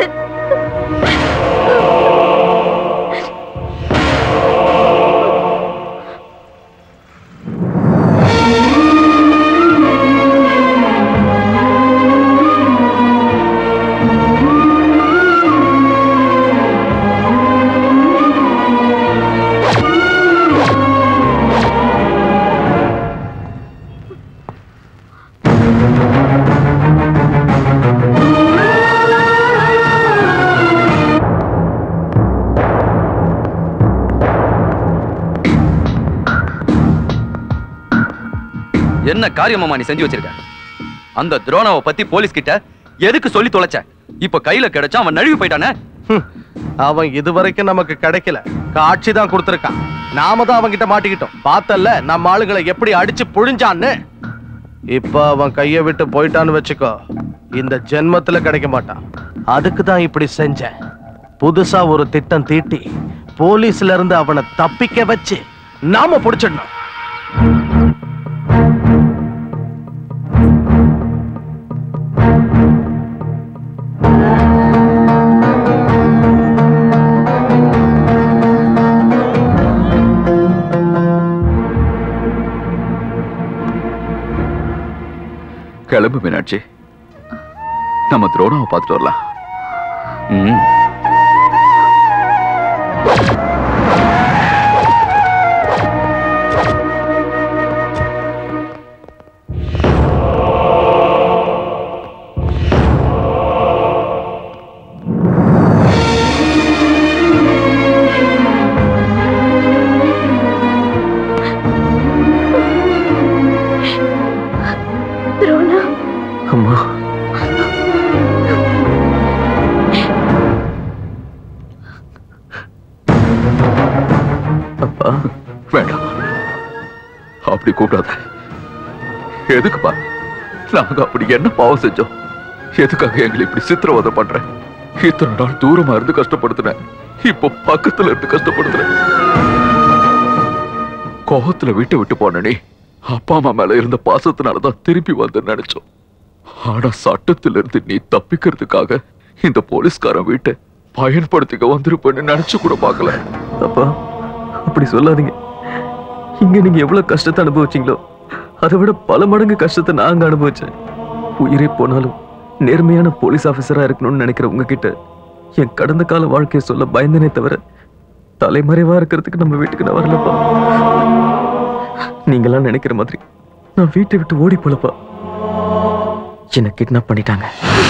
Q: என்ன காரியமாமா நீ செஞ்சு வச்சிருக்க அந்த துரோணாவை பத்தி போலீஸ் கிட்ட எதுக்கு சொல்லி தொலைச்ச இப்ப கையில கிடைச்சா அவன் நழுவி போயிட்டானே
E: அவன் இதுவரைக்கும் நமக்கு கிடைக்கல காட்சி தான் கொடுத்திருக்கான் நாம தான் அவன்கிட்ட மாட்டிக்கிட்டோம் பார்த்தல்ல நம்ம ஆளுங்களை எப்படி அடிச்சு புழிஞ்சான்னு இப்ப அவன் கைய விட்டு போயிட்டான்னு வச்சுக்கோ இந்த ஜென்மத்துல கிடைக்க மாட்டான் அதுக்கு தான் இப்படி செஞ்சேன் புதுசா ஒரு திட்டம் தீட்டி போலீஸ்ல இருந்து அவனை தப்பிக்க வச்சு நாம புடிச்சிடணும்
B: கிளம்பு மீனாட்சி நம்ம துரோணாவை பார்த்துட்டு வரலாம்
Q: ம்
C: துரோணா
A: அம்மா அப்பா
B: வேண்டாம் அப்படி கூப்பிடாத எதுக்குப்பா நாங்க அப்படி என்ன பாவம் செஞ்சோம் எதுக்காக எங்களை இப்படி சித்திரவதை பண்ற இத்தனை நாள் தூரமா இருந்து கஷ்டப்படுத்தினேன் இப்போ பக்கத்துல இருந்து கஷ்டப்படுத்துறேன் கோபத்துல விட்டு விட்டு போன நீ அப்பா அம்மா மேல இருந்த பாசத்தினாலதான் திருப்பி வந்து நினைச்சோம் ஆனா சட்டத்திலிருந்து நீ தப்பிக்கிறதுக்காக இந்த போலீஸ்காரன் வீட்டை பயன்படுத்திக்க வந்திருப்பேன்னு நினைச்சு கூட பார்க்கல
A: அப்பா அப்படி சொல்லாதீங்க இங்க நீங்க எவ்வளவு கஷ்டத்தை அனுபவிச்சீங்களோ அதை விட பல மடங்கு கஷ்டத்தை நாங்க அனுபவிச்சேன் உயிரே போனாலும் நேர்மையான போலீஸ் ஆபீசரா இருக்கணும்னு நினைக்கிற உங்ககிட்ட என் கடந்த கால வாழ்க்கையை சொல்ல பயந்தனே தவிர தலைமறைவா இருக்கிறதுக்கு நம்ம வீட்டுக்கு நான் வரலப்பா நீங்களாம் நினைக்கிற மாதிரி நான் வீட்டை விட்டு ஓடி போலப்பா என்னை கிட்னாப் பண்ணிட்டாங்க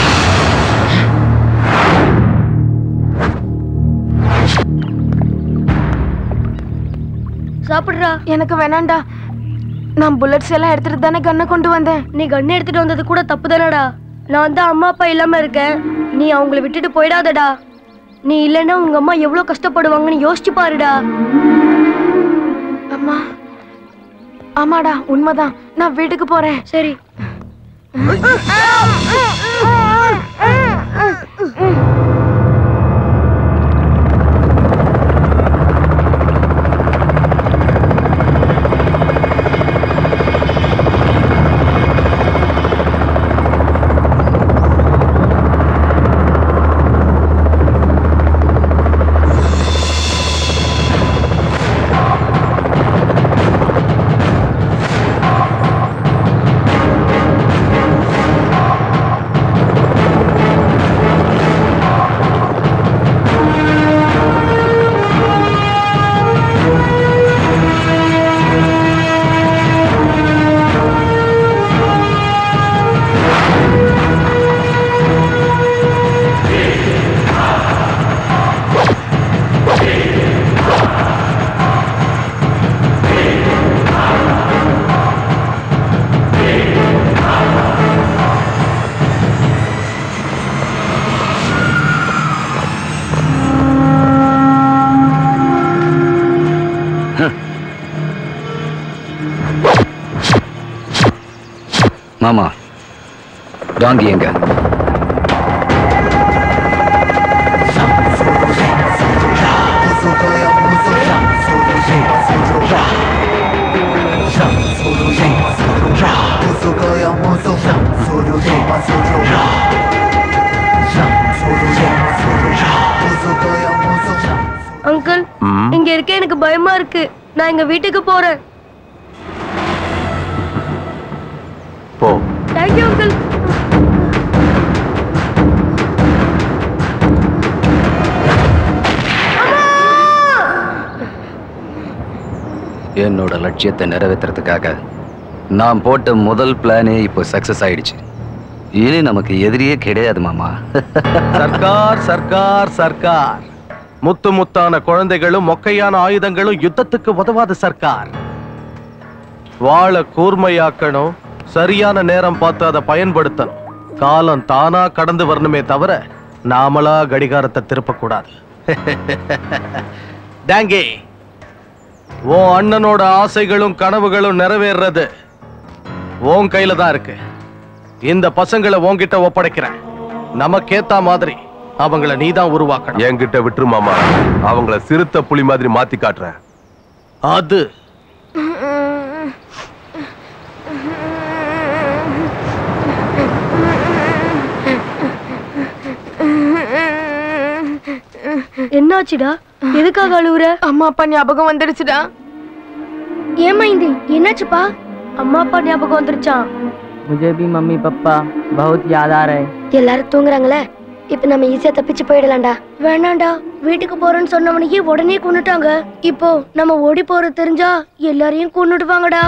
G: சாப்பிடுறா எனக்கு வேணாம்டா நான் புல்லட்ஸ் எல்லாம் எடுத்துட்டு தானே கண்ணை கொண்டு வந்தேன் நீ கண்ணை எடுத்துட்டு வந்தது கூட தப்பு தானடா நான் தான் அம்மா அப்பா இல்லாம இருக்கேன் நீ அவங்கள விட்டுட்டு போயிடாதடா நீ இல்லைன்னா உங்க அம்மா எவ்வளவு கஷ்டப்படுவாங்கன்னு யோசிச்சு பாருடா அம்மா ஆமாடா உண்மைதான் நான் வீட்டுக்கு போறேன் சரி
Q: மாமா டாங்கி எங்க
G: அங்கிள் இங்க இருக்க எனக்கு பயமா இருக்கு நான் எங்க வீட்டுக்கு போறேன்
E: போ
G: தேங்க்யூ அங்கிள்
Q: என்னோட லட்சியத்தை நிறைவேற்றுறதுக்காக நான் போட்ட முதல் பிளானே இப்போ சக்சஸ் ஆயிடுச்சு இனி நமக்கு எதிரியே கிடையாது மாமா
E: சர்க்கார் சர்க்கார் சர்க்கார் முத்து முத்தான குழந்தைகளும் மொக்கையான ஆயுதங்களும் யுத்தத்துக்கு உதவாத சர்க்கார் வாழை கூர்மையாக்கணும் சரியான நேரம் பார்த்து அதை பயன்படுத்தணும் காலம் தானா கடந்து வரணுமே தவிர நாமளா கடிகாரத்தை திருப்பக்கூடாது டேங்கி உன் அண்ணனோட ஆசைகளும் கனவுகளும் நிறைவேறது உன் கையில தான் இருக்கு இந்த பசங்களை உன்கிட்ட ஒப்படைக்கிறேன் நமக்கேத்த மாதிரி அவங்கள நீதான் உருவாக்கணும்
U: என்கிட்ட விட்டுரு மாமா அவங்கள சிறுத்தை புலி மாதிரி மாத்தி காட்டுறேன்
E: அது
G: என்னாச்சுடா எதுக்காக அழுவுற அம்மா அப்பா ஞாபகம் வந்துடுச்சுடா ஏமா இந்த என்னாச்சுப்பா அம்மா அப்பா ஞாபகம் வந்துருச்சான்
V: मुझे भी मम्मी पापा बहुत याद आ रहे
G: எல்லாரும் தூங்குறாங்களே இப்ப நம்ம ஈஸியா தப்பிச்சு போயிடலாம்டா வேணாம்டா வீட்டுக்கு போறேன்னு சொன்னவனையே உடனே கொன்னுட்டாங்க இப்போ நம்ம ஓடி போறது தெரிஞ்சா எல்லாரையும் கொன்னுடுவாங்கடா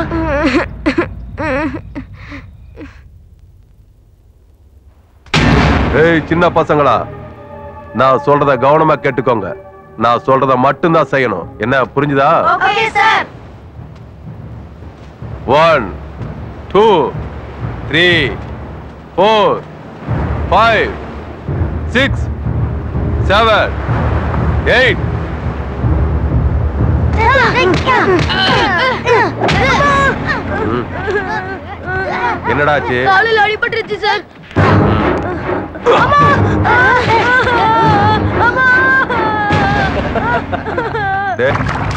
U: ஏய் சின்ன பசங்களா நான் சொல்றத கவனமா கேட்டுக்கோங்க நான் சொல்றத மட்டும்தான் செய்யணும் என்ன புரிஞ்சுதா
D: okay sir
U: one two three four five six seven eight என்னடாச்சு
G: காலில் அடிபட்டுருச்சு சார்
U: டேய்,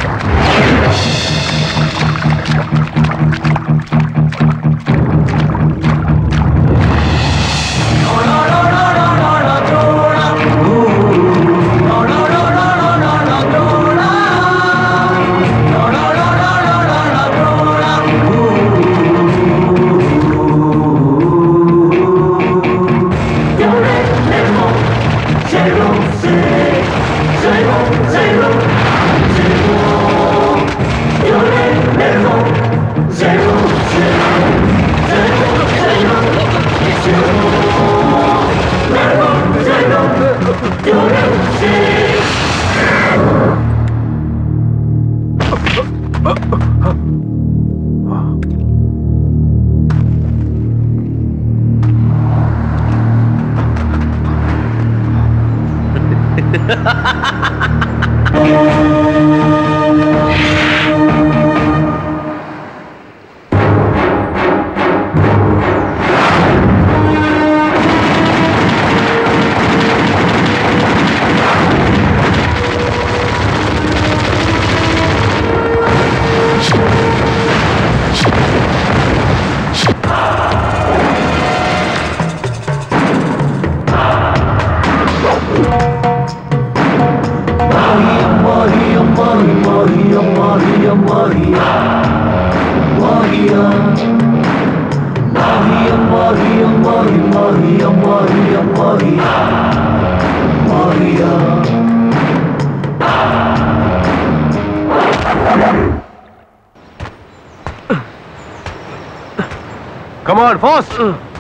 U: Come on, fast!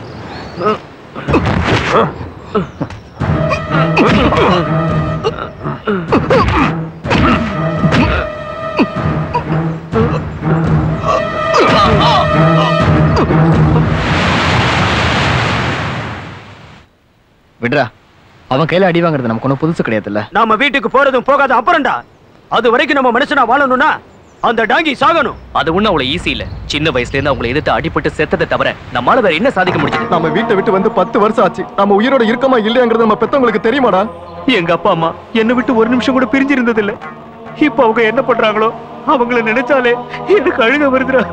W: விடுறா அவன் கையில அடி வாங்குறது நமக்கு ஒன்றும் புதுசு கிடையாதுல்ல
F: நாம வீட்டுக்கு போறதும் போகாத அப்புறம்டா அது வரைக்கும் நம்ம மனுஷனா வாழணும்னா அந்த டாங்கி சாகணும்
X: அது ஒண்ணும் அவ்வளவு ஈஸி இல்ல சின்ன வயசுல இருந்து அவங்களை எதிர்த்து அடிபட்டு செத்ததை தவிர நம்மால வேற என்ன சாதிக்க முடிஞ்சது
Y: நம்ம வீட்டை விட்டு வந்து பத்து வருஷம் ஆச்சு நம்ம உயிரோட இருக்கமா இல்லையாங்கிறது நம்ம பெத்தவங்களுக்கு தெரியுமாடா
L: எங்க அப்பா அம்மா என்னை விட்டு ஒரு நிமிஷம் கூட பிரிஞ்சு இருந்தது இல்ல இப்ப அவங்க என்ன பண்றாங்களோ அவங்கள நினைச்சாலே எனக்கு அழுக வருதுடா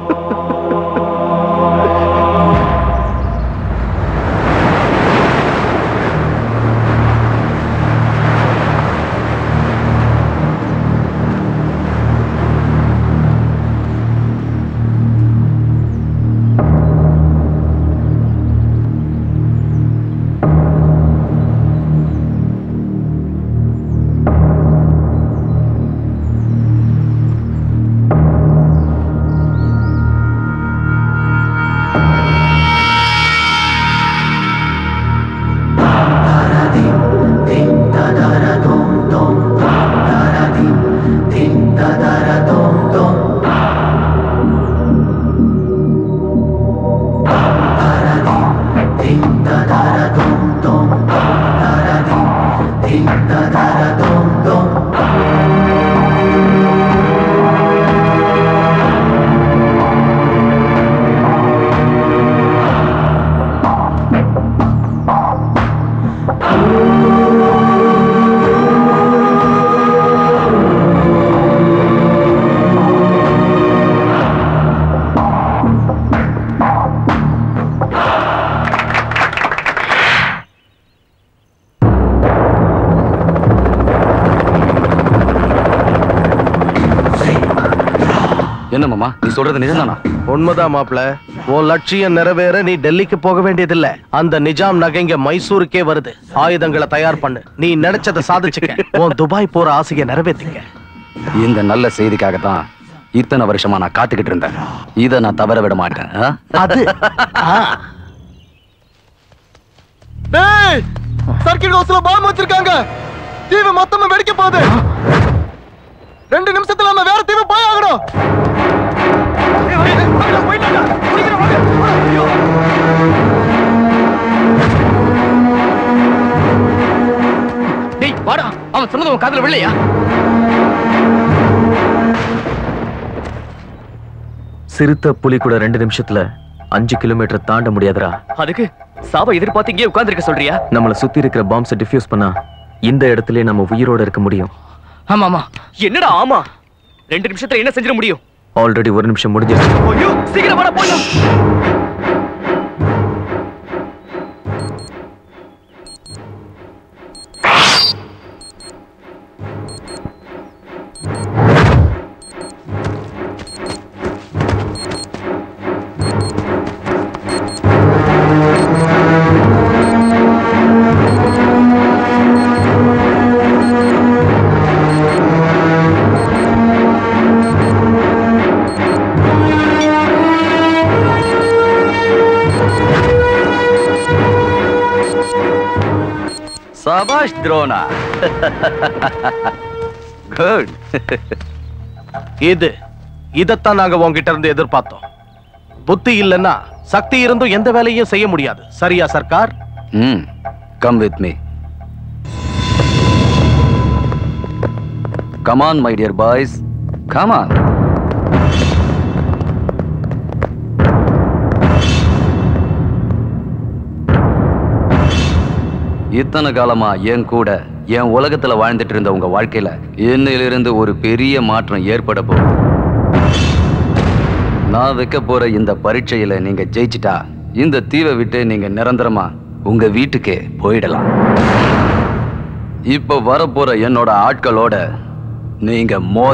Q: என்ன மாமா நீ சொல்றது நிஜம்தானா
E: உண்மைதான் மாப்ள உன் லட்சியம் நிறைவேற நீ டெல்லிக்கு போக வேண்டியதில்ல அந்த நிஜாம் நகைங்க மைசூருக்கே வருது ஆயுதங்களை தயார் பண்ணு நீ நினைச்சதை சாதிச்சுக்க உன் துபாய் போற ஆசையை நிறைவேற்றிக்க
Q: இந்த நல்ல செய்திக்காக தான் இத்தனை வருஷமா நான் காத்துக்கிட்டு இருந்தேன் இதை நான் தவற விட மாட்டேன் ஆ?
E: அது
Y: டேய் சர்க்கிட் ஹவுஸ்ல பாம்பு வச்சிருக்காங்க தீவு மொத்தமா வெடிக்க போகுது ரெண்டு நிமிஷத்துல நம்ம வேற தீவு போய் ஆகணும்
X: டேய் வாடா அவன் சொன்னது உன் காதுல வில்லையா
A: சிறுத்தை புலி கூட ரெண்டு நிமிஷத்துல அஞ்சு கிலோமீட்டர் தாண்ட முடியாதுடா
X: அதுக்கு சாவை எதிர்பார்த்து இங்கே உட்கார்ந்திருக்க சொல்றியா
A: நம்மள சுத்தி இருக்கிற பாம்ஸை டிஃப்யூஸ் பண்ணா இந்த இடத்துலயே நம்ம உயிரோட இருக்க முடியும்
X: ஆமா ஆமா என்னடா ஆமா ரெண்டு நிமிஷத்துல என்ன செஞ்சிட முடியும்
A: ஆல்ரெடி ஒரு நிமிஷம் முடிஞ்சிருச்சு
X: ஐயோ சீக்கிரம் வாடா போயிடலாம்
Q: சபாஷ் துரோணா குட்
E: இது இதத்தான் நாங்க உங்ககிட்ட இருந்து எதிர்பார்த்தோம் புத்தி இல்லைன்னா சக்தி இருந்தும் எந்த வேலையும் செய்ய முடியாது சரியா சர்க்கார்
Q: hmm come with me come on my dear boys come on இத்தனை காலமா என் கூட என் உலகத்துல வாழ்ந்துட்டு இருந்த உங்க வாழ்க்கையில இன்னையிலிருந்து ஒரு பெரிய மாற்றம் ஏற்பட போகுது நான் வைக்க போற இந்த பரீட்சையில நீங்க ஜெயிச்சிட்டா இந்த தீவை விட்டு நீங்க நிரந்தரமா உங்க வீட்டுக்கே போயிடலாம் இப்ப வரப்போற என்னோட ஆட்களோட நீங்க மோத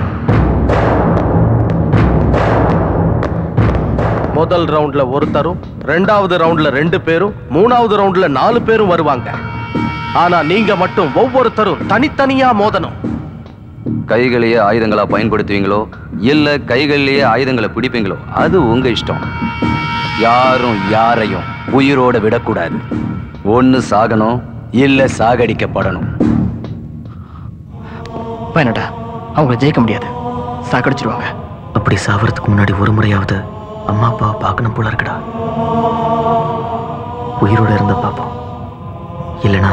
E: முதல் ரவுண்ட்ல ஒருத்தரும் ரெண்டாவது ரவுண்ட்ல ரெண்டு பேரும் மூணாவது ரவுண்ட்ல நாலு பேரும் வருவாங்க ஆனா நீங்க மட்டும் ஒவ்வொருத்தரும் தனித்தனியா மோதணும்
Q: கைகளையே ஆயுதங்களா பயன்படுத்துவீங்களோ இல்ல கைகளிலேயே ஆயுதங்களை பிடிப்பீங்களோ அது உங்க இஷ்டம் யாரும் யாரையும் உயிரோட விடக்கூடாது ஒண்ணு சாகணும் இல்ல சாகடிக்கப்படணும்
W: வேணாடா அவங்கள ஜெயிக்க முடியாது சாக்கடிச்சிருவாங்க
A: அப்படி சாவறதுக்கு முன்னாடி ஒரு முறையாவது அம்மா அப்பாவை பார்க்கணும் போல இருக்குடா உயிரோட இருந்த பாப்போம் இல்லனா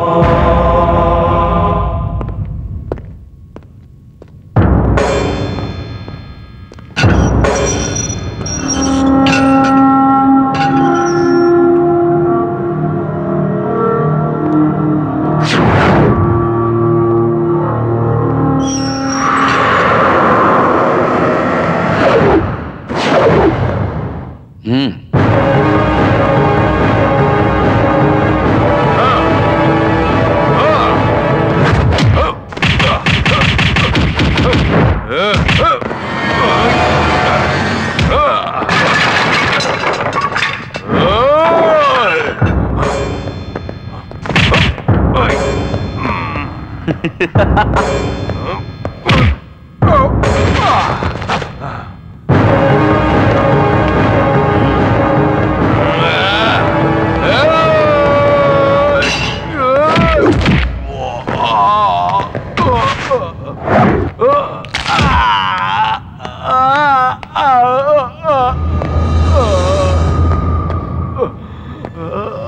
Q: ம்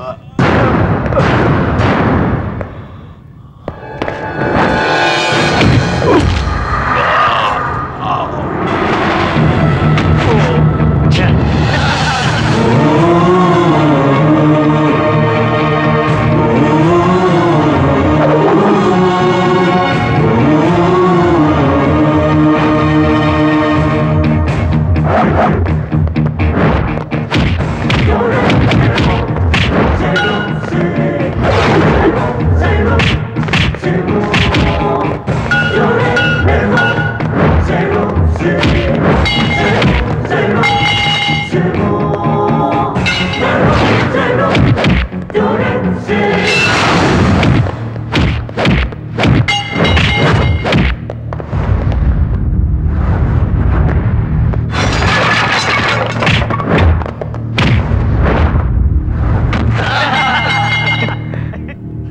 E: ஆ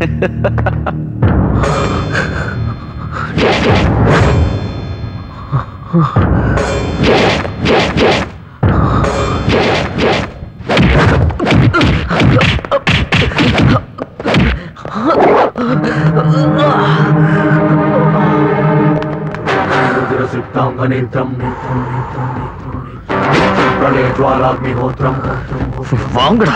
A: வாங்கடா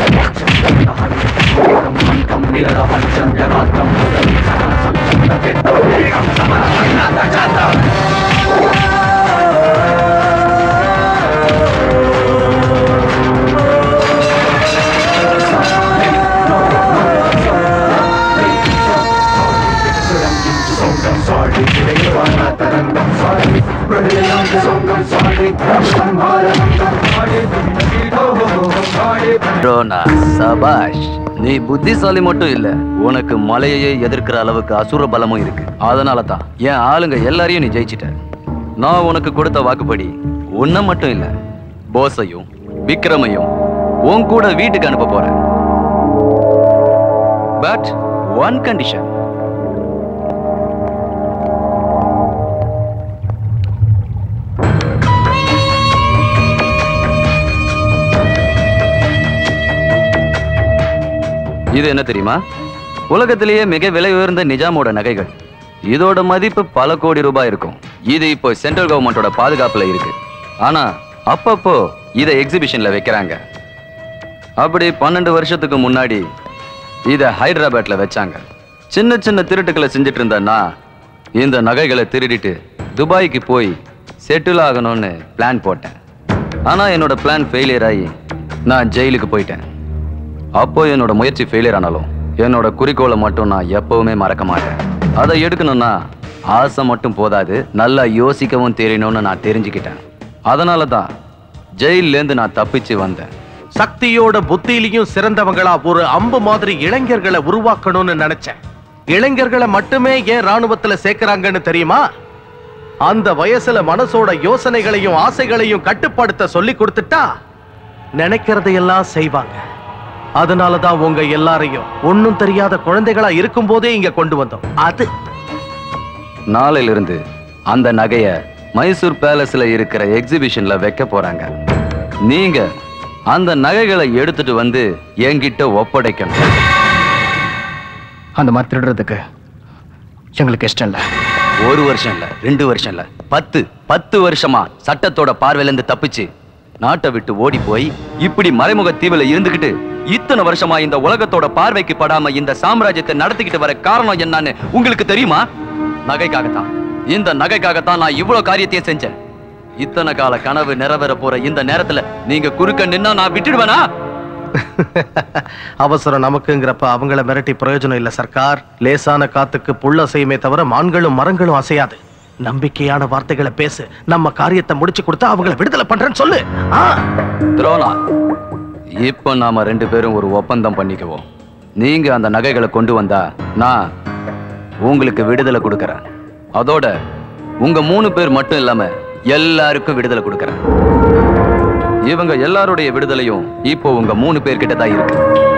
Q: ட்ரோனா சபாஷ் நீ புத்திசாலி மட்டும் இல்ல உனக்கு மலையையே எதிர்க்கிற அளவுக்கு அசுர பலமும் இருக்கு அதனால தான் என் ஆளுங்க எல்லாரையும் நீ ஜெயிச்சிட்ட நான் உனக்கு கொடுத்த வாக்குப்படி உன்னை மட்டும் இல்ல போஸையும் விக்ரமையும் உன் கூட வீட்டுக்கு அனுப்ப போறேன் பட் ஒன் கண்டிஷன் இது என்ன தெரியுமா உலகத்திலேயே மிக விலை உயர்ந்த நிஜாமோட நகைகள் இதோட மதிப்பு பல கோடி ரூபாய் இருக்கும் இது இப்போ சென்ட்ரல் கவர்மெண்டோட பாதுகாப்புல இருக்கு ஆனா அப்பப்போ இதை எக்ஸிபிஷன்ல வைக்கிறாங்க அப்படி பன்னெண்டு வருஷத்துக்கு முன்னாடி இதை ஹைதராபாத்ல வச்சாங்க சின்ன சின்ன திருட்டுக்களை செஞ்சுட்டு இருந்தேன்னா இந்த நகைகளை திருடிட்டு துபாய்க்கு போய் செட்டில் ஆகணும்னு பிளான் போட்டேன் ஆனா என்னோட பிளான் ஃபெயிலியர் ஆகி நான் ஜெயிலுக்கு போயிட்டேன் அப்போ என்னோட முயற்சி ஃபெயிலியர் ஆனாலும் என்னோட குறிக்கோளை மட்டும் நான் எப்பவுமே மறக்க மாட்டேன் அதை எடுக்கணும்னா ஆசை மட்டும் போதாது நல்லா யோசிக்கவும் தெரியணும்னு நான் தெரிஞ்சுக்கிட்டேன் அதனால தான் ஜெயிலேருந்து நான் தப்பிச்சு வந்தேன்
E: சக்தியோட புத்தியிலையும் சிறந்தவங்களா ஒரு அம்பு மாதிரி இளைஞர்களை உருவாக்கணும்னு நினைச்சேன் இளைஞர்களை மட்டுமே ஏன் ராணுவத்துல சேர்க்கறாங்கன்னு தெரியுமா அந்த வயசுல மனசோட யோசனைகளையும் ஆசைகளையும் கட்டுப்படுத்த சொல்லி கொடுத்துட்டா நினைக்கிறதையெல்லாம் செய்வாங்க அதனாலதான் உங்க எல்லாரையும் ஒண்ணும் தெரியாத குழந்தைகளா இருக்கும் போதே இங்க கொண்டு வந்தோம் அது
Q: நாளையிலிருந்து அந்த நகைய மைசூர் பேலஸ்ல இருக்கிற எக்ஸிபிஷன்ல வைக்க போறாங்க நீங்க அந்த நகைகளை எடுத்துட்டு வந்து என்கிட்ட ஒப்படைக்கணும்
W: அந்த மாதிரி திருடுறதுக்கு எங்களுக்கு இஷ்டம் இல்லை
Q: ஒரு வருஷம் இல்ல ரெண்டு வருஷம் இல்ல பத்து பத்து வருஷமா சட்டத்தோட பார்வையில இருந்து தப்பிச்சு நாட்டை விட்டு ஓடி போய் இப்படி மறைமுக தீவுல இருந்துகிட்டு இத்தனை வருஷமா இந்த உலகத்தோட பார்வைக்கு படாம இந்த சாம்ராஜ்யத்தை நடத்திக்கிட்டு வர காரணம் என்னன்னு உங்களுக்கு தெரியுமா நகைக்காகத்தான் இந்த நகைக்காகத்தான் நான் இவ்வளவு காரியத்தையும் செஞ்சேன் இத்தனை கால கனவு நிறைவேற போற இந்த நேரத்துல நீங்க குறுக்க நின்னா நான் விட்டுடுவேனா
E: அவசரம் நமக்குங்கிறப்ப அவங்கள மிரட்டி பிரயோஜனம் இல்ல சர்க்கார் லேசான காத்துக்கு புல் அசையுமே தவிர மான்களும் மரங்களும் அசையாது நம்பிக்கையான வார்த்தைகளை பேசு நம்ம காரியத்தை முடிச்சு கொடுத்தா அவங்கள விடுதலை பண்றேன்னு சொல்லு ஆ
Q: துரோணா இப்போ நாம ரெண்டு பேரும் ஒரு ஒப்பந்தம் பண்ணிக்குவோம் நீங்க அந்த நகைகளை கொண்டு வந்தா நான் உங்களுக்கு விடுதலை கொடுக்கறேன் அதோட உங்க மூணு பேர் மட்டும் இல்லாம எல்லாருக்கும் விடுதலை கொடுக்கறேன் இவங்க எல்லாருடைய விடுதலையும் இப்போ உங்க மூணு பேர்கிட்ட தான் இருக்கு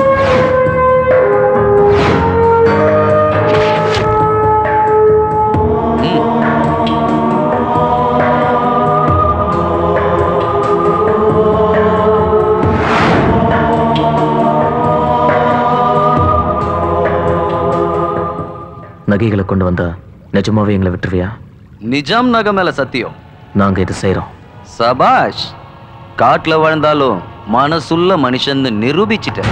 A: நகைகளை கொண்டு வந்தா நிஜமாவே எங்களை விட்டுருவியா
Q: நிஜாம் நகை மேல சத்தியம்
A: நாங்க இது செய்றோம்
Q: சபாஷ் காட்டுல வாழ்ந்தாலும் மனசுள்ள மனுஷன் நிரூபிச்சிட்டேன்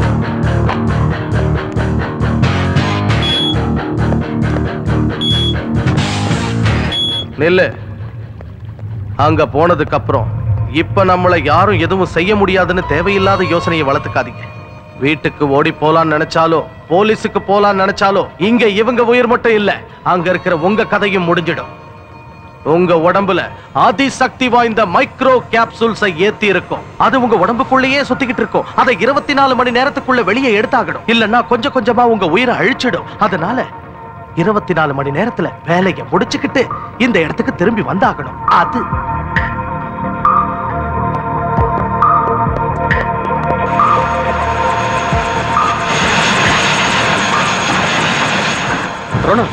E: நில்லு அங்க போனதுக்கு அப்புறம் இப்ப நம்மள யாரும் எதுவும் செய்ய முடியாதுன்னு தேவையில்லாத யோசனையை வளர்த்துக்காதீங்க வீட்டுக்கு ஓடி போலான்னு நினைச்சாலோ போலீஸுக்கு போலான்னு நினைச்சாலோ இங்க இவங்க உயிர் மட்டும் இல்ல அங்க இருக்கிற உங்க கதையும் முடிஞ்சிடும் உங்க உடம்புல அதிசக்தி வாய்ந்த மைக்ரோ கேப்சூல்ஸை ஏத்தி இருக்கும் அது உங்க உடம்புக்குள்ளேயே சுத்திக்கிட்டு இருக்கும் அதை இருபத்தி நாலு மணி நேரத்துக்குள்ள வெளியே எடுத்தாகணும் இல்லன்னா கொஞ்சம் கொஞ்சமா உங்க உயிரை அழிச்சிடும் அதனால இருபத்தி நாலு மணி நேரத்துல வேலையை முடிச்சுக்கிட்டு இந்த இடத்துக்கு திரும்பி வந்தாகணும் அது
F: Drona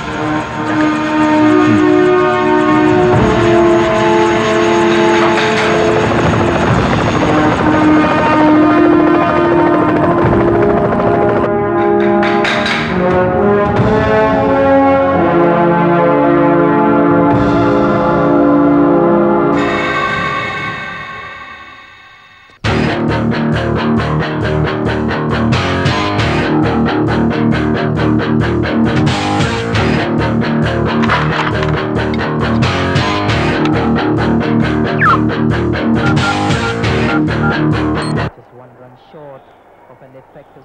V: Just one run short of an effective.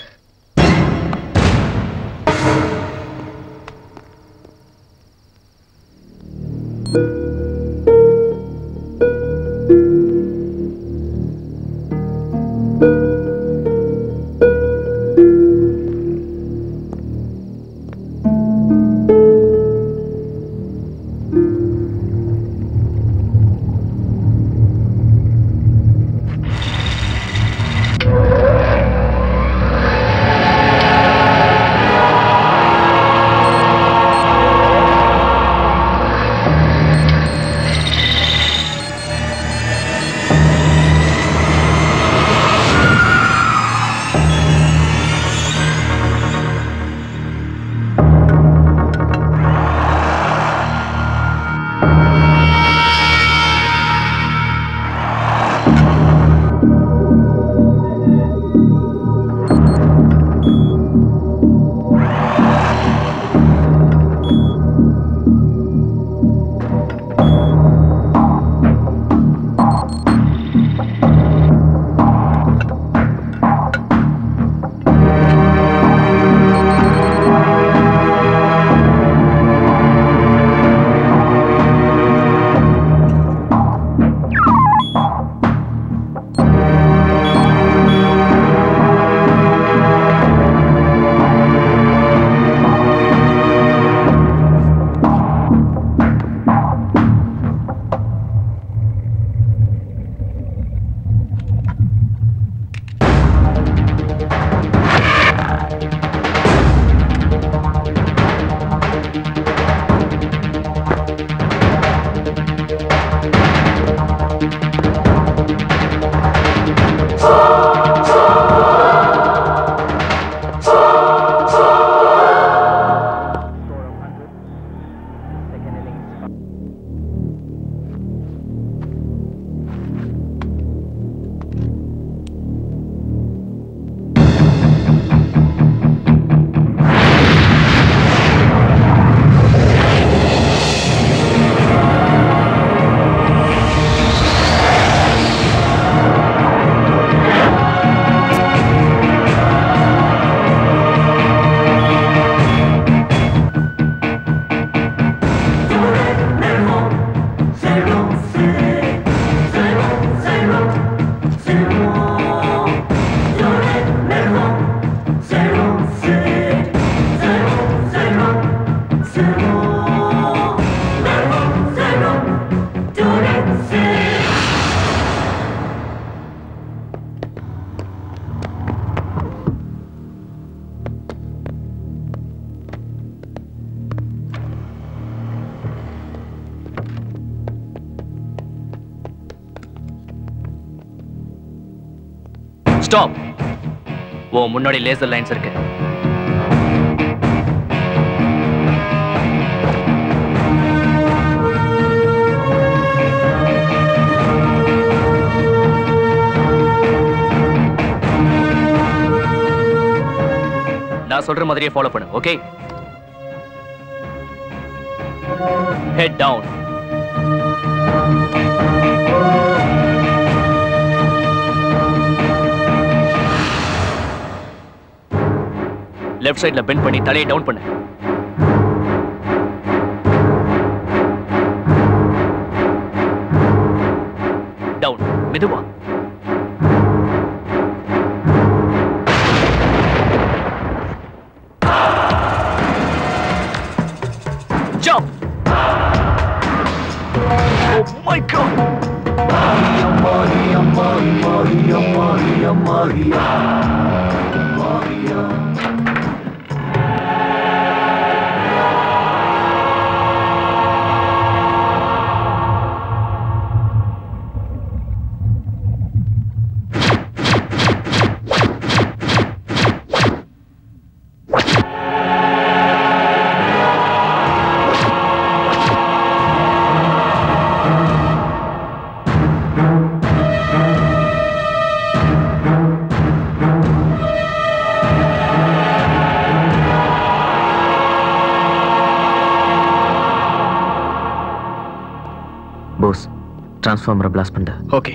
X: Stop ஓ முன்னாடி லேசர் லைன்ஸ் இருக்கு நான் சொல்ற மாதிரியே ஃபாலோ பண்ணு ஓகே ஹெட் டவுன் லெஃப்ட் சைடுல பெண்ட் பண்ணி தலையை டவுன் பண்ணு டவுன் மெதுவா ஜம்ப் Oh my god!
A: டிரான்ஸ்ஃபார்மரை பிளாஸ்ட் பண்ணிட்டு
W: ஓகே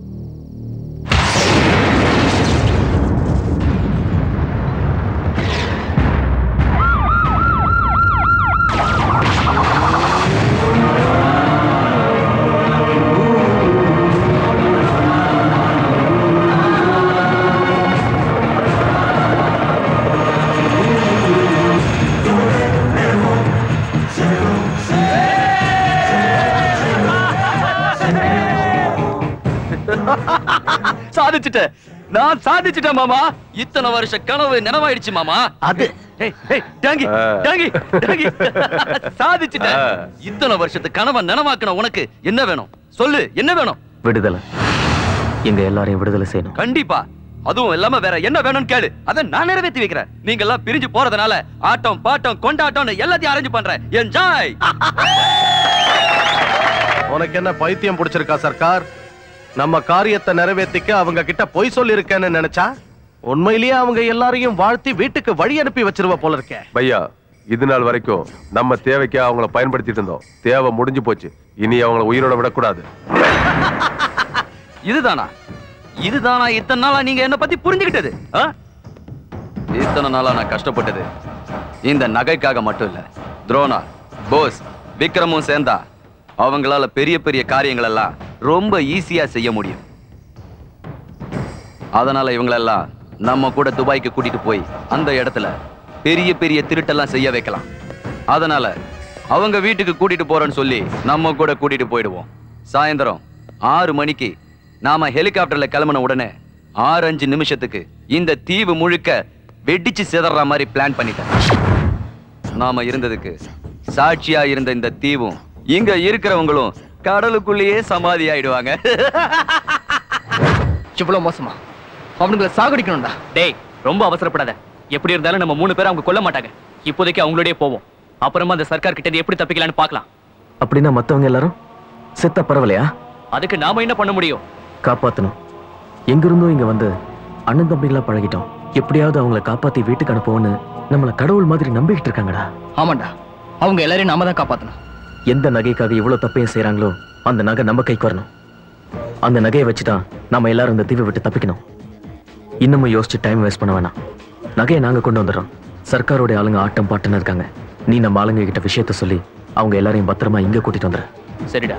Q: சாதிச்சுட்டேன் நான் சாதிச்சுட்டேன் மாமா இத்தனை வருஷ கனவு நினைவாயிடுச்சு மாமா
E: அது
Q: ஏய், ஏய், டாங்கி, டாங்கி, டாங்கி. சாதிச்சுட்டேன் இத்தனை வருஷத்து கனவை நினைவாக்குன உனக்கு என்ன வேணும் சொல்லு என்ன வேணும்
A: விடுதலை எங்க எல்லாரையும் விடுதலை செய்யணும்
Q: கண்டிப்பா அதுவும் இல்லாம வேற என்ன வேணும்னு கேளு அதை நான் நிறைவேத்தி வைக்கிறேன் நீங்க எல்லாம் பிரிஞ்சு போறதுனால ஆட்டம் பாட்டம் கொண்டாட்டம் எல்லாத்தையும் அரேஞ்ச் பண்றேன் என்ஜாய்
E: உனக்கு என்ன பைத்தியம் பிடிச்சிருக்கா சர்க்கார் நம்ம காரியத்தை நிறைவேத்திக்க அவங்க கிட்ட பொய் சொல்லி இருக்கேன்னு நினைச்சா உண்மையிலேயே அவங்க எல்லாரையும் வாழ்த்தி வீட்டுக்கு வழி அனுப்பி வச்சிருவ போல இருக்கே
U: பையா இது நாள் வரைக்கும் நம்ம தேவைக்கு அவங்கள பயன்படுத்திட்டு இருந்தோம் தேவை முடிஞ்சு போச்சு இனி அவங்கள உயிரோட விடக்கூடாது
Q: இதுதானா இதுதானா இத்தனை நாளா நீங்க என்ன பத்தி புரிஞ்சுக்கிட்டது ஆ? இத்தனை நாளா நான் கஷ்டப்பட்டது இந்த நகைக்காக மட்டும் இல்ல துரோணா போஸ் விக்ரமும் சேர்ந்தா அவங்களால பெரிய பெரிய காரியங்கள் எல்லாம் ரொம்ப ஈஸியா செய்ய முடியும் அதனால இவங்களெல்லாம் நம்ம கூட துபாய்க்கு கூட்டிட்டு போய் அந்த இடத்துல பெரிய பெரிய திருட்டெல்லாம் செய்ய வைக்கலாம் அதனால அவங்க வீட்டுக்கு கூட்டிட்டு போறேன்னு சொல்லி நம்ம கூட கூட்டிட்டு போயிடுவோம் சாயந்தரம் ஆறு மணிக்கு நாம ஹெலிகாப்டர்ல கிளம்பின உடனே ஆறு அஞ்சு நிமிஷத்துக்கு இந்த தீவு முழுக்க வெடிச்சு சிதற மாதிரி பிளான் பண்ணிட்டேன் நாம இருந்ததுக்கு சாட்சியா இருந்த இந்த தீவும் இங்க இருக்கிறவங்களும் கடலுக்குள்ளேயே சமாதி ஆயிடுவாங்க
W: இவ்வளவு மோசமா அவனுங்களை சாகடிக்கணும்டா
X: டேய் ரொம்ப அவசரப்படாத எப்படி இருந்தாலும் நம்ம மூணு பேரும் அவங்க கொல்ல மாட்டாங்க இப்போதைக்கு அவங்களோடய போவோம் அப்புறமா அந்த சர்க்கார் கிட்ட இருந்து எப்படி தப்பிக்கலாம்னு பார்க்கலாம்
A: அப்படின்னா மத்தவங்க எல்லாரும் செத்த பரவலையா
X: அதுக்கு நாம என்ன பண்ண முடியும்
A: காப்பாத்தணும் எங்கிருந்தோ இங்க வந்து அண்ணன் தம்பிகளா பழகிட்டோம் எப்படியாவது அவங்கள காப்பாத்தி வீட்டுக்கு அனுப்புவோன்னு நம்மள கடவுள் மாதிரி நம்பிக்கிட்டு இருக்காங்கடா
W: ஆமாண்டா அவங்க எல்லாரையும் நாம தான் காப்பாத்தணும்
A: எந்த நகைக்காக இவ்வளவு தப்பையும் செய்றாங்களோ அந்த நகை நம்ம கைக்கு வரணும் அந்த நகையை வச்சுதான் நாம எல்லாரும் இந்த தீவை விட்டு தப்பிக்கணும் இன்னமும் யோசிச்சு டைம் வேஸ்ட் பண்ண வேணாம் நகையை நாங்க கொண்டு வந்துடுறோம் சர்க்காரோட ஆளுங்க ஆட்டம் பாட்டுன்னு இருக்காங்க நீ நம்ம ஆளுங்க கிட்ட விஷயத்த சொல்லி அவங்க எல்லாரையும் பத்திரமா இங்க கூட்டிட்டு வந்துரு
X: சரிடா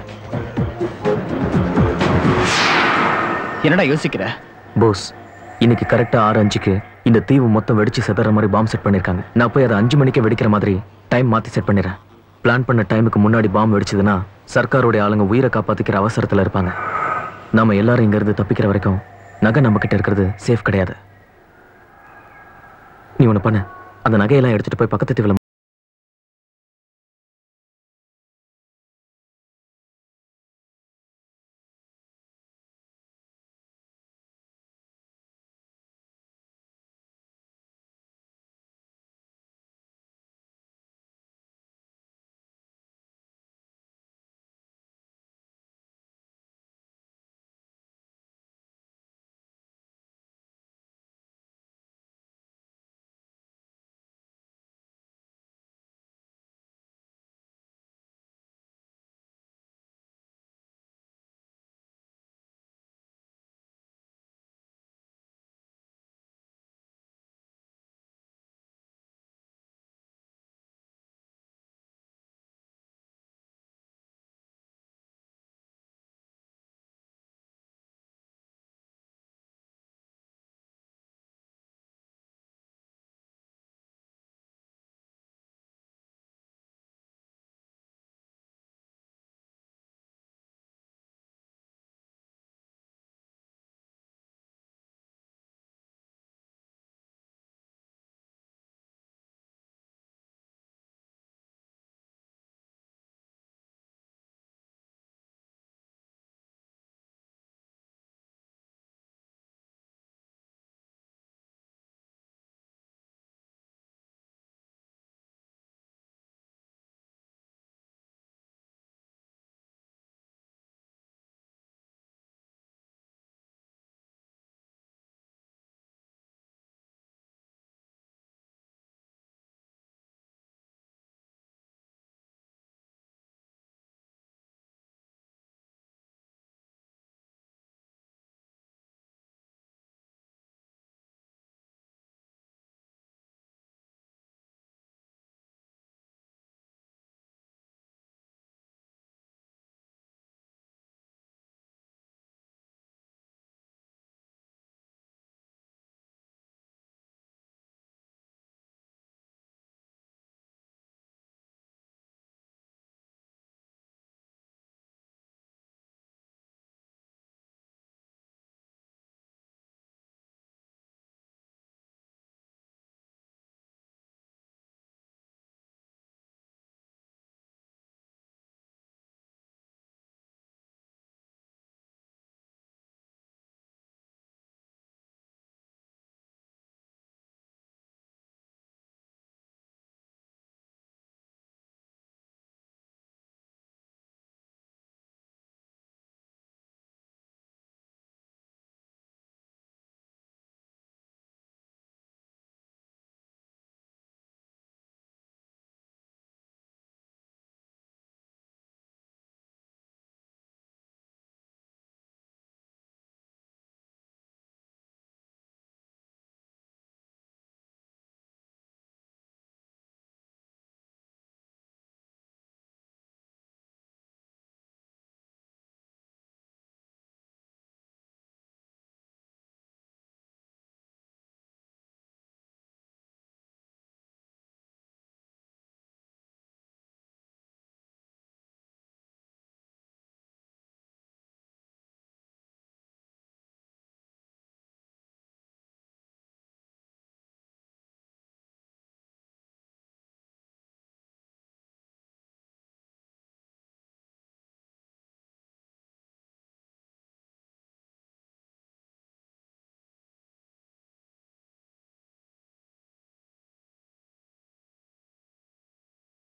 W: என்னடா யோசிக்கிற
A: போஸ் இன்னைக்கு கரெக்டா ஆறு அஞ்சுக்கு இந்த தீவு மொத்தம் வெடிச்சு செதற மாதிரி பாம்பு செட் பண்ணிருக்காங்க நான் போய் அதை அஞ்சு மணிக்கு வெடிக்கிற மாதிரி டைம் மாத்தி செட் பண்ணிடுறேன் பிளான் பண்ண டைமுக்கு முன்னாடி பாம்பு வெடிச்சதுன்னா சர்க்காரோட ஆளுங்க உயிரை காப்பாத்திக்கிற அவசரத்துல இருப்பாங்க நாம எல்லாரும் இங்க இருந்து தப்பிக்கிற வரைக்கும் நகை நம்ம கிட்ட இருக்கிறது சேஃப் கிடையாது நீ ஒண்ணு பண்ண அந்த நகையெல்லாம் எடுத்துட்டு போய் பக்கத்து தீவுல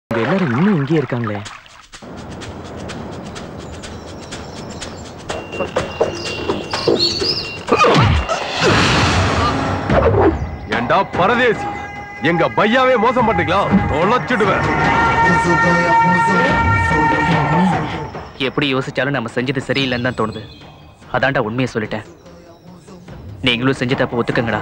A: இங்க எல்லாரும் இன்னும் இங்கே இருக்காங்களே
U: ஏண்டா பரதேசி எங்க பையாவே மோசம் பண்ணிக்கலாம் தொலைச்சிடுவேன்
X: எப்படி யோசிச்சாலும் நம்ம செஞ்சது சரியில்லைன்னு தான் தோணுது அதான்டா உண்மையை சொல்லிட்டேன் நீங்களும் செஞ்ச தப்பு ஒத்துக்கங்கடா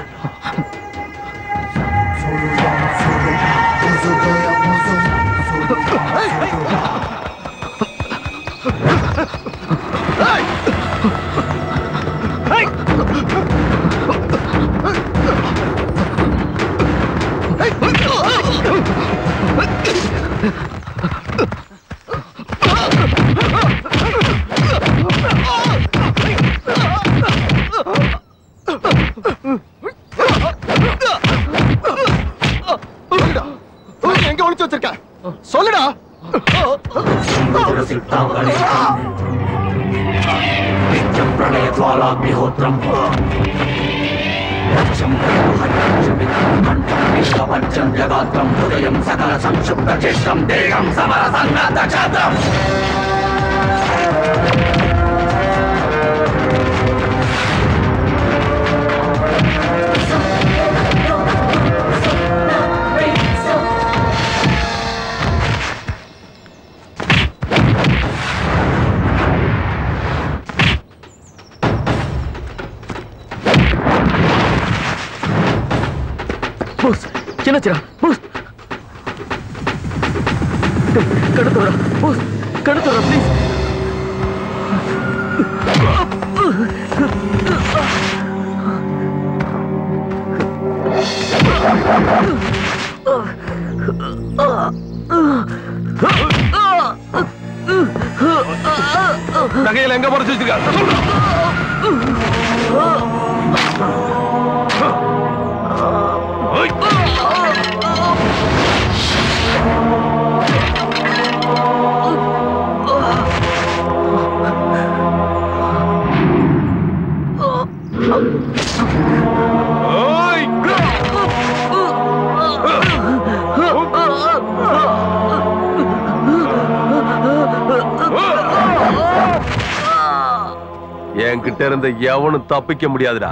Y: எங்க ஒளிச்சு வச்சிருக்க சொல்லுடா
J: ప్రళయ జ్వాలాగ్నిహోత్రం కంఠం జగాత్రం హృదయం సకల సంక్షుప్త చేష్టం దేహం సమర సన్నద్ధ ఛాత్రం
A: போஸ் என்னாச்சுடா போஸ் கடத்துறா போஸ் கடத்துறா ப்ளீஸ்
U: நகையில எங்க மறைச்சு வச்சிருக்க என்கிட்ட இருந்து எவனும் தப்பிக்க முடியாதுடா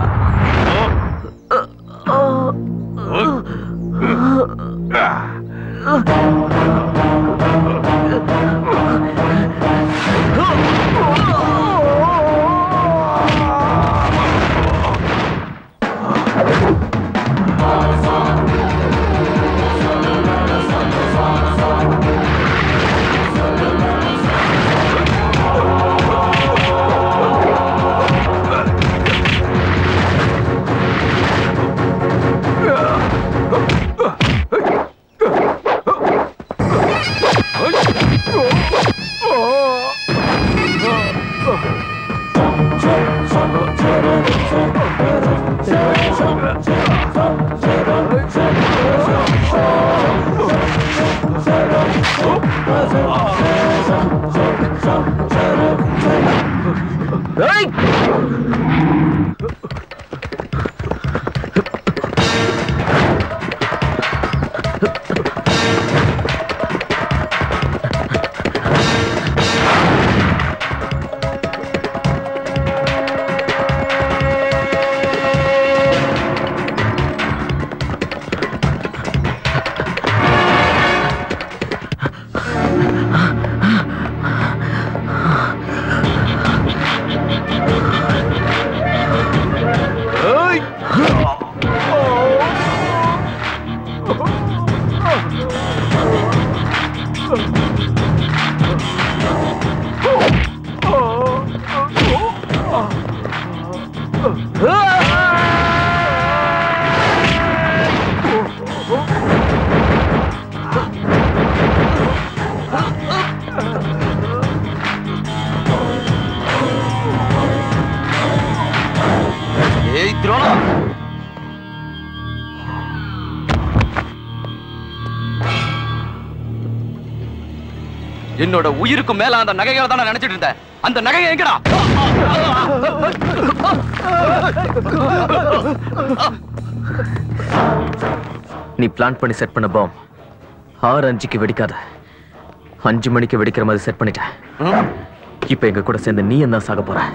Q: ஏய் துரோணா என்னோட உயிருக்கு மேல அந்த நகைகளை தான் நான் நினைச்சிட்டு இருந்தேன் அந்த நகையை எங்கடா
A: நீ பிளான் பண்ணி செட் பண்ண பாம் ஆறு அஞ்சுக்கு வெடிக்காத அஞ்சு மணிக்கு வெடிக்கிற மாதிரி செட் பண்ணிட்டேன் இப்ப எங்க கூட சேர்ந்து நீ என்ன சாக போற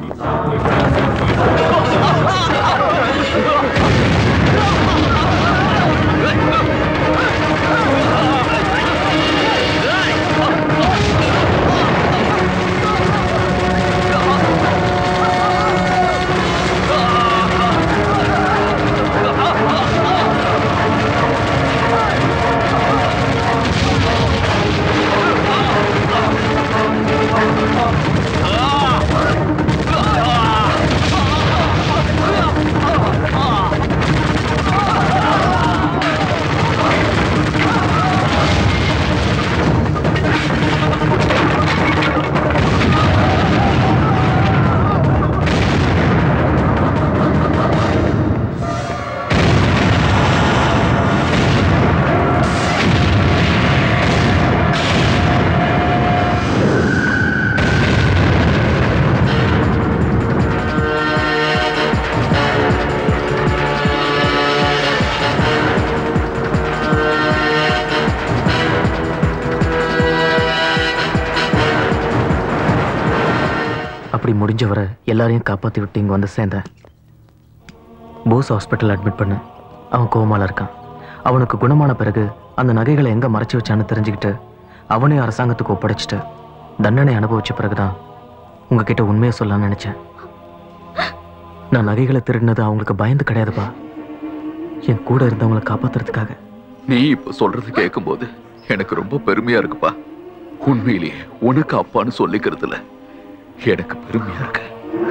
A: அப்படி முடிஞ்சவரை எல்லாரையும் காப்பாத்தி விட்டு இங்க வந்து சேர்ந்தேன் போஸ் ஹாஸ்பிட்டல் அட்மிட் பண்ண அவன் கோமால இருக்கான் அவனுக்கு குணமான பிறகு அந்த நகைகளை எங்க மறைச்சு வச்சான்னு தெரிஞ்சுக்கிட்டு அவனையும் அரசாங்கத்துக்கு ஒப்படைச்சிட்டு தண்டனை அனுபவிச்ச பிறகுதான் உங்ககிட்ட உண்மையை சொல்லலாம்னு நினைச்சேன் நான் நகைகளை திருடினது அவங்களுக்கு பயந்து கிடையாதுப்பா என் கூட இருந்தவங்களை காப்பாத்துறதுக்காக
B: நீ இப்ப சொல்றது கேட்கும்போது எனக்கு ரொம்ப பெருமையா இருக்குப்பா உண்மையிலேயே உனக்கு அப்பான்னு சொல்லிக்கிறதுல எனக்கு பெருமையா இருக்கு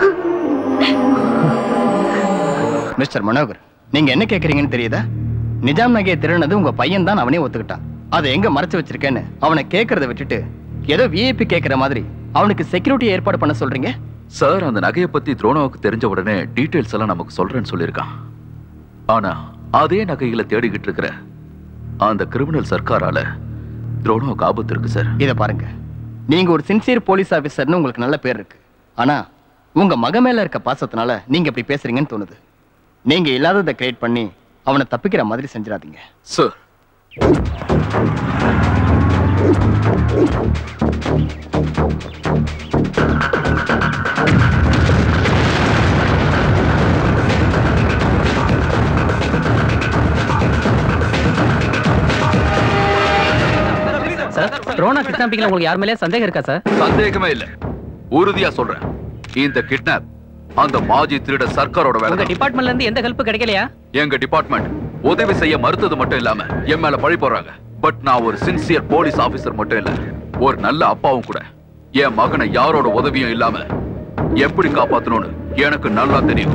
W: மிஸ்டர் மனோகர் நீங்க என்ன கேக்குறீங்கன்னு தெரியுதா நிஜாம் நகையை திருடினது உங்க பையன் தான் அவனே ஒத்துக்கிட்டான் அதை எங்க மறைச்சு வச்சிருக்கேன்னு அவனை கேக்குறத விட்டுட்டு ஏதோ விஐபி கேக்குற மாதிரி அவனுக்கு செக்யூரிட்டி ஏற்பாடு பண்ண சொல்றீங்க
B: சார் அந்த நகையை பத்தி துரோணாவுக்கு தெரிஞ்ச உடனே டீடைல்ஸ் எல்லாம் நமக்கு சொல்றேன்னு சொல்லியிருக்கான் ஆனா அதே நகைகளை தேடிக்கிட்டு இருக்கிற அந்த கிரிமினல் சர்க்காரால துரோணாவுக்கு ஆபத்து இருக்கு சார்
W: இத பாருங்க நீங்க ஒரு சின்சியர் போலீஸ் ஆபீசர்னு உங்களுக்கு நல்ல பேர் இருக்கு ஆனா உங்க மக மேல இருக்க பாசத்தினால நீங்க இப்படி பேசுறீங்கன்னு தோணுது நீங்க இல்லாததை கிரியேட் பண்ணி அவனை தப்பிக்கிற மாதிரி செஞ்சிடாதீங்க
B: சார்
F: சார் ட்ரோனா கிட்னாப்பிங்ல உங்களுக்கு யார் மேலே சந்தேகம் இருக்கா சார்
B: சந்தேகமே இல்ல உறுதியா சொல்றேன் இந்த கிட்னாப் அந்த மாஜி திருட சர்க்காரோட வேலை
F: உங்க டிபார்ட்மெண்ட்ல இருந்து எந்த ஹெல்ப் கிடைக்கலையா
B: எங்க டிபார்ட்மெண்ட் உதவி செய்ய மறுத்தது மட்டும் இல்லாம என் மேல பழி போடுறாங்க பட் நான் ஒரு சின்சியர் போலீஸ் ஆபீசர் மட்டும் இல்ல ஒரு நல்ல அப்பாவும் கூட என் மகனை யாரோட உதவியும் இல்லாம எப்படி காப்பாத்தணும்னு எனக்கு நல்லா தெரியும்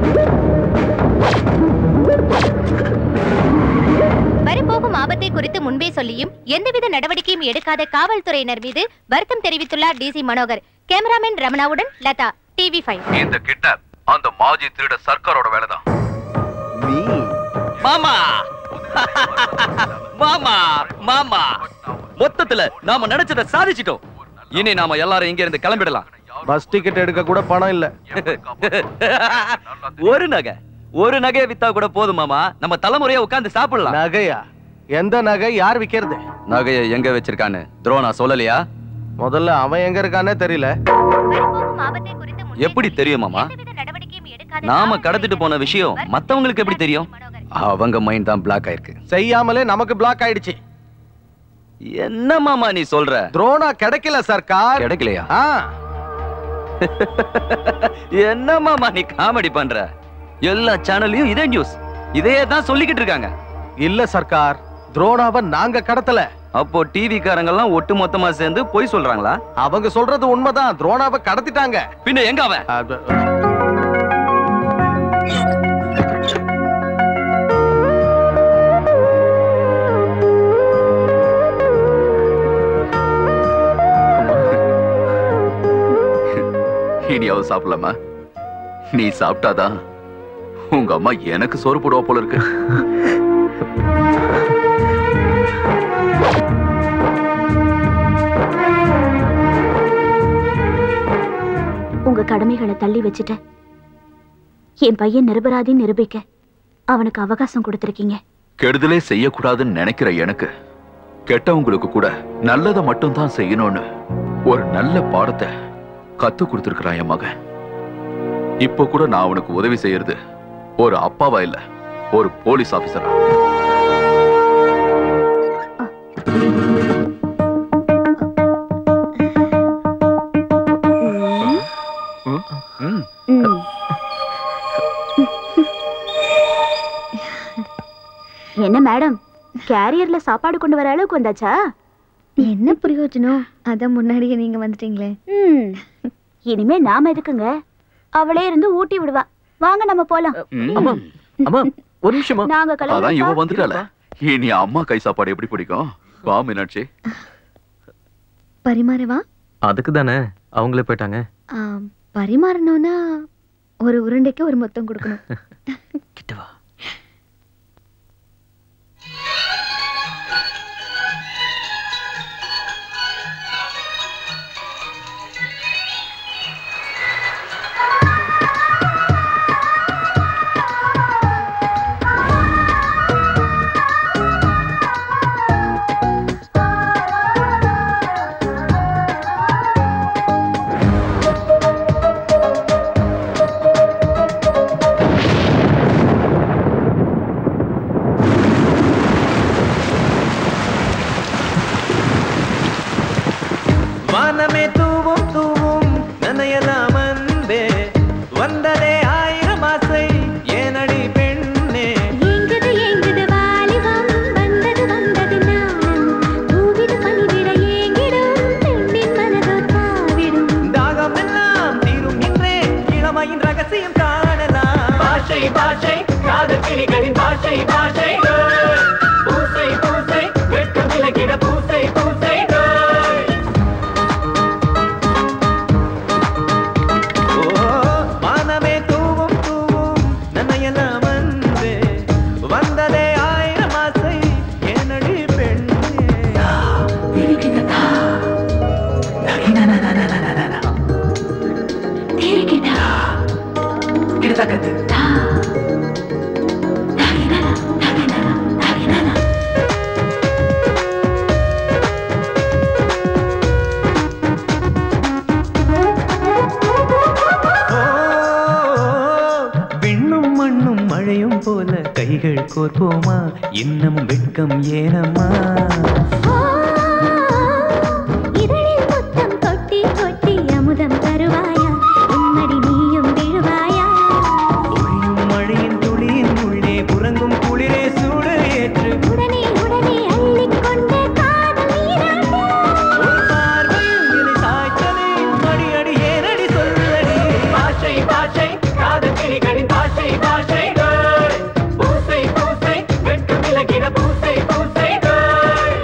H: வரப்போகும் ஆபத்தை குறித்து முன்பே சொல்லியும் எந்தவித நடவடிக்கையும் எடுக்காத காவல்துறையினர் மீது வருத்தம் தெரிவித்துள்ளார் டிசி மனோகர் கேமராமேன் ரமணாவுடன் லதா டிவி ஃபைவ்
B: இந்த கிட்னாப் அந்த மாஜி திருட சர்க்காரோட வேலைதான்
X: மாமா மாமா மாமா மொத்தத்துல நாம நினைச்சதை சாதிச்சிட்டோம் இனி நாம எல்லாரும் இங்க இருந்து கிளம்பிடலாம்
E: பஸ் டிக்கெட் எடுக்க கூட பணம் இல்ல
X: ஒரு நகை ஒரு நகையை வித்தா கூட போதும் மாமா நம்ம தலைமுறையா உட்கார்ந்து சாப்பிடலாம்
E: நகையா எந்த நகை யார் விக்கிறது
X: நகையை எங்க வச்சிருக்கான்னு துரோணா சொல்லலையா
E: முதல்ல அவன் எங்க இருக்கானே தெரியல
X: எப்படி தெரியும் மாமா நாம கடத்திட்டு போன விஷயம் மத்தவங்களுக்கு எப்படி தெரியும் அவங்க மைண்ட் தான் பிளாக் ஆயிருக்கு
E: செய்யாமலே நமக்கு பிளாக் ஆயிடுச்சு
X: என்ன மாமா நீ சொல்ற
E: துரோணா கிடைக்கல சர்க்கார்
X: கிடைக்கலையா
E: ஆ
X: என்ன மாமா நீ காமெடி பண்ற எல்லா சேனல்லையும் இதே நியூஸ் இதே தான் சொல்லிக்கிட்டு இருக்காங்க
E: இல்ல சர்க்கார் துரோணாவை நாங்க கடத்தல
X: அப்போ டிவி காரங்க எல்லாம் ஒட்டு மொத்தமா சேர்ந்து பொய் சொல்றாங்களா
E: அவங்க சொல்றது உண்மைதான் துரோணாவை கடத்திட்டாங்க
X: பின்ன எங்க அவன்
B: இனியாவது சாப்பிடலாமா நீ சாப்பிட்டாதான் உங்க அம்மா எனக்கு சோறு போடுவா போல இருக்கு
C: உங்க கடமைகளை தள்ளி வச்சுட்டு என் பையன் நிரபராதின்னு நிரூபிக்க அவனுக்கு அவகாசம் கொடுத்திருக்கீங்க
B: கெடுதலே செய்யக்கூடாதுன்னு நினைக்கிற எனக்கு கெட்டவங்களுக்கு கூட நல்லதை மட்டும் தான் செய்யணும்னு ஒரு நல்ல பாடத்தை கத்து கொடுத்திருக்கிறான் என் மகன் இப்போ கூட நான் அவனுக்கு உதவி செய்யறது ஒரு அப்பாவா இல்ல ஒரு போலீஸ் ஆபீசரா
C: என்ன மேடம் கேரியர்ல சாப்பாடு கொண்டு வர அளவுக்கு வந்தாச்சா
D: என்ன பிரயோஜனம் அதான் முன்னாடியே நீங்க வந்துட்டீங்களே
C: ம். இனிமே நாம எதுக்குங்க அவளே இருந்து ஊட்டி விடுவா வாங்க நம்ம போலாம்
A: அம்மா அம்மா ஒரு நிமிஷமா
C: நாங்க
B: அதான் இவ
C: கிளம்பி
B: வந்துட்டால இனி அம்மா கை சாப்பாடு எப்படி பிடிக்கும் வா மீனாட்சி
D: பரிமாறவா
A: அதுக்கு தானே அவங்களே போயிட்டாங்க
D: ஆ, பரிமாறணும்னா ஒரு உருண்டைக்கு ஒரு மொத்தம் கொடுக்கணும்
N: வானமே தூவும் தூவும் நனையலாம் அன்பே வந்ததே ஆயிரம் ஆசை ஏனடி பெண்ணே
D: ஏங்குது ஏங்குது வாலிபம் வந்தது வந்தது நாணம் பூவிது பனிவிட ஏங்கிடும் பெண்ணின் மனதோ தாவிடும்
N: தாகம் எல்லாம் தீரும் இன்றே இளமையின் ரகசியம் காணலாம் பாஷை பாஷை காதல் கிளிகளின் பாஷை பாஷை ஓய். பூசை பூசை வெட்கம் விலகிட பூசை பூசை ஓய். ஓ, வானமே தூவும் தூவும் நனையலாம் அன்பே வந்ததே ஆயிரம் ஆசை என்னடி பெண்ணே விண்ணும் மண்ணும் மழையும் போல கைகள் கோர்ப்போமா இன்னும் வெட்கம் ஏனம்மா
D: இதழில் முத்தம் கொட்டி கொட்டி அமுதம் தருவாயா உம்மடி நீயும் விழுவாயா
N: ஒளியும் மழையின் துளியின் உள்ளே புறங்கும் குளிரே சூடு ஏற்று
D: உடனே உடனே அள்ளிக்கொண்டு காதல் நீராட்டு
N: உன் பார்வையில் என்னை சாய்த்ததே அடி அடி ஏனடி சொல்லடி பாஷை பாஷை காதல் கிளிகளின் பாஷை பாஷை ஓய். பூசை பூசை வெட்கம் விலகிட பூசை பூசை ஓய்.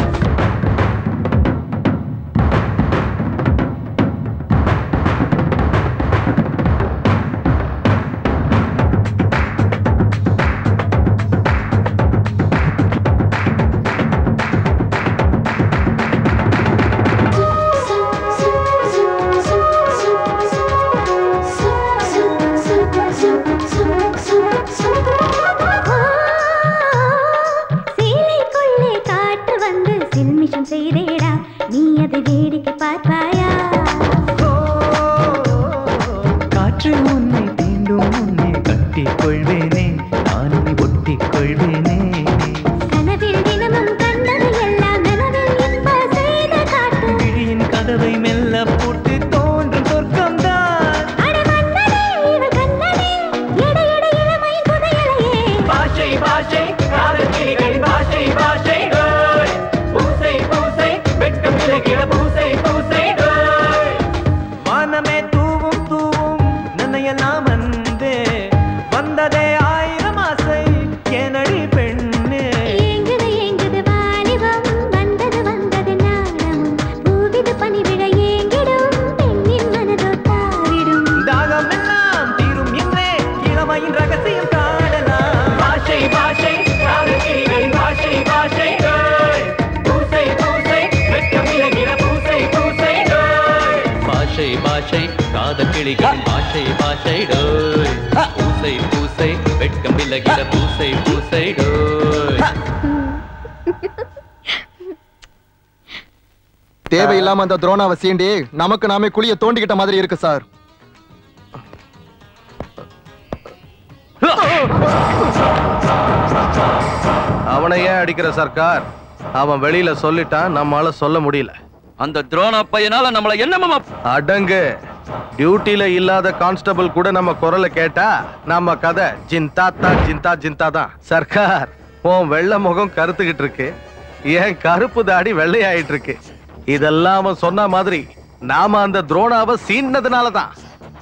D: சேலைக்குள்ளே காற்று வந்து சில்மிஷம் செய்தேடா நீ அதை வேடிக்கை பார்ப்பாயா
N: காற்று உன்னை தீண்டும் உன்னை கட்டிக் கொள்வேனே நான் உன்னை ஒட்டிக் கொள்வேனே
D: கனவில் தினமும் கண்டது எல்லாம் நனவில் இன்ப செய்த காட்டு
N: விழியின் கதவை மெல்ல போட்டு தோன்றும் சொர்க்கம்தான்
D: இவள் கண்ணனே எடை எடை இளமை புதையலையே
N: பாஷை பாஷை காதல் கிளிகளின் பாஷை பாஷை ஓய். பூசை பூசை வெட்கம் விலகிட பூசை பூசை ஓய். வானமே தூவும் தூவும் நனையலாம் அன்பே வந்ததே ஆயிரம் ஆசை ஏனடி பெண்ணே
D: ஏங்குது ஏங்குது வாலிபம் வந்தது வந்தது நாணம் பூவிது பனிவிட ஏங்கிடும் பெண்ணின் மனதோ தாவிடும்
N: தாகம் எல்லாம் தீரும் இன்றே இளமையின் ரகசியம் காணலாம் பாஷை பாஷை காதல் கிளிகளின் பாஷை பாஷை ஓய். பூசை பூசை வெட்கம் விலகிட பூசை பூசை ஓய்.
I: பாஷை பாஷை காத கிளிகளின் பாஷை பாஷை டோய் பூசை பூசை வெட்கம் விலகிட பூசை பூசை டோய்
Y: தேவையில்லாம அந்த துரோணாவை சீண்டி நமக்கு நாமே குழிய தோண்டிக்கிட்ட மாதிரி இருக்கு சார்
E: அவனை ஏன் அடிக்கிற சர்க்கார் அவன் வெளியில சொல்லிட்டான் நம்மால சொல்ல முடியல
Q: அந்த துரோணா பையனால நம்மள என்னமாமா
E: அடங்கு டியூட்டில இல்லாத கான்ஸ்டபிள் கூட நம்ம குரலை கேட்டா நம்ம கதை ஜிந்தாத்தா ஜிந்தா ஜிந்தா தான் சர்க்கார் உன் வெள்ளை முகம் கருத்துக்கிட்டு இருக்கு ஏன் கருப்பு தாடி வெள்ளையாயிட்டு இருக்கு இதெல்லாம் அவன் சொன்ன மாதிரி நாம அந்த துரோணாவை சீன்னதுனால தான்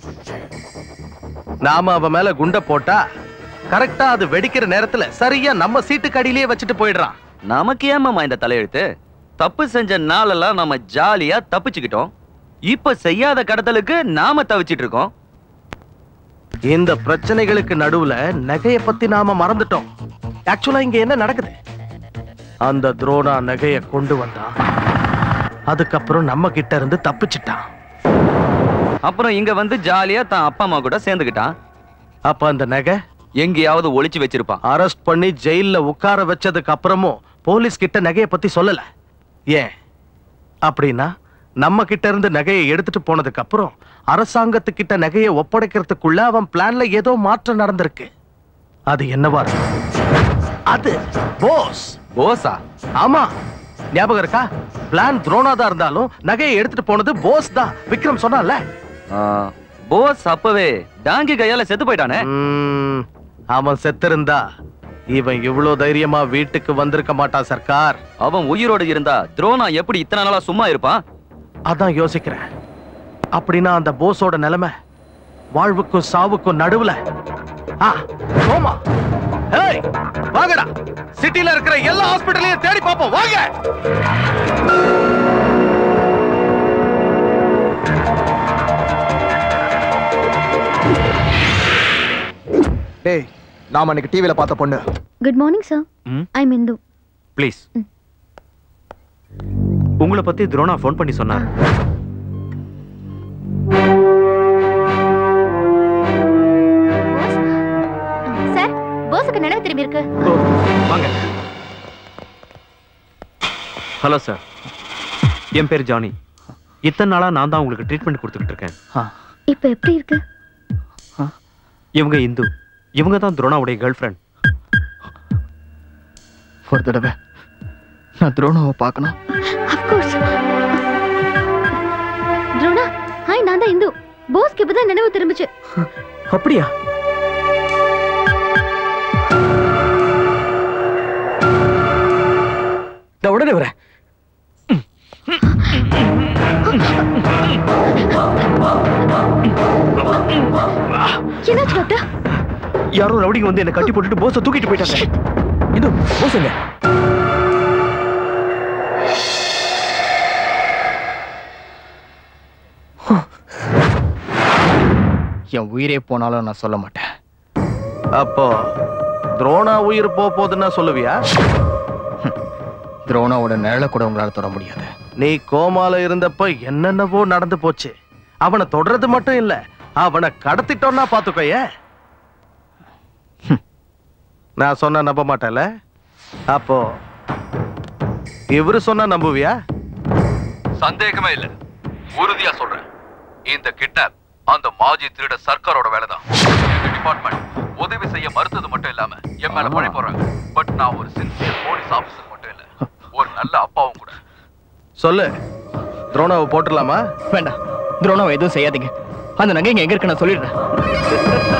E: நாம அவன் மேல குண்ட போட்டா கரெக்டா அது வெடிக்கிற நேரத்துல சரியா நம்ம சீட்டுக்கு அடியிலேயே வச்சுட்டு போயிடுறான்
Q: நமக்கு ஏமாமா இந்த தலையெழுத்து தப்பு செஞ்ச நாளெல்லாம் நம்ம ஜாலியா தப்பிச்சுக்கிட்டோம் இப்ப செய்யாத கடத்தலுக்கு நாம தவிச்சிட்டு இருக்கோம்
E: இந்த பிரச்சனைகளுக்கு நடுவுல நகைய பத்தி நாம மறந்துட்டோம் ஆக்சுவலா இங்க என்ன நடக்குது அந்த துரோணா நகைய கொண்டு வந்தான் அதுக்கப்புறம் நம்ம கிட்ட இருந்து தப்பிச்சிட்டான்
Q: அப்புறம் இங்க வந்து ஜாலியா தான் அப்பா அம்மா கூட சேர்ந்துக்கிட்டான்
E: அப்ப அந்த நகை
Q: எங்கேயாவது ஒளிச்சு வச்சிருப்பான்
E: அரெஸ்ட் பண்ணி ஜெயில்ல உட்கார வச்சதுக்கு அப்புறமும் போலீஸ் கிட்ட நகைய பத்தி சொல்லல ஏன் அப்படின்னா நம்ம கிட்ட இருந்து நகையை எடுத்துட்டு போனதுக்கு அப்புறம் அரசாங்கத்துக்கிட்ட நகையை ஒப்படைக்கிறதுக்குள்ள அவன் பிளான்ல ஏதோ மாற்றம் நடந்திருக்கு அது என்னவா இருக்கும்? அது போஸ்
Q: போஸா
E: ஆமா ஞாபகம் இருக்கா பிளான் துரோணாதா இருந்தாலும் நகையை எடுத்துட்டு போனது போஸ் தான் விக்ரம் சொன்னான்ல
Q: போஸ் அப்பவே டாங்கி கையால செத்து போயிட்டானே
E: ம், அவன் செத்திருந்தா இவன் இவ்வளவு தைரியமா வீட்டுக்கு வந்திருக்க மாட்டான் சர்க்கார்
Q: அவன் உயிரோடு இருந்தா துரோணா எப்படி இத்தனை நாளா சும்மா இருப்பான்
E: அதான் யோசிக்கிறேன் அப்படின்னா அந்த போஸோட நிலைமை வாழ்வுக்கும் சாவுக்கும் நடுவுல ஆ, சோமா ஏய் வாங்கடா சிட்டில இருக்கிற எல்லா ஹாஸ்பிடலையும் தேடி பார்ப்போம் வாங்க
Y: டேய் நாம அன்னைக்கு டிவில பார்த்த பொண்ணு
C: good morning sir I Indhu
L: please உங்களை பத்தி துரோணா ஃபோன் பண்ணி சொன்னார்
H: சார் போஸுக்கு நினைவு திரும்பி இருக்கு
L: வாங்க ஹலோ சார் என் பேர் ஜானி இத்தனை நாளா நான் தான் உங்களுக்கு ட்ரீட்மெண்ட் கொடுத்துக்கிட்டு இருக்கேன்
C: இப்ப எப்படி இருக்கு
L: இவங்க இந்து இவங்க தான் துரோணாவுடைய கேர்ள் ஃப்ரெண்ட்
W: ஒரு தடவை நான் துரோணாவை பார்க்கணும்
C: அஃப்கோர்ஸ் துரோணா ஹாய் நான் தான் இந்து போஸ்க்கு இப்பதான் நினைவு திரும்பிச்சு
A: அப்படியா நான் உடனே வரேன்
C: என்னாச்சு டாக்டர்
L: யாரோ ரவுடிங்க வந்து என்ன கட்டி போட்டுட்டு போஸை தூக்கிட்டு போயிட்டாங்க
A: இது போசுங்க
W: என் உயிரே போனாலும் நான் சொல்ல மாட்டேன்
E: அப்போ துரோணா உயிர் போக போகுதுன்னா சொல்லுவியா
W: துரோணாவோட நிழலை கூட உங்களால தொட முடியாது
E: நீ கோமால இருந்தப்ப என்னென்னவோ நடந்து போச்சு அவனை தொடறது மட்டும் இல்ல அவனை கடத்திட்டோம்னா பாத்துக்கோயே நான் சொன்னா நம்ப மாட்டேன்ல அப்போ இவரு சொன்னா நம்புவியா
B: சந்தேகமே இல்ல உறுதியா சொல்றேன் இந்த கிட்னாப் அந்த மாஜி திருட சர்க்காரோட வேலைதான் எங்க டிபார்ட்மெண்ட் உதவி செய்ய மறுத்தது மட்டும் இல்லாம என் மேல பழி போடுறாங்க பட் நான் ஒரு சின்சியர் போலீஸ் ஆபீசர் மட்டும் இல்ல ஒரு நல்ல அப்பாவும் கூட
E: சொல்லு துரோணாவை போட்டுடலாமா
W: வேண்டாம் துரோணாவை எதுவும் செய்யாதீங்க அந்த நகை இங்க எங்க இருக்கு நான் சொல்லிடுறேன்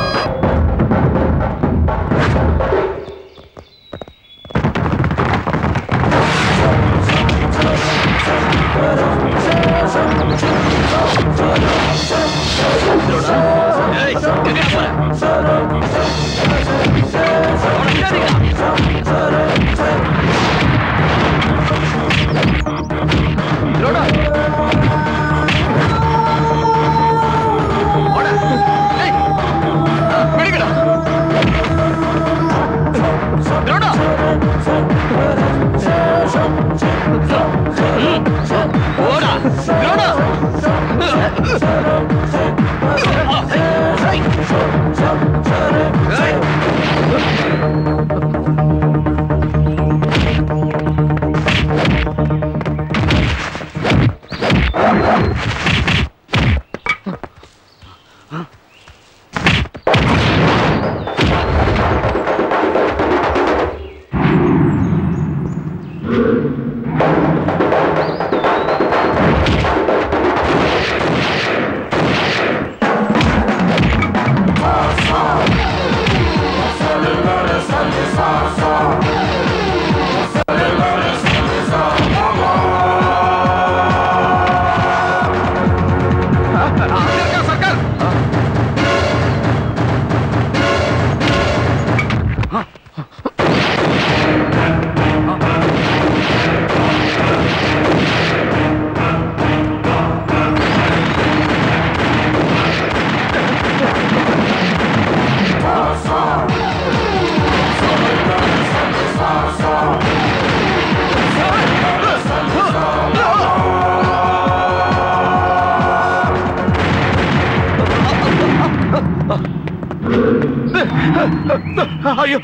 E: ஐயோ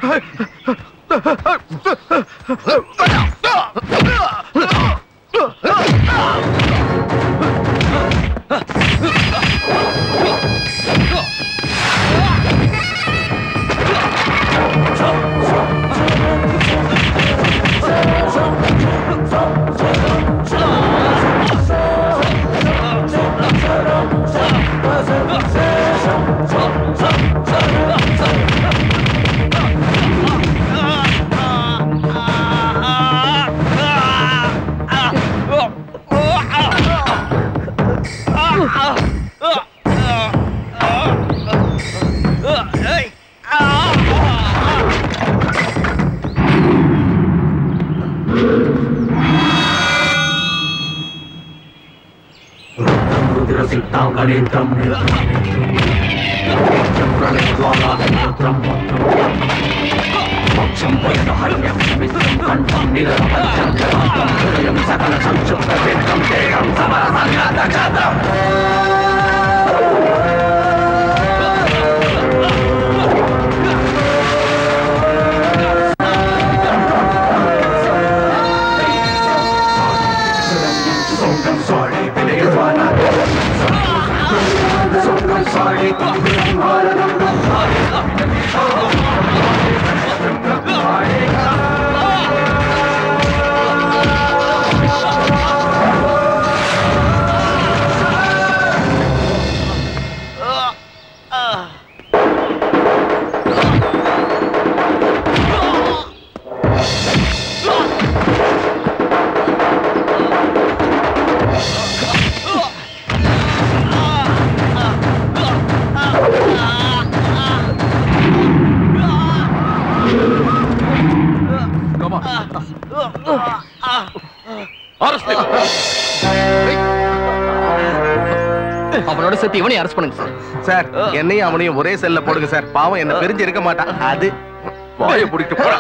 W: அவனோட சேர்த்து இவனையும் அரெஸ்ட் பண்ணுங்க சார்
E: சார் என்னையும் அவனையும் ஒரே செல்ல போடுங்க சார் பாவம் என்ன பிரிஞ்சு இருக்க மாட்டான் அது
B: வாயை பிடிக்கிட்டு போடா.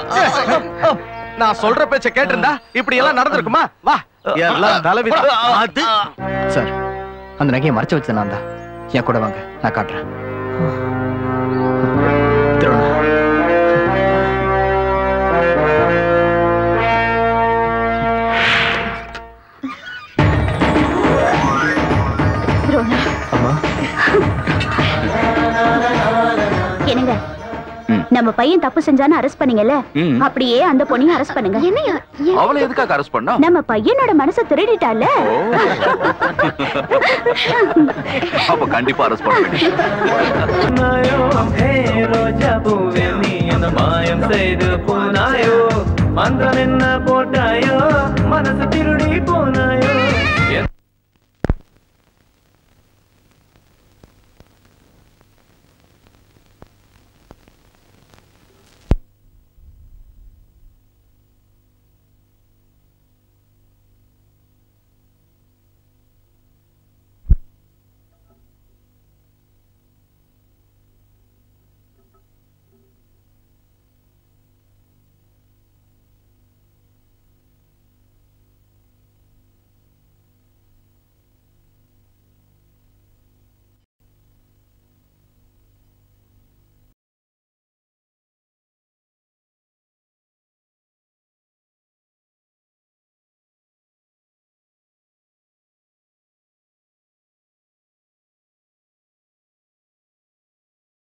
E: நான் சொல்ற பேச்ச கேட்டிருந்தா இப்படி எல்லாம் நடந்திருக்குமா வா எல்லாம் தலைவிதி அது
W: சார் அந்த நகையை மறைச்சு வச்சது நான் தான் என் கூட வாங்க நான் காட்டுறேன் திருவண்ணா
C: என்னங்க நம்ம பையன் தப்பு செஞ்சான்னு அரெஸ்ட் பண்ணீங்கல்ல
B: ம்.
C: அப்படியே அந்த பொண்ணையும் அரெஸ்ட் பண்ணுங்க என்னையா
B: அவளை எதுக்காக அரெஸ்ட் பண்ணா
C: நம்ம பையனோட மனசை திருடிட்டால
B: அப்ப கண்டிப்பா அரெஸ்ட் பண்ண வேண்டியது
N: நாயோ ஹே ரோஜா பூவே நீ என்ன மாயம் செய்து போனாயோ மந்திரம் என்ன போட்டாயோ மனசு திருடி போனாயோ